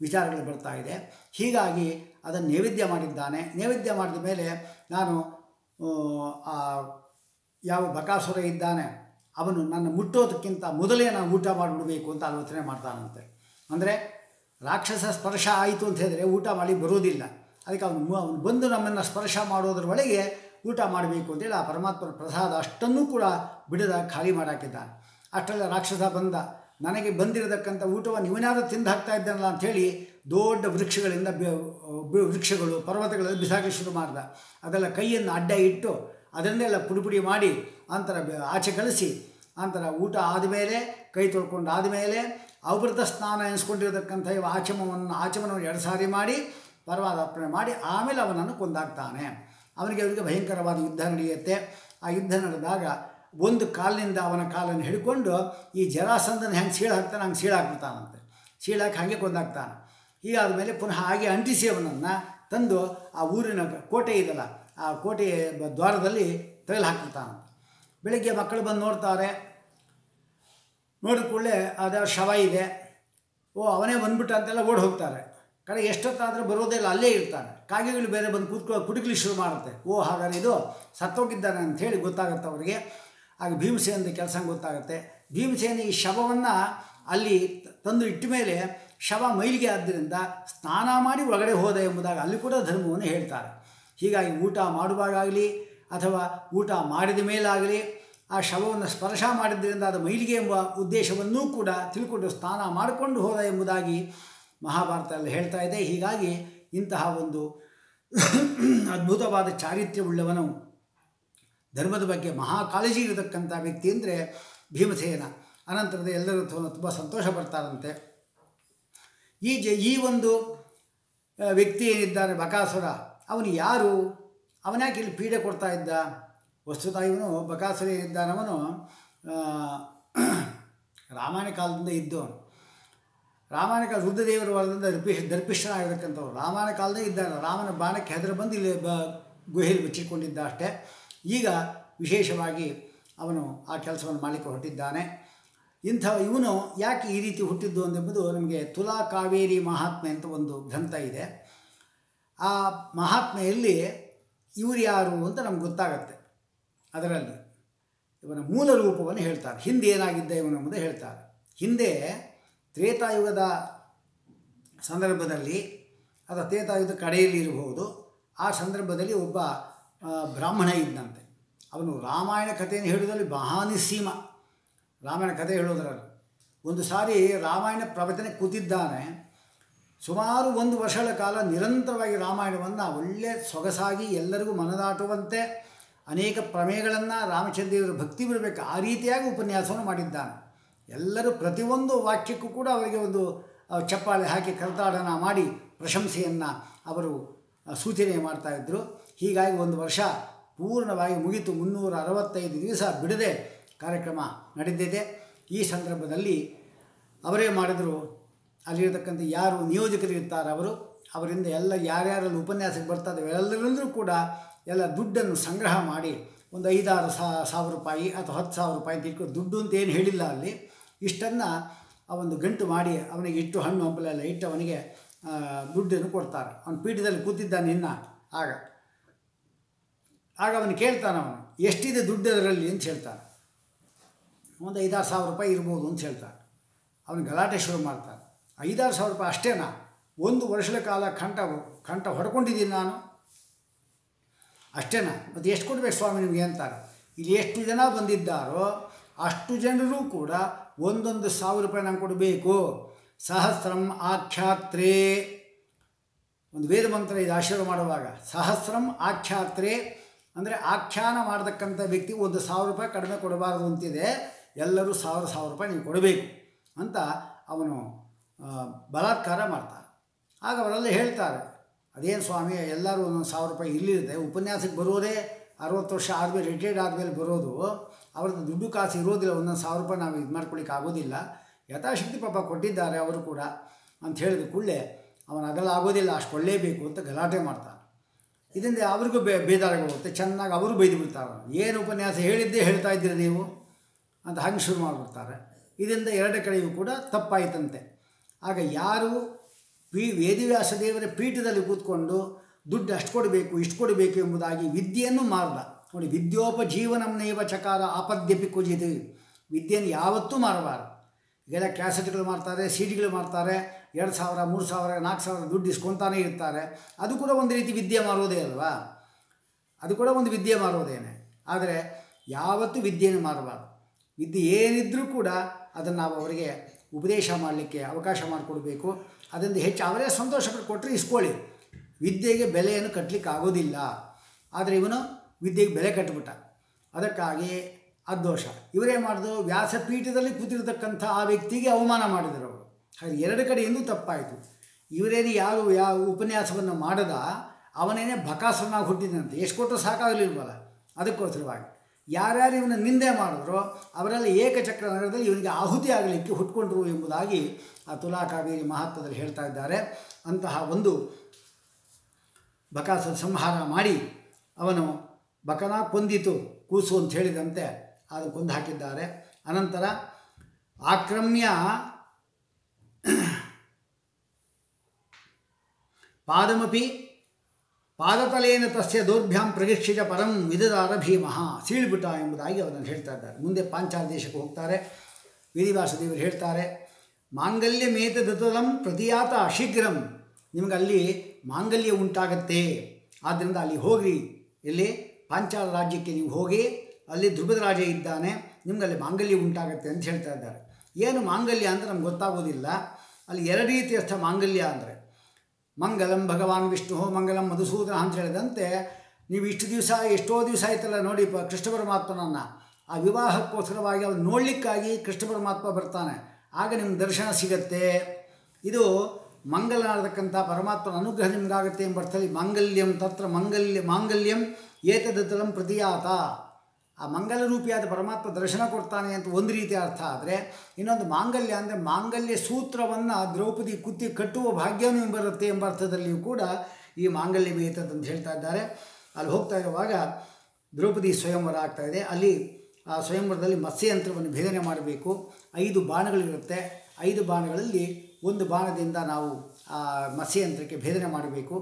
ವಿಚಾರಗಳು ಬರ್ತಾ ಇದೆ ಹೀಗಾಗಿ ಅದನ್ನು ನೈವೇದ್ಯ ಮಾಡಿದ್ದಾನೆ ನೈವೇದ್ಯ ಮಾಡಿದ ಮೇಲೆ ನಾನು ಆ, ಆ ಯಾವ ಬಕಾಸುರ ಇದ್ದಾನೆ ಅವನು ನನ್ನ ಮುಟ್ಟೋದಕ್ಕಿಂತ ಮೊದಲೇ ನಾನು ಊಟ ಮಾಡಿಬಿಡಬೇಕು ಅಂತ ಆಲೋಚನೆ ಮಾಡ್ತಾನಂತೆ ಅಂದರೆ ರಾಕ್ಷಸ ಸ್ಪರ್ಶ ಆಯಿತು ಅಂತ ಹೇಳಿದ್ರೆ ಊಟ ಮಾಡಿ ಬರೋದಿಲ್ಲ ಅದಕ್ಕೆ ಅವನು ಮು- ಅವನು ಬಂದು ನಮ್ಮನ್ನು ಸ್ಪರ್ಶ ಮಾಡೋದ್ರ ಒಳಗೆ ಊಟ ಮಾಡಬೇಕು ಅಂತೇಳಿ ಆ ಪರಮಾತ್ಮನ ಪ್ರಸಾದ ಅಷ್ಟನ್ನೂ ಕೂಡ ಬಿಡದ ಖಾಲಿ ಮಾಡಾಕಿದ್ದಾನೆ ಅಷ್ಟೆಲ್ಲ ರಾಕ್ಷಸ ಬಂದ ನನಗೆ ಬಂದಿರತಕ್ಕಂಥ ಊಟವನ್ನು ಇವನಾದರೂ ತಿಂದು ಹಾಕ್ತಾ ಇದ್ದಾನಲ್ಲ ಅಂಥೇಳಿ ದೊಡ್ಡ ವೃಕ್ಷಗಳಿಂದ ಬೆ- ಬೆ- ವೃಕ್ಷಗಳು ಪರ್ವತಗಳಲ್ಲಿ ಬಿಸಾಕಿ ಶುರು ಮಾಡ್ದ ಅದೆಲ್ಲ ಕೈಯನ್ನು ಅಡ್ಡ ಇಟ್ಟು ಅದನ್ನೆಲ್ಲ ಪುಡಿ ಪುಡಿ ಮಾಡಿ ಅಂತರ ಬೆ- ಆಚೆ ಕಳಿಸಿ ಅಂತರ ಊಟ ಆದಮೇಲೆ ಕೈ ತೊಳ್ಕೊಂಡು ಆದಮೇಲೆ ಅವೃತ ಸ್ನಾನ ಎನಿಸ್ಕೊಂಡಿರತಕ್ಕಂಥ ಇವ ಆಚಮವನ್ನು ಆಚಮನವನ್ನು ಎರಡು ಸಾರಿ ಮಾಡಿ ಪರಮಾತ್ಮನೆ ಮಾಡಿ ಆಮೇಲೆ ಅವನನ್ನು ಕೊಂದಾಗ್ತಾನೆ ಅವನಿಗೆ ಅವರಿಗೆ ಭಯಂಕರವಾದ ಯುದ್ಧ ನಡೆಯುತ್ತೆ ಆ ಯುದ್ಧ ನಡೆದಾಗ ಒಂದು ಕಾಲಿನಿಂದ ಅವನ ಕಾಲನ್ನು ಹಿಡ್ಕೊಂಡು ಈ ಜರಾಸಂದನ ಹೆಂಗೆ ಸೀಳು ಹಾಕ್ತಾನೆ ಹಂಗೆ ಸೀಳು ಹಾಕ್ಬಿಡ್ತಾನಂತೆ ಸೀಳಾಕಿ ಹಾಗೆ ಕೊಂದಾಗ್ತಾನೆ ಹೀಗಾದ ಮೇಲೆ ಪುನಃ ಹಾಗೆ ಅಂಟಿಸಿ ಅವನನ್ನು ತಂದು ಆ ಊರಿನ ಕೋಟೆ ಇದೆಯಲ್ಲ ಆ ಕೋಟೆಯ ಬ- ದ್ವಾರದಲ್ಲಿ ತೆಗೆದು ಹಾಕ್ಬಿಡ್ತಾನಂತೆ ಬೆಳಿಗ್ಗೆ ಮಕ್ಕಳು ಬಂದು ನೋಡ್ತಾರೆ ನೋಡಿದ ಕೂಡಲೇ ಅದ ಶವ ಇದೆ ಓ ಅವನೇ ಬಂದ್ಬಿಟ್ಟ ಅಂತೆಲ್ಲ ಓಡಿ ಹೋಗ್ತಾರೆ ಕಡೆ ಎಷ್ಟೊತ್ತಾದರೂ ಬರೋದೇ ಇಲ್ಲ ಅಲ್ಲೇ ಇರ್ತಾನೆ ಕಾಗೆಗಳು ಬೇರೆ ಬಂದು ಕೂತ್ಕೊ ಕುಟುಕಲಿ ಶುರು ಮಾಡುತ್ತೆ ಓ ಹಾಗಾದ್ರೆ ಇದು ಸತ್ತೋಗಿದ್ದಾನೆ ಅಂಥೇಳಿ ಗೊತ್ತಾಗುತ್ತೆ ಅವರಿಗೆ ಆಗ ಭೀಮಸೇನದ ಕೆಲಸ ಗೊತ್ತಾಗುತ್ತೆ ಭೀಮಸೇನ ಈ ಶವವನ್ನು ಅಲ್ಲಿ ತಂದು ಇಟ್ಟ ಮೇಲೆ ಶವ ಮೈಲಿಗೆ ಆದ್ದರಿಂದ ಸ್ನಾನ ಮಾಡಿ ಒಳಗಡೆ ಹೋದ ಎಂಬುದಾಗಿ ಅಲ್ಲಿ ಕೂಡ ಧರ್ಮವನ್ನು ಹೇಳ್ತಾರೆ ಹೀಗಾಗಿ ಊಟ ಮಾಡುವಾಗಲಿ ಅಥವಾ ಊಟ ಮಾಡಿದ ಮೇಲಾಗಲಿ ಆ ಶವವನ್ನು ಸ್ಪರ್ಶ ಮಾಡಿದ್ದರಿಂದ ಅದು ಮೈಲಿಗೆ ಎಂಬ ಉದ್ದೇಶವನ್ನೂ ಕೂಡ ತಿಳ್ಕೊಂಡು ಸ್ನಾನ ಮಾಡಿಕೊಂಡು ಹೋದ ಎಂಬುದಾಗಿ ಮಹಾಭಾರತದಲ್ಲಿ ಹೇಳ್ತಾ ಇದೆ ಹೀಗಾಗಿ ಇಂತಹ ಒಂದು ಅದ್ಭುತವಾದ ಚಾರಿತ್ರ್ಯವುಳ್ಳವನು ಧರ್ಮದ ಬಗ್ಗೆ ಮಹಾ ಕಾಳಜಿ ಇರತಕ್ಕಂಥ ವ್ಯಕ್ತಿ ಅಂದರೆ ಭೀಮಸೇನ ಅನಂತರದ ಎಲ್ಲರೂ ತುಂಬ ಸಂತೋಷ ಪಡ್ತಾರಂತೆ ಈ ಜ ಈ ಒಂದು ಆ, ವ್ಯಕ್ತಿ ಏನಿದ್ದಾನೆ ಬಕಾಸುರ ಅವನು ಯಾರು ಅವನ್ಯಾಕೆ ಇಲ್ಲಿ ಪೀಡೆ ಕೊಡ್ತಾ ಇದ್ದ ವಸ್ತುತ ಇವನು ಬಕಾಸುರ ಏನಿದ್ದಾನವನು ಆ, ರಾಮಾಯಣ ಕಾಲದಿಂದ ಇದ್ದವನು ರಾಮಾಯಣ ಕಾಲ ರುದ್ರದೇವರ ವರದಿಂದ ದರ್ಪಿಷ ದರ್ಪಿಷ್ಠನಾಗಿರ್ತಕ್ಕಂಥವ್ರು ರಾಮಾಯಣ ಕಾಲದೇ ಇದ್ದಾನೆ ರಾಮನ ಬಾಣಕ್ಕೆ ಹೆದರ ಬಂದು ಇಲ್ಲಿ ಬ ಗುಹೆಯಲ್ಲಿ ಮುಚ್ಚಿಕೊಂಡಿದ್ದ ಅಷ್ಟೇ ಈಗ ವಿಶೇಷವಾಗಿ ಅವನು ಆ ಕೆಲಸವನ್ನು ಮಾಡಲಿಕ್ಕೆ ಹೊರಟಿದ್ದಾನೆ ಇಂಥ ಇವನು ಯಾಕೆ ಈ ರೀತಿ ಹುಟ್ಟಿದ್ದು ಎಂಬುದು ನಮಗೆ ತುಲಾ ಕಾವೇರಿ ಮಹಾತ್ಮೆ ಅಂತ ಒಂದು ಗ್ರಂಥ ಇದೆ ಆ ಮಹಾತ್ಮೆಯಲ್ಲಿ ಇವರು ಯಾರು ಅಂತ ನಮ್ಗೆ ಗೊತ್ತಾಗತ್ತೆ ಅದರಲ್ಲಿ ಇವನ ಮೂಲ ರೂಪವನ್ನು ಹೇಳ್ತಾರೆ ಹಿಂದೆ ಏನಾಗಿದ್ದ ಇವನು ಎಂಬುದು ಹೇಳ್ತಾರೆ ಹಿಂದೆ ತ್ರೇತಾಯುಗದ ಸಂದರ್ಭದಲ್ಲಿ ಅಥವಾ ತ್ರೇತಾಯುಗದ ಕಡೆಯಲ್ಲಿ ಇರಬಹುದು ಆ ಸಂದರ್ಭದಲ್ಲಿ ಒಬ್ಬ ಆ, ಬ್ರಾಹ್ಮಣ ಇದ್ದಂತೆ ಅವನು ರಾಮಾಯಣ ಕಥೆಯನ್ನು ಹೇಳುವುದರಲ್ಲಿ ಮಹಾನಿಸೀಮ ರಾಮಾಯಣ ಕಥೆ ಹೇಳೋದ್ರಲ್ಲಿ ಒಂದು ಸಾರಿ ರಾಮಾಯಣ ಪ್ರವಚನೆ ಕೂತಿದ್ದಾನೆ ಸುಮಾರು ಒಂದು ವರ್ಷಗಳ ಕಾಲ ನಿರಂತರವಾಗಿ ರಾಮಾಯಣವನ್ನು ಒಳ್ಳೆ ಸೊಗಸಾಗಿ ಎಲ್ಲರಿಗೂ ಮನದಾಟುವಂತೆ ಅನೇಕ ಪ್ರಮೇಯಗಳನ್ನು ರಾಮಚಂದ್ರದೇವರ ಭಕ್ತಿ ಬರಬೇಕು ಆ ರೀತಿಯಾಗಿ ಉಪನ್ಯಾಸವನ್ನು ಮಾಡಿದ್ದಾನೆ ಎಲ್ಲರೂ ಪ್ರತಿಯೊಂದು ವಾಕ್ಯಕ್ಕೂ ಕೂಡ ಅವರಿಗೆ ಒಂದು ಆ, ಚಪ್ಪಾಳೆ ಹಾಕಿ ಕರ್ತಾಡನ ಮಾಡಿ ಪ್ರಶಂಸೆಯನ್ನು ಅವರು ಆ, ಸೂಚನೆ ಮಾಡ್ತಾಯಿದ್ರು ಹೀಗಾಗಿ ಒಂದು ವರ್ಷ ಪೂರ್ಣವಾಗಿ ಮುಗಿತು ಮುನ್ನೂರ ಅರವತ್ತೈದು ದಿವಸ ಬಿಡದೆ ಕಾರ್ಯಕ್ರಮ ನಡೆದಿದೆ ಈ ಸಂದರ್ಭದಲ್ಲಿ ಅವರೇ ಮಾಡಿದರು ಅಲ್ಲಿರತಕ್ಕಂಥ ಯಾರು ನಿಯೋಜಕರು ಇರ್ತಾರೆ ಅವರು ಅವರಿಂದ ಎಲ್ಲ ಯಾರ್ಯಾರಲ್ಲಿ ಉಪನ್ಯಾಸಕ್ಕೆ ಬರ್ತಾರೆ ಎಲ್ಲರಿಂದಲೂ ಕೂಡ ಎಲ್ಲ ದುಡ್ಡನ್ನು ಸಂಗ್ರಹ ಮಾಡಿ ಒಂದು ಐದಾರು ಸಾವಿರ ರೂಪಾಯಿ ಅಥವಾ ಹತ್ತು ಸಾವಿರ ರೂಪಾಯಿ ಅಂತ ಇಟ್ಕೊಂಡು ದುಡ್ಡು ಅಂತ ಏನು ಹೇಳಿಲ್ಲ ಅಲ್ಲಿ ಇಷ್ಟನ್ನು ಆ ಒಂದು ಗಂಟು ಮಾಡಿ ಅವನಿಗೆ ಇಟ್ಟು ಹಣ್ಣು ಹಂಪಲೆಲ್ಲ ಇಟ್ಟು ಅವನಿಗೆ ಆ, ದುಡ್ಡನ್ನು ಕೊಡ್ತಾರೆ ಅವನು ಪೀಠದಲ್ಲಿ ಕೂತಿದ್ದಾನೆ ಇನ್ನ ಆಗ ಆಗ ಅವನು ಕೇಳ್ತಾನೆ ಅವನು ಎಷ್ಟಿದೆ ದುಡ್ಡು ಅದರಲ್ಲಿ ಅಂತ ಹೇಳ್ತಾನೆ ಒಂದು ಐದಾರು ಸಾವಿರ ರೂಪಾಯಿ ಇರ್ಬೋದು ಅಂತ ಹೇಳ್ತಾನೆ ಅವನು ಗಲಾಟೆ ಶುರು ಮಾಡ್ತಾನೆ ಐದಾರು ಸಾವಿರ ರೂಪಾಯಿ ಅಷ್ಟೇನಾ ಒಂದು ವರ್ಷದ ಕಾಲ ಕಂಠ ಕಂಠ ಹೊಡ್ಕೊಂಡಿದ್ದೀನಿ ನಾನು ಅಷ್ಟೇನಾ ಮತ್ತು ಎಷ್ಟು ಕೊಡ್ಬೇಕು ಸ್ವಾಮಿ ನಿಮಗೆ ಅಂತಾರೆ ಇಲ್ಲಿ ಎಷ್ಟು ಜನ ಬಂದಿದ್ದಾರೋ ಅಷ್ಟು ಜನರು ಕೂಡ ಒಂದೊಂದು ಸಾವಿರ ರೂಪಾಯಿ ನಂಗೆ ಕೊಡಬೇಕು ಸಹಸ್ರಂ ಆಖ್ಯಾತ್ರೇ ಒಂದು ವೇದ ಮಂತ್ರ ಇದು ಆಶೀರ್ವಾದ ಮಾಡುವಾಗ ಸಹಸ್ರಂ ಆಖ್ಯಾತ್ರೇ ಅಂದರೆ ಆಖ್ಯಾನ ಮಾಡತಕ್ಕಂಥ ವ್ಯಕ್ತಿ ಒಂದು ಸಾವಿರ ರೂಪಾಯಿ ಕಡಿಮೆ ಕೊಡಬಾರದು ಅಂತಿದೆ ಎಲ್ಲರೂ ಸಾವಿರ ಸಾವಿರ ರೂಪಾಯಿ ನೀವು ಕೊಡಬೇಕು ಅಂತ ಅವನು ಆ, ಬಲಾತ್ಕಾರ ಮಾಡ್ತಾನೆ ಆಗ ಅವರೆಲ್ಲ ಹೇಳ್ತಾರೆ ಅದೇನು ಸ್ವಾಮಿ ಎಲ್ಲರೂ ಒಂದೊಂದು ಸಾವಿರ ರೂಪಾಯಿ ಇಲ್ಲಿರುತ್ತೆ ಉಪನ್ಯಾಸಕ್ಕೆ ಬರೋದೇ ಅರವತ್ತು ವರ್ಷ ಆದಮೇಲೆ ರಿಟೈರ್ಡ್ ಆದಮೇಲೆ ಬರೋದು ಅವ್ರದ್ದು ದುಡ್ಡು ಕಾಸು ಇರೋದಿಲ್ಲ ಒಂದೊಂದು ಸಾವಿರ ರೂಪಾಯಿ ನಾವು ಇದು ಮಾಡ್ಕೊಳ್ಳಿಕ್ಕೆ ಆಗೋದಿಲ್ಲ ಯಥಾಶಕ್ತಿ ಪಾಪ ಕೊಟ್ಟಿದ್ದಾರೆ ಅವರು ಕೂಡ ಅಂತ ಹೇಳಿದ ಕೂಡಲೇ ಅವನು ಅದೆಲ್ಲ ಆಗೋದಿಲ್ಲ ಅಷ್ಟು ಕೊಳ್ಳೇಬೇಕು ಅಂತ ಗಲಾಟೆ ಮಾಡ್ತಾನೆ ಇದರಿಂದ ಅವ್ರಿಗೂ ಬೇ ಬೇಜಾರಾಗೋಗುತ್ತೆ ಚೆನ್ನಾಗಿ ಅವರು ಬೈದು ಬಿಡ್ತಾರೆ ಏನು ಉಪನ್ಯಾಸ ಹೇಳಿದ್ದೇ ಹೇಳ್ತಾ ಇದ್ದೀರಿ ನೀವು ಅಂತ ಹಂಗೆ ಶುರು ಮಾಡಿಬಿಡ್ತಾರೆ ಇದರಿಂದ ಎರಡೇ ಕಡೆಯೂ ಕೂಡ ತಪ್ಪಾಯಿತಂತೆ ಆಗ ಯಾರು ಪೀ ವೇದವ್ಯಾಸ ದೇವರ ಪೀಠದಲ್ಲಿ ಕೂತ್ಕೊಂಡು ದುಡ್ಡು ಅಷ್ಟು ಕೊಡಬೇಕು ಇಷ್ಟು ಕೊಡಬೇಕು ಎಂಬುದಾಗಿ ವಿದ್ಯೆಯನ್ನು ಮಾರ್ದ ನೋಡಿ ವಿದ್ಯೋಪಜೀವನಂನೇವ ಚಕಾರ ಆಪದ್ಯಪಿ ಕುಜಿತು ವಿದ್ಯೆಯನ್ನು ಯಾವತ್ತೂ ಮಾರಬಾರದು ಈಗೆಲ್ಲ ಕ್ಯಾಸೆಟ್ಗಳು ಮಾಡ್ತಾರೆ ಸಿ ಡಿಗಳು ಮಾಡ್ತಾರೆ ಎರಡು ಸಾವಿರ ಮೂರು ಸಾವಿರ ನಾಲ್ಕು ಸಾವಿರ ದುಡ್ಡು ಇಸ್ಕೊತಾನೇ ಇರ್ತಾರೆ ಅದು ಕೂಡ ಒಂದು ರೀತಿ ವಿದ್ಯೆ ಮಾರೋದೇ ಅಲ್ವಾ ಅದು ಕೂಡ ಒಂದು ವಿದ್ಯೆ ಮಾರೋದೇನೆ ಆದರೆ ಯಾವತ್ತೂ ವಿದ್ಯೆಯನ್ನು ಮಾರಬಾರ್ದು ವಿದ್ಯೆ ಏನಿದ್ರೂ ಕೂಡ ಅದನ್ನು ನಾವು ಅವರಿಗೆ ಉಪದೇಶ ಮಾಡಲಿಕ್ಕೆ ಅವಕಾಶ ಮಾಡಿಕೊಡ್ಬೇಕು ಅದರಿಂದ ಹೆಚ್ಚು ಅವರೇ ಸಂತೋಷ ಕೊಟ್ಟರೆ ಇಸ್ಕೊಳ್ಳಿ ವಿದ್ಯೆಗೆ ಬೆಲೆಯನ್ನು ಕಟ್ಟಲಿಕ್ಕೆ ಆಗೋದಿಲ್ಲ ಆದರೆ ಇವನು ವಿದ್ಯೆಗೆ ಬೆಲೆ ಕಟ್ಟಿಬಿಟ್ಟ ಅದಕ್ಕಾಗಿ ಅದು ದೋಷ ಇವರೇ ಮಾಡಿದ್ರು ವ್ಯಾಸಪೀಠದಲ್ಲಿ ಕೂತಿರ್ತಕ್ಕಂಥ ಆ ವ್ಯಕ್ತಿಗೆ ಅವಮಾನ ಮಾಡಿದರು ಅವರು ಹಾಗೆ ಎರಡು ಕಡೆಯಿಂದ ತಪ್ಪಾಯಿತು ಇವರೇನು ಯಾರು ಯಾವ ಉಪನ್ಯಾಸವನ್ನು ಮಾಡದ ಅವನೇನೇ ಬಕಾಸನಾಗಿ ಹುಟ್ಟಿದಂತೆ ಎಷ್ಟು ಕೊಟ್ಟರು ಸಾಕಾಗಲಿಲ್ವಲ್ಲ ಅದಕ್ಕೋಸ್ಕರವಾಗಿ ಯಾರ್ಯಾರು ಇವನ ನಿಂದೆ ಮಾಡಿದ್ರೋ ಅವರೆಲ್ಲ ಏಕಚಕ್ರ ನಗರದಲ್ಲಿ ಇವನಿಗೆ ಆಹುತಿ ಆಗಲಿಕ್ಕೆ ಹುಟ್ಕೊಂಡ್ರು ಎಂಬುದಾಗಿ ಆ ತುಲಾಕಾವೇರಿ ಮಹತ್ವದಲ್ಲಿ ಹೇಳ್ತಾ ಇದ್ದಾರೆ ಅಂತಹ ಒಂದು ಬಕಾಸುರ ಸಂಹಾರ ಮಾಡಿ ಅವನು ಬಕನ ಕೊಂದಿತು ಕೂಸು ಅಂತ ಹೇಳಿದಂತೆ ಅದು ಕೊಂದು ಹಾಕಿದ್ದಾರೆ ಅನಂತರ ಆಕ್ರಮ್ಯ ಪಾದಮಪಿ ಪಾದತಲೇನ ತಸ್ಯ ದೌರ್ಭ್ಯಾಂ ಪ್ರಗೀಕ್ಷಿತ ಪರಂ ವಿದದಾರ ಭೀಮಃ ಸೀಳ್ಬಿಟ್ಟ ಎಂಬುದಾಗಿ ಅವರನ್ನು ಹೇಳ್ತಾ ಇದ್ದಾರೆ ಮುಂದೆ ಪಾಂಚಾಲ ದೇಶಕ್ಕೆ ಹೋಗ್ತಾರೆ ವೇದಿವಾಸ ದೇವರು ಹೇಳ್ತಾರೆ ಮಾಂಗಲ್ಯ ಮೇತದತಲಂ ಪ್ರತಿಯಾತ ಶೀಘ್ರಂ ನಿಮಗೆ ಅಲ್ಲಿ ಮಾಂಗಲ್ಯ ಉಂಟಾಗತ್ತೆ ಆದ್ದರಿಂದ ಅಲ್ಲಿ ಹೋಗ್ರಿ ಎಲ್ಲಿ ಪಾಂಚಾಲ ರಾಜ್ಯಕ್ಕೆ ನೀವು ಹೋಗಿ ಅಲ್ಲಿ ಧ್ರುಪದ ರಾಜ ಇದ್ದಾನೆ ನಿಮ್ಗೆ ಅಲ್ಲಿ ಮಾಂಗಲ್ಯ ಉಂಟಾಗತ್ತೆ ಅಂತ ಹೇಳ್ತಾ ಇದ್ದಾರೆ ಏನು ಮಾಂಗಲ್ಯ ಅಂತ ನಮ್ಗೆ ಗೊತ್ತಾಗೋದಿಲ್ಲ ಅಲ್ಲಿ ಎರಡು ರೀತಿಯರ್ಥ ಮಾಂಗಲ್ಯ ಅಂದರೆ ಮಂಗಲಂ ಭಗವಾನ್ ವಿಷ್ಣು ಮಂಗಲಂ ಮಧುಸೂದನ ಅಂತ ಹೇಳಿದಂತೆ ನೀವು ಇಷ್ಟು ದಿವಸ ಎಷ್ಟೋ ದಿವಸ ಆಯ್ತಲ್ಲ ನೋಡಿ ಪ ಕೃಷ್ಣ ಪರಮಾತ್ಮನನ್ನು ಆ ವಿವಾಹಕ್ಕೋಸ್ಕರವಾಗಿ ಅವನು ನೋಡಲಿಕ್ಕಾಗಿ ಕೃಷ್ಣ ಪರಮಾತ್ಮ ಬರ್ತಾನೆ ಆಗ ನಿಮ್ಮ ದರ್ಶನ ಸಿಗತ್ತೆ ಇದು ಮಂಗಲನಾಗತಕ್ಕಂಥ ಪರಮಾತ್ಮನ ಅನುಗ್ರಹ ನಿಮಗಾಗುತ್ತೆ ಎಂಬ ಅರ್ಥದಲ್ಲಿ ಮಾಂಗಲ್ಯಂ ತತ್ರ ಮಂಗಲ್ಯ ಮಾಂಗಲ್ಯಂ ಏತದತಲಂ ಪ್ರತಿಯಾತ ಆ ಮಂಗಲ ರೂಪಿಯಾದ ಪರಮಾತ್ಮ ದರ್ಶನ ಕೊಡ್ತಾನೆ ಅಂತ ಒಂದು ರೀತಿಯ ಅರ್ಥ ಆದರೆ ಇನ್ನೊಂದು ಮಾಂಗಲ್ಯ ಅಂದರೆ ಮಾಂಗಲ್ಯ ಸೂತ್ರವನ್ನು ದ್ರೌಪದಿ ಕುತ್ತಿ ಕಟ್ಟುವ ಭಾಗ್ಯವೂ ಬರುತ್ತೆ ಎಂಬ ಅರ್ಥದಲ್ಲಿಯೂ ಕೂಡ ಈ ಮಾಂಗಲ್ಯ ಮೇತದ್ ಅಂತ ಹೇಳ್ತಾ ಇದ್ದಾರೆ ಅಲ್ಲಿ ಹೋಗ್ತಾ ಇರುವಾಗ ದ್ರೌಪದಿ ಸ್ವಯಂವರ ಆಗ್ತಾ ಇದೆ ಅಲ್ಲಿ ಆ ಸ್ವಯಂವರದಲ್ಲಿ ಮತ್ಸ್ಯಯಂತ್ರವನ್ನು ಭೇದನೆ ಮಾಡಬೇಕು ಐದು ಬಾಣಗಳಿರುತ್ತೆ ಐದು ಬಾಣಗಳಲ್ಲಿ ಒಂದು ಬಾಣದಿಂದ ನಾವು ಆ ಮತ್ಸ್ಯಯಂತ್ರಕ್ಕೆ ಭೇದನೆ ಮಾಡಬೇಕು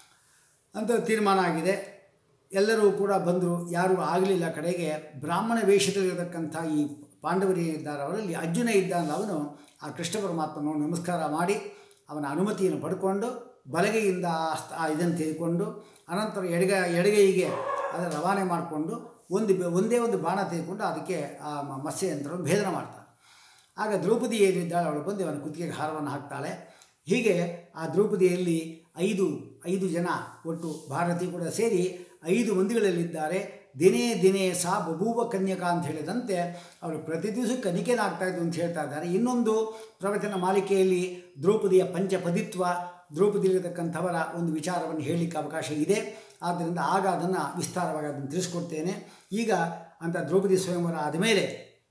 ಅಂತ ತೀರ್ಮಾನ ಆಗಿದೆ ಎಲ್ಲರೂ ಕೂಡ ಬಂದರು ಯಾರೂ ಆಗಲಿಲ್ಲ ಕಡೆಗೆ ಬ್ರಾಹ್ಮಣ ವೇಷದಲ್ಲಿರತಕ್ಕಂಥ ಈ ಪಾಂಡವರು ಏನಿದ್ದಾರೆ ಅವರಲ್ಲಿ ಅರ್ಜುನ ಇದ್ದಾನೆ ಅವನು ಆ ಕೃಷ್ಣ ಪರಮಾತ್ಮನ ನಮಸ್ಕಾರ ಮಾಡಿ ಅವನ ಅನುಮತಿಯನ್ನು ಪಡ್ಕೊಂಡು ಬಲಗೈಯಿಂದ ಆ ಸ್ಥ- ಆ ಇದನ್ನು ತೆಗೆದುಕೊಂಡು ಅನಂತರ ಎಡಗ ಎಡಗೈಗೆ ಅದನ್ನು ರವಾನೆ ಮಾಡಿಕೊಂಡು ಒಂದು ಬೆ- ಒಂದೇ ಒಂದು ಬಾಣ ತೆಗೆದುಕೊಂಡು ಅದಕ್ಕೆ ಆ ಮ- ಮತ್ಸ್ಯಯಂತ್ರವನ್ನು ಭೇದನ ಮಾಡ್ತಾನೆ ಆಗ ದ್ರೌಪದಿ ಏನಿದ್ದಾಳೆ ಅವಳು ಬಂದು ಅವನ ಕುತ್ತಿಗೆಗೆ ಹಾರವನ್ನು ಹಾಕ್ತಾಳೆ ಹೀಗೆ ಆ ದ್ರೌಪದಿಯಲ್ಲಿ ಐದು ಐದು ಜನ ಒಟ್ಟು ಭಾರತಿ ಕೂಡ ಸೇರಿ ಐದು ಮಂದಿಗಳಲ್ಲಿದ್ದಾರೆ ದಿನೇ ದಿನೇ ಸಾ ಬಬೂವ ಕನ್ಯಕಾ ಅಂತ ಹೇಳಿದಂತೆ ಅವರು ಪ್ರತಿ ದಿವಸ ಕನಿಕೆನಾಗ್ತಾ ಇದ್ದು ಅಂತ ಹೇಳ್ತಾ ಇದ್ದಾರೆ ಇನ್ನೊಂದು ಪ್ರವಚನ ಮಾಲಿಕೆಯಲ್ಲಿ ದ್ರೌಪದಿಯ ಪಂಚಪದಿತ್ವ ದ್ರೌಪದಿಯಲ್ಲಿರತಕ್ಕಂಥವರ ಒಂದು ವಿಚಾರವನ್ನು ಹೇಳಲಿಕ್ಕೆ ಅವಕಾಶ ಇದೆ ಆದ್ದರಿಂದ ಆಗ ಅದನ್ನು ವಿಸ್ತಾರವಾಗಿ ಅದನ್ನು ತಿಳಿಸ್ಕೊಡ್ತೇನೆ ಈಗ ಅಂತ ದ್ರೌಪದಿ ಸ್ವಯಂವರ ಆದಮೇಲೆ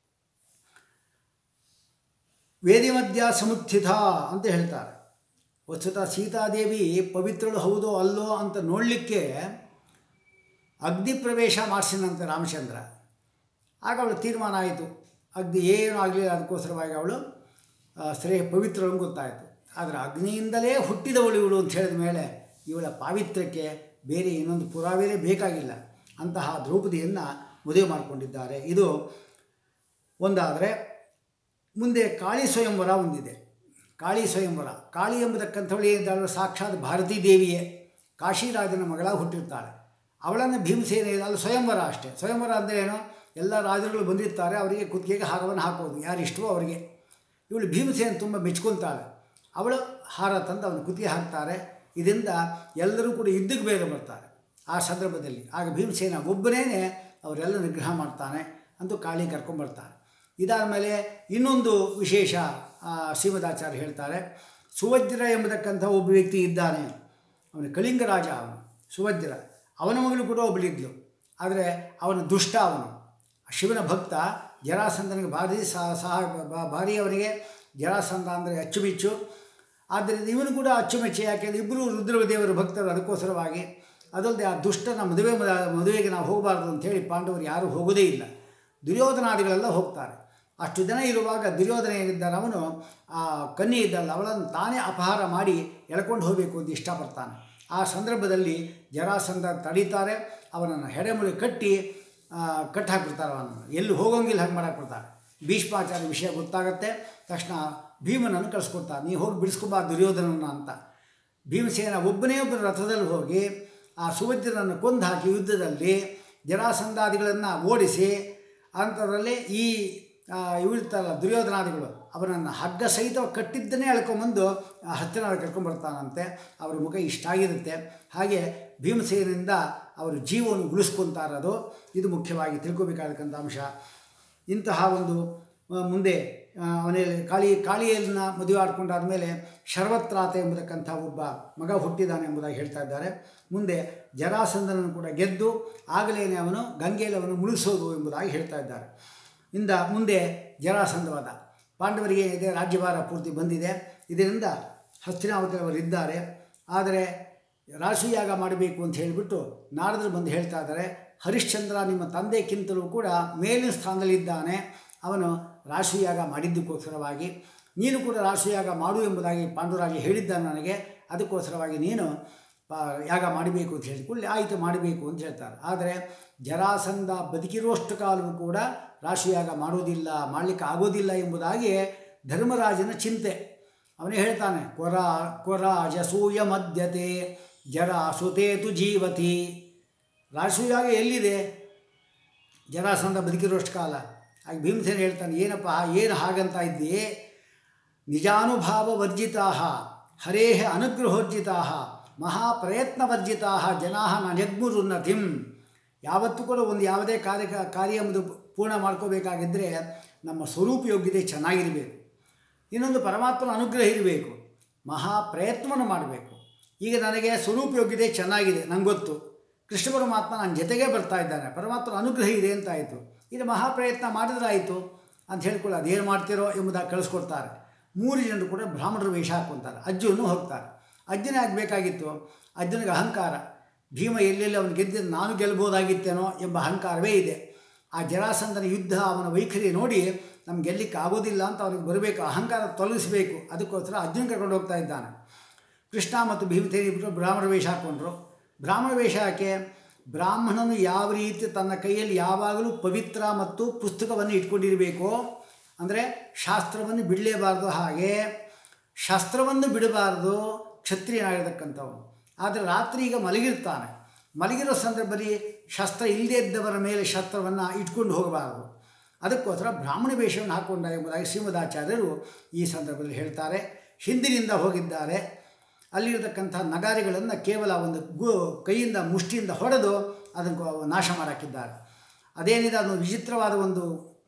ವೇದಿಮಧ್ಯ ಸಮುತ್ಥಿತ ಅಂತ ಹೇಳ್ತಾರೆ ವಸ್ತುತಃ ಸೀತಾದೇವಿ ಪವಿತ್ರಳು ಹೌದೋ ಅಲ್ಲೋ ಅಂತ ನೋಡಲಿಕ್ಕೆ ಅಗ್ನಿ ಪ್ರವೇಶ ಮಾಡಿಸಿದಂತೆ ರಾಮಚಂದ್ರ ಆಗ ಅವಳು ತೀರ್ಮಾನ ಆಯಿತು ಅಗ್ನಿ ಏನೂ ಆಗಲಿಲ್ಲ ಅದಕ್ಕೋಸ್ಕರವಾಗಿ ಅವಳು ಆ, ಶ್ರೇಯ ಪವಿತ್ರಳು ಗೊತ್ತಾಯಿತು ಆದರೆ ಅಗ್ನಿಯಿಂದಲೇ ಹುಟ್ಟಿದವಳು ಇವಳು ಅಂತ ಹೇಳಿದ ಮೇಲೆ ಇವಳ ಪಾವಿತ್ರ್ಯಕ್ಕೆ ಬೇರೆ ಇನ್ನೊಂದು ಪುರಾವೆನೇ ಬೇಕಾಗಿಲ್ಲ ಅಂತಹ ದ್ರೌಪದಿಯನ್ನು ಮದುವೆ ಮಾಡಿಕೊಂಡಿದ್ದಾರೆ ಇದು ಒಂದಾದರೆ ಮುಂದೆ ಕಾಳಿ ಸ್ವಯಂವರ ಒಂದಿದೆ ಕಾಳಿ ಸ್ವಯಂವರ ಕಾಳಿ ಎಂಬತಕ್ಕಂಥವಳು ಏನಿದ್ದಾಳು ಸಾಕ್ಷಾತ್ ಭಾರತೀ ದೇವಿಯೇ ಕಾಶಿರಾಜನ ಮಗಳಾಗಿ ಹುಟ್ಟಿರ್ತಾಳೆ ಅವಳನ್ನು ಭೀಮಸೇನ ಅದು ಸ್ವಯಂವರ ಅಷ್ಟೇ ಸ್ವಯಂವರ ಅಂದರೆ ಏನು ಎಲ್ಲ ರಾಜರುಗಳು ಬಂದಿರ್ತಾರೆ ಅವರಿಗೆ ಕುತ್ತಿಗೆಗೆ ಹಾರವನ್ನು ಹಾಕೋದು ಯಾರು ಇಷ್ಟವೋ ಅವರಿಗೆ ಇವಳು ಭೀಮಸೇನ ತುಂಬ ಮೆಚ್ಕೊತಾಳೆ ಅವಳು ಹಾರ ತಂದು ಅವನ ಕುತ್ತಿಗೆ ಹಾಕ್ತಾರೆ ಇದರಿಂದ ಎಲ್ಲರೂ ಕೂಡ ಯುದ್ಧಕ್ಕೆ ಬೇಗ ಬರ್ತಾರೆ ಆ ಸಂದರ್ಭದಲ್ಲಿ ಆಗ ಭೀಮಸೇನ ಒಬ್ಬನೇ ಅವರೆಲ್ಲ ನಿಗ್ರಹ ಮಾಡ್ತಾನೆ ಅಂತೂ ಕಾಳಿ ಕರ್ಕೊಂಬರ್ತಾನೆ ಇದಾದ ಮೇಲೆ ಇನ್ನೊಂದು ವಿಶೇಷ ಆ, ಶ್ರೀಮದಾಚಾರ್ಯ ಹೇಳ್ತಾರೆ ಸುವಜ್ರ ಎಂಬತಕ್ಕಂಥ ಒಬ್ಬ ವ್ಯಕ್ತಿ ಇದ್ದಾನೆ ಅವನು ಕಳಿಂಗ ರಾಜ ಅವನು ಸುವಜ್ರ ಅವನ ಮಗಳು ಕೂಡ ಒಬ್ಬಳಿದ್ಲು ಆದರೆ ಅವನು ದುಷ್ಟ ಅವನು ಶಿವನ ಭಕ್ತ ಜರಾಸಂಧನಿಗೆ ಭಾರಿ ಸಹ ಸಹ ಬ- ಭಾರಿ ಅವನಿಗೆ ಜರಾಸಂಧ ಅಂದರೆ ಅಚ್ಚುಮೆಚ್ಚು ಆದ್ದರಿಂದ ಇವನು ಕೂಡ ಅಚ್ಚುಮೆಚ್ಚು ಯಾಕೆಂದರೆ ಇಬ್ಬರು ರುದ್ರದೇವರ ಭಕ್ತರು ಅದಕ್ಕೋಸ್ಕರವಾಗಿ ಅದಲ್ಲದೆ ಆ ದುಷ್ಟನ ಮದುವೆ ಮದುವೆಗೆ ನಾವು ಹೋಗಬಾರ್ದು ಅಂತೇಳಿ ಪಾಂಡವರು ಯಾರೂ ಹೋಗೋದೇ ಇಲ್ಲ ದುರ್ಯೋಧನಾದಿಗಳೆಲ್ಲ ಹೋಗ್ತಾರೆ ಅಷ್ಟು ಜನ ಇರುವಾಗ ದುರ್ಯೋಧನ ಏನಿದ್ದಾನೆ ಅವನು ಆ ಕನ್ಯೆ ಇದ್ದಲ್ಲ ಅವಳನ್ನು ತಾನೇ ಅಪಹಾರ ಮಾಡಿ ಎಳ್ಕೊಂಡು ಹೋಗಬೇಕು ಅಂತ ಇಷ್ಟಪಡ್ತಾನೆ ಆ ಸಂದರ್ಭದಲ್ಲಿ ಜರಾಸಂಧ ತಡೀತಾರೆ ಅವನನ್ನು ಹೆಡೆಮುಳಿ ಕಟ್ಟಿ ಕಟ್ಟಿ ಹಾಕ್ಬಿಡ್ತಾರೆ ಅವನನ್ನು ಎಲ್ಲಿ ಹೋಗೋಂಗಿಲ್ಲ ಹಾಗೆ ಮಾಡಾಕ್ಬಿಡ್ತಾರೆ ಭೀಷ್ಮಾಚಾರ್ಯ ವಿಷಯ ಗೊತ್ತಾಗತ್ತೆ ತಕ್ಷಣ ಭೀಮನನ್ನು ಕಳಿಸ್ಕೊಡ್ತಾರೆ ನೀ ಹೋಗಿ ಬಿಡಿಸ್ಕೊಬಾ ದುರ್ಯೋಧನನ ಅಂತ ಭೀಮಸೇನ ಒಬ್ಬನೇ ಒಬ್ಬನ ರಥದಲ್ಲಿ ಹೋಗಿ ಆ ಸುಭದ್ರನನ್ನು ಕೊಂದು ಹಾಕಿ ಯುದ್ಧದಲ್ಲಿ ಜರಾಸಂಧಾದಿಗಳನ್ನು ಓಡಿಸಿ ಅಂಥದ್ರಲ್ಲಿ ಈ ಇವಿರ್ತಾರಲ್ಲ ದುರ್ಯೋಧನಾದಿಗಳು ಅವನನ್ನು ಹಗ್ಗ ಸಹಿತ ಕಟ್ಟಿದ್ದನ್ನೇ ಎಳ್ಕೊಂಬಂದು ಹತ್ತಿರ ಕರ್ಕೊಂಡ್ಬರ್ತಾನಂತೆ ಅವ್ರ ಮುಖ ಇಷ್ಟ ಆಗಿರುತ್ತೆ ಹಾಗೆ ಭೀಮಸೇನಿಂದ ಅವರು ಜೀವವನ್ನು ಉಳಿಸ್ಕೊತಾರದು ಇದು ಮುಖ್ಯವಾಗಿ ತಿಳ್ಕೊಬೇಕಾಗತಕ್ಕಂಥ ಅಂಶ ಇಂತಹ ಒಂದು ಮುಂದೆ ಮನೆಯಲ್ಲಿ ಕಾಳಿ ಕಾಳಿಯನ್ನ ಮದುವೆ ಆಡ್ಕೊಂಡಾದ ಮೇಲೆ ಶರ್ವತ್ರಾತ ಎಂಬತಕ್ಕಂಥ ಒಬ್ಬ ಮಗ ಹುಟ್ಟಿದಾನೆ ಎಂಬುದಾಗಿ ಹೇಳ್ತಾ ಇದ್ದಾರೆ ಮುಂದೆ ಜರಾಸಂಧನನ್ನು ಕೂಡ ಗೆದ್ದು ಆಗಲೇನೆ ಅವನು ಗಂಗೆಯಲ್ಲಿ ಅವನು ಮುಳುಗಿಸೋದು ಎಂಬುದಾಗಿ ಹೇಳ್ತಾ ಇದ್ದಾರೆ ಇಂದ ಮುಂದೆ ಜರಾಸಂಧವಾದ ಪಾಂಡವರಿಗೆ ಇದೆ ರಾಜ್ಯಭಾರ ಪೂರ್ತಿ ಬಂದಿದೆ ಇದರಿಂದ ಹಸ್ತಿನಾವತಿಯವರು ಇದ್ದಾರೆ ಆದರೆ ರಾಶಿಯಾಗ ಮಾಡಬೇಕು ಅಂತ ಹೇಳಿಬಿಟ್ಟು ನಾರದರು ಬಂದು ಹೇಳ್ತಾ ಇದ್ದಾರೆ ಹರಿಶ್ಚಂದ್ರ ನಿಮ್ಮ ತಂದೆಕ್ಕಿಂತಲೂ ಕೂಡ ಮೇಲಿನ ಸ್ಥಾನದಲ್ಲಿದ್ದಾನೆ ಅವನು ರಾಶಿಯಾಗ ಮಾಡಿದ್ದಕ್ಕೋಸ್ಕರವಾಗಿ ನೀನು ಕೂಡ ರಾಶಿಯಾಗ ಮಾಡು ಎಂಬುದಾಗಿ ಪಾಂಡುರಾಜ ಹೇಳಿದ್ದ ನನಗೆ ಅದಕ್ಕೋಸ್ಕರವಾಗಿ ನೀನು ಯಾಗ ಮಾಡಬೇಕು ಅಂತ ಹೇಳಿಕೊಳ್ಳಿ ಆಯಿತು ಮಾಡಬೇಕು ಅಂತ ಹೇಳ್ತಾರೆ ಆದರೆ ಜರಾಸಂಧ ಬದುಕಿರುವಷ್ಟು ಕಾಲವೂ ಕೂಡ ರಾಶಿಯಾಗ ಮಾಡೋದಿಲ್ಲ ಮಾಡಲಿಕ್ಕೆ ಆಗೋದಿಲ್ಲ ಎಂಬುದಾಗಿ ಧರ್ಮರಾಜನ ಚಿಂತೆ ಅವನೇ ಹೇಳ್ತಾನೆ ಕೊರ ಕೊರ ಜಸೂಯ ಮಧ್ಯತೆ ಜರ ಸುತೇತು ಜೀವತಿ ರಾಶಿಯಾಗ ಎಲ್ಲಿದೆ ಜರಾಸಂಧ ಬದುಕಿರೋಷ್ಟು ಕಾಲ ಆಗ ಭೀಮಸೇನ ಹೇಳ್ತಾನೆ ಏನಪ್ಪ ಏನು ಹಾಗಂತ ಇದ್ದಿ ನಿಜಾನುಭಾವ ವರ್ಜಿತಾ ಹರೇ ಅನುಗ್ರಹೋರ್ಜಿತಾ ಮಹಾಪ್ರಯತ್ನವರ್ಜಿತಾ ಜನಾ ನಜಗ್ಮುರುನ್ನತಿಂ ಯಾವತ್ತೂ ಕೂಡ ಒಂದು ಯಾವುದೇ ಕಾರ್ಯ ಕಾರ್ಯ ಎಂಬುದು ಪೂರ್ಣ ಮಾಡ್ಕೋಬೇಕಾಗಿದ್ದರೆ ನಮ್ಮ ಸ್ವರೂಪ ಯೋಗ್ಯತೆ ಚೆನ್ನಾಗಿರಬೇಕು ಇನ್ನೊಂದು ಪರಮಾತ್ಮನ ಅನುಗ್ರಹ ಇರಬೇಕು ಮಹಾ ಪ್ರಯತ್ನವನ್ನು ಮಾಡಬೇಕು ಈಗ ನನಗೆ ಸ್ವರೂಪ ಯೋಗ್ಯತೆ ಚೆನ್ನಾಗಿದೆ ನಂಗೆ ಗೊತ್ತು ಕೃಷ್ಣ ಪರಮಾತ್ಮ ನನ್ನ ಜೊತೆಗೇ ಬರ್ತಾ ಇದ್ದಾನೆ ಪರಮಾತ್ಮನ ಅನುಗ್ರಹ ಇದೆ ಅಂತಾಯಿತು ಇದು ಮಹಾಪ್ರಯತ್ನ ಮಾಡಿದ್ರೆ ಆಯಿತು ಅಂತ ಹೇಳ್ಕೊಳ್ಳಿ ಅದೇನು ಮಾಡ್ತಿರೋ ಎಂಬುದಾಗಿ ಕಳಿಸ್ಕೊಡ್ತಾರೆ ಮೂರು ಜನರು ಕೂಡ ಬ್ರಾಹ್ಮಣರು ವೇಷ ಹಾಕ್ಕೊತಾರೆ ಅಜ್ಜನೂ ಹೋಗ್ತಾರೆ ಅಜ್ಜನೇ ಆಗಬೇಕಾಗಿತ್ತು ಅಜ್ಜನಿಗೆ ಅಹಂಕಾರ ಭೀಮ ಎಲ್ಲೆಲ್ಲಿ ಅವನು ಗೆದ್ದಿದ್ದು ನಾನು ಗೆಲ್ಬೋದಾಗಿತ್ತೇನೋ ಎಂಬ ಅಹಂಕಾರವೇ ಇದೆ ಆ ಜರಾಸಂಧನ ಯುದ್ಧ ಅವನ ವೈಖರಿ ನೋಡಿ ನಮ್ಗೆ ಗೆಲ್ಲಿಕ್ಕೆ ಆಗೋದಿಲ್ಲ ಅಂತ ಅವನಿಗೆ ಬರಬೇಕು ಅಹಂಕಾರ ತೊಲಗಿಸಬೇಕು ಅದಕ್ಕೋಸ್ಕರ ಅರ್ಜುನ ಕರ್ಕೊಂಡು ಹೋಗ್ತಾ ಇದ್ದಾನೆ ಕೃಷ್ಣ ಮತ್ತು ಭೀಮಸೇನಿ ಇಬ್ಬರು ಬ್ರಾಹ್ಮಣ ವೇಷ ಹಾಕ್ಕೊಂಡ್ರು ಬ್ರಾಹ್ಮಣ ವೇಷ ಹಾಕಿ ಬ್ರಾಹ್ಮಣನು ಯಾವ ರೀತಿ ತನ್ನ ಕೈಯಲ್ಲಿ ಯಾವಾಗಲೂ ಪವಿತ್ರ ಮತ್ತು ಪುಸ್ತಕವನ್ನು ಇಟ್ಕೊಂಡಿರಬೇಕು ಅಂದರೆ ಶಾಸ್ತ್ರವನ್ನು ಬಿಡಲೇಬಾರ್ದು ಹಾಗೆ ಶಾಸ್ತ್ರವನ್ನು ಬಿಡಬಾರ್ದು ಕ್ಷತ್ರಿಯನಾಗಿರ್ತಕ್ಕಂಥವನು ಆದರೆ ರಾತ್ರಿ ಈಗ ಮಲಗಿರ್ತಾನೆ ಮಲಗಿರೋ ಸಂದರ್ಭದಲ್ಲಿ ಶಸ್ತ್ರ ಇಲ್ಲದೇ ಇದ್ದವರ ಮೇಲೆ ಶಸ್ತ್ರವನ್ನು ಇಟ್ಕೊಂಡು ಹೋಗಬಾರದು ಅದಕ್ಕೋಸ್ಕರ ಬ್ರಾಹ್ಮಣ ವೇಷವನ್ನು ಹಾಕ್ಕೊಂಡ ಎಂಬುದಾಗಿ ಶ್ರೀಮದಾಚಾರ್ಯರು ಈ ಸಂದರ್ಭದಲ್ಲಿ ಹೇಳ್ತಾರೆ ಹಿಂದಿನಿಂದ ಹೋಗಿದ್ದಾರೆ ಅಲ್ಲಿರತಕ್ಕಂಥ ನಗಾರಿಗಳನ್ನು ಕೇವಲ ಒಂದು ಗು ಕೈಯಿಂದ ಮುಷ್ಟಿಯಿಂದ ಹೊಡೆದು ಅದನ್ನು ನಾಶ ಮಾಡಾಕಿದ್ದಾರೆ ಅದೇನಿದೆ ಅದು ವಿಚಿತ್ರವಾದ ಒಂದು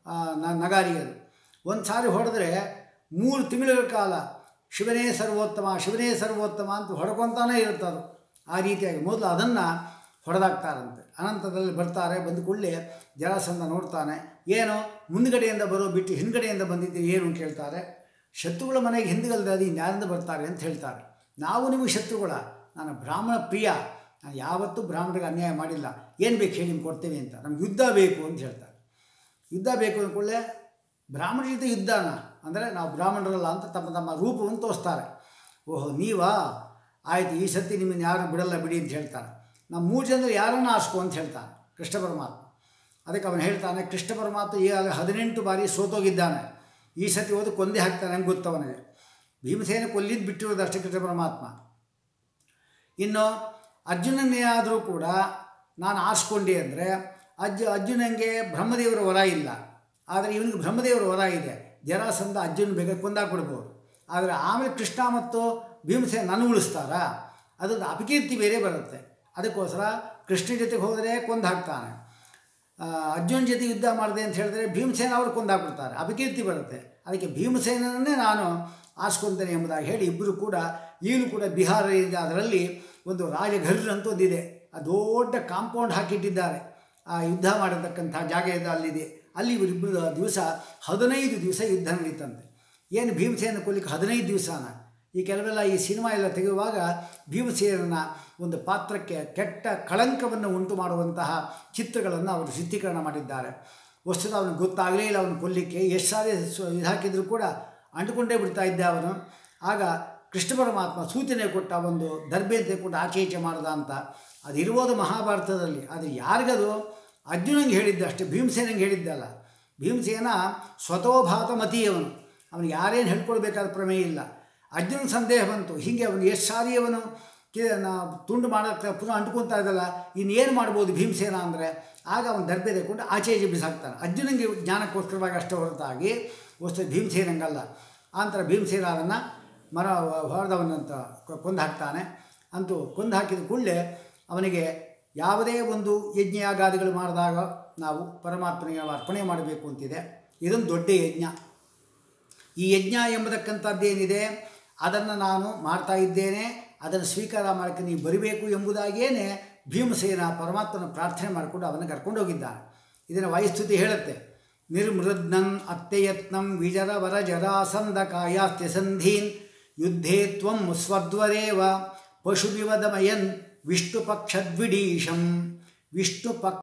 ನಗಾರಿ ಅದು ಒಂದು ಸಾರಿ ಹೊಡೆದ್ರೆ ಮೂರು ತಿಂಗಳ ಕಾಲ ಶಿವನೇ ಸರ್ವೋತ್ತಮ ಶಿವನೇ ಸರ್ವೋತ್ತಮ ಅಂತ ಹೊಡ್ಕೊತಾನೇ ಇರುತ್ತದು ಆ ರೀತಿಯಾಗಿ ಮೊದಲು ಅದನ್ನು ಹೊಡೆದಾಕ್ತಾರಂತೆ ಅನಂತದಲ್ಲಿ ಬರ್ತಾರೆ ಬಂದ ಕೂಡಲೇ ಜರಾಸಂಧ ನೋಡ್ತಾನೆ ಏನು ಮುಂದ್ಗಡೆಯಿಂದ ಬರೋ ಬಿಟ್ಟು ಹಿಂದ್ಗಡೆಯಿಂದ ಬಂದಿದ್ದೀರಿ ಏನು ಅಂತ ಕೇಳ್ತಾರೆ ಶತ್ರುಗಳ ಮನೆಗೆ ಹಿಂದಿಗಲ್ದೆ ಅದು ಇನ್ಯಾರಿಂದ ಬರ್ತಾರೆ ಅಂತ ಹೇಳ್ತಾರೆ ನಾವು ನಿಮಗೆ ಶತ್ರುಗಳ ನಾನು ಬ್ರಾಹ್ಮಣ ಪ್ರಿಯ ನಾನು ಯಾವತ್ತೂ ಬ್ರಾಹ್ಮಣರಿಗೆ ಅನ್ಯಾಯ ಮಾಡಿಲ್ಲ ಏನು ಬೇಕು ಹೇಳಿ ನಿಮ್ಗೆ ಕೊಡ್ತೇನೆ ಅಂತ ನಮ್ಗೆ ಯುದ್ಧ ಬೇಕು ಅಂತ ಹೇಳ್ತಾರೆ ಯುದ್ಧ ಬೇಕು ಅಂದ್ಕೊಳ್ಳೆ ಬ್ರಾಹ್ಮಣರ ಜೊತೆ ಯುದ್ಧನ ಅಂದರೆ ನಾವು ಬ್ರಾಹ್ಮಣರಲ್ಲ ಅಂತ ತಮ್ಮ ತಮ್ಮ ರೂಪವನ್ನು ತೋರಿಸ್ತಾರೆ ಓಹೋ ನೀವಾ ಆಯಿತು ಈ ಸತಿ ನಿಮ್ಮನ್ನು ಯಾರು ಬಿಡಲ್ಲ ಬಿಡಿ ಅಂತ ಹೇಳ್ತಾರೆ ನಮ್ಮ ಮೂರು ಜನರು ಯಾರನ್ನು ಆರಿಸ್ಕೊ ಅಂತ ಹೇಳ್ತಾನೆ ಕೃಷ್ಣ ಪರಮಾತ್ಮ ಅದಕ್ಕೆ ಅವನು ಹೇಳ್ತಾನೆ ಕೃಷ್ಣ ಪರಮಾತ್ಮ ಈಗಾಗಲೇ ಹದಿನೆಂಟು ಬಾರಿ ಸೋತೋಗಿದ್ದಾನೆ ಈ ಸತಿ ಹೋದು ಕೊಂದೇ ಹಾಕ್ತಾನೆ ಅಂತ ಗೊತ್ತು ಅವನಿಗೆ ಭೀಮಸೇನ ಕೊಲ್ಲಿದ್ದು ಬಿಟ್ಟಿರೋದು ಅಷ್ಟೇ ಕೃಷ್ಣ ಪರಮಾತ್ಮ ಇನ್ನು ಅರ್ಜುನನ್ನೇ ಆದರೂ ಕೂಡ ನಾನು ಆರಿಸ್ಕೊಂಡೆ ಅಂದರೆ ಅಜ್ಜ ಅರ್ಜುನಂಗೆ ಬ್ರಹ್ಮದೇವರ ವರ ಇಲ್ಲ ಆದರೆ ಇವನಿಗೆ ಬ್ರಹ್ಮದೇವರ ವರ ಇದೆ ಜರಾಸಂಧ ಅರ್ಜುನ ಬೇಗ ಕೊಂದಾಕ್ಬಿಡ್ಬೋದು ಆದರೆ ಆಮೇಲೆ ಕೃಷ್ಣ ಮತ್ತು ಭೀಮಸೇನ ನನ್ನ ಉಳಿಸ್ತಾರಾ ಅದೊಂದು ಅಪಕೀರ್ತಿ ಬೇರೆ ಬರುತ್ತೆ ಅದಕ್ಕೋಸ್ಕರ ಕೃಷ್ಣ ಜೊತೆಗೆ ಹೋದರೆ ಕೊಂದು ಹಾಕ್ತಾನೆ ಅರ್ಜುನ ಜೊತೆ ಯುದ್ಧ ಮಾಡಿದೆ ಅಂತ ಹೇಳಿದ್ರೆ ಭೀಮಸೇನ ಅವರು ಕೊಂದಾಕ್ಬಿಡ್ತಾರೆ ಅಪಕೀರ್ತಿ ಬರುತ್ತೆ ಅದಕ್ಕೆ ಭೀಮಸೇನನ್ನೇ ನಾನು ಆರಿಸ್ಕೊತೇನೆ ಎಂಬುದಾಗಿ ಹೇಳಿ ಇಬ್ಬರು ಕೂಡ ಈಗಲೂ ಕೂಡ ಬಿಹಾರ ಅದರಲ್ಲಿ ಒಂದು ರಾಜಘರ್ ಅಂತ ಒಂದಿದೆ ಆ ದೊಡ್ಡ ಕಾಂಪೌಂಡ್ ಹಾಕಿಟ್ಟಿದ್ದಾರೆ ಆ ಯುದ್ಧ ಮಾಡತಕ್ಕಂಥ ಜಾಗ ಇದೆ ಅಲ್ಲಿದೆ ಅಲ್ಲಿ ಇವರಿಬ್ಬರು ದಿವಸ ಹದಿನೈದು ದಿವಸ ಯುದ್ಧ ನಡೀತಂತೆ ಏನು ಭೀಮಸೇನ ಕೊಲ್ಲಿಕ್ಕೆ ಹದಿನೈದು ದಿವಸನ ಈ ಕೆಲವೆಲ್ಲ ಈ ಸಿನಿಮಾ ಎಲ್ಲ ತೆಗೆಯುವಾಗ ಭೀಮಸೇನನ ಒಂದು ಪಾತ್ರಕ್ಕೆ ಕೆಟ್ಟ ಕಳಂಕವನ್ನು ಉಂಟು ಮಾಡುವಂತಹ ಚಿತ್ರಗಳನ್ನು ಅವರು ಚಿತ್ರೀಕರಣ ಮಾಡಿದ್ದಾರೆ ವಸ್ತುತ ಅವನಿಗೆ ಗೊತ್ತಾಗಲೇ ಇಲ್ಲ ಅವನು ಕೊಲ್ಲಿಕ್ಕೆ ಎಷ್ಟು ಸಾರಿ ಸು- ಇದು ಹಾಕಿದರೂ ಕೂಡ ಅಂಟುಕೊಂಡೇ ಬಿಡ್ತಾ ಇದ್ದ ಅವನು ಆಗ ಕೃಷ್ಣ ಪರಮಾತ್ಮ ಸೂಚನೆ ಕೊಟ್ಟ ಒಂದು ದರ್ಬೆ ಅಂತ ಕೊಟ್ಟು ಆಚೆ ಈಚೆ ಮಾಡ್ದ ಅಂತ ಅದು ಇರುವುದು ಮಹಾಭಾರತದಲ್ಲಿ ಅದು ಯಾರಿಗದು ಅರ್ಜುನಂಗೆ ಹೇಳಿದ್ದ ಅಷ್ಟೇ ಭೀಮಸೇನಂಗೆ ಹೇಳಿದ್ದಲ್ಲ ಭೀಮಸೇನ ಸ್ವತೋಭಾತ ಮತೀಯವನು ಅವನು ಯಾರೇನು ಹೇಳ್ಕೊಳ್ಬೇಕಾದ ಪ್ರಮೇಯ ಇಲ್ಲ ಅರ್ಜುನ ಸಂದೇಹ ಬಂತು ಹೀಗೆ ಅವನು ಎಷ್ಟು ಸಾರಿ ಅವನು ಕಿ ನಾ ತುಂಡು ಮಾಡೋಕ್ಕೆ ಪುನಃ ಅಂಟ್ಕೊತಾ ಇದ್ದಲ್ಲ ಇನ್ನೇನು ಮಾಡ್ಬೋದು ಭೀಮಸೇನ ಅಂದರೆ ಆಗ ಅವನು ದರ್ಬೆ ತೆಕ್ಕೊಂಡು ಆಚೆ ಈಚೆ ಬಿಸಾಕ್ತಾನೆ ಅರ್ಜುನಂಗೆ ಜ್ಞಾನಕ್ಕೋಸ್ಕರವಾಗಿ ಅಷ್ಟೇ ಹೊರತಾಗಿ ವಸ್ತು ಭೀಮಸೇನಂಗಲ್ಲ ಆನಂತರ ಭೀಮಸೇನ ಅದನ್ನು ಮರ ಹೊಡೆದವನಂತ ಕೊಂದು ಹಾಕ್ತಾನೆ ಅಂತೂ ಕೊಂದು ಹಾಕಿದ ಕೂಡಲೇ ಅವನಿಗೆ ಯಾವುದೇ ಒಂದು ಯಜ್ಞಯಾಗಾದಿಗಳು ಮಾಡಿದಾಗ ನಾವು ಪರಮಾತ್ಮನಿಗೆ ನಾವು ಅರ್ಪಣೆ ಮಾಡಬೇಕು ಅಂತಿದೆ ಇದೊಂದು ದೊಡ್ಡ ಯಜ್ಞ ಈ ಯಜ್ಞ ಎಂಬತಕ್ಕಂಥದ್ದೇನಿದೆ ಅದನ್ನು ನಾನು ಮಾಡ್ತಾ ಇದ್ದೇನೆ ಅದನ್ನು ಸ್ವೀಕಾರ ಮಾಡೋಕ್ಕೆ ನೀವು ಬರಬೇಕು ಎಂಬುದಾಗಿಯೇ ಭೀಮಸೇನ ಪರಮಾತ್ಮನ ಪ್ರಾರ್ಥನೆ ಮಾಡಿಕೊಂಡು ಅವನ ಕರ್ಕೊಂಡು ಹೋಗಿದ್ದಾನೆ ಇದನ್ನು ವಾಯುಸ್ತುತಿ ಹೇಳುತ್ತೆ ನಿರ್ಮೃದ್ನನ್ ಅತ್ಯಯತ್ನಂ ವಿಜರ ವರ ಜರಾಸಂದ ಕಾಯಾಸ್ತ್ಯ ಸಂಧೀನ್ ಯುದ್ಧೇ ತ್ವಂ ಸ್ವದ್ವರೇವ ಪಶುವಿವದಮಯನ್ ವಿಷ್ಣುಪಕ್ಷದ್ವಿಡೀಶಂ ವಿಷ್ಣುಪಕ್ಷ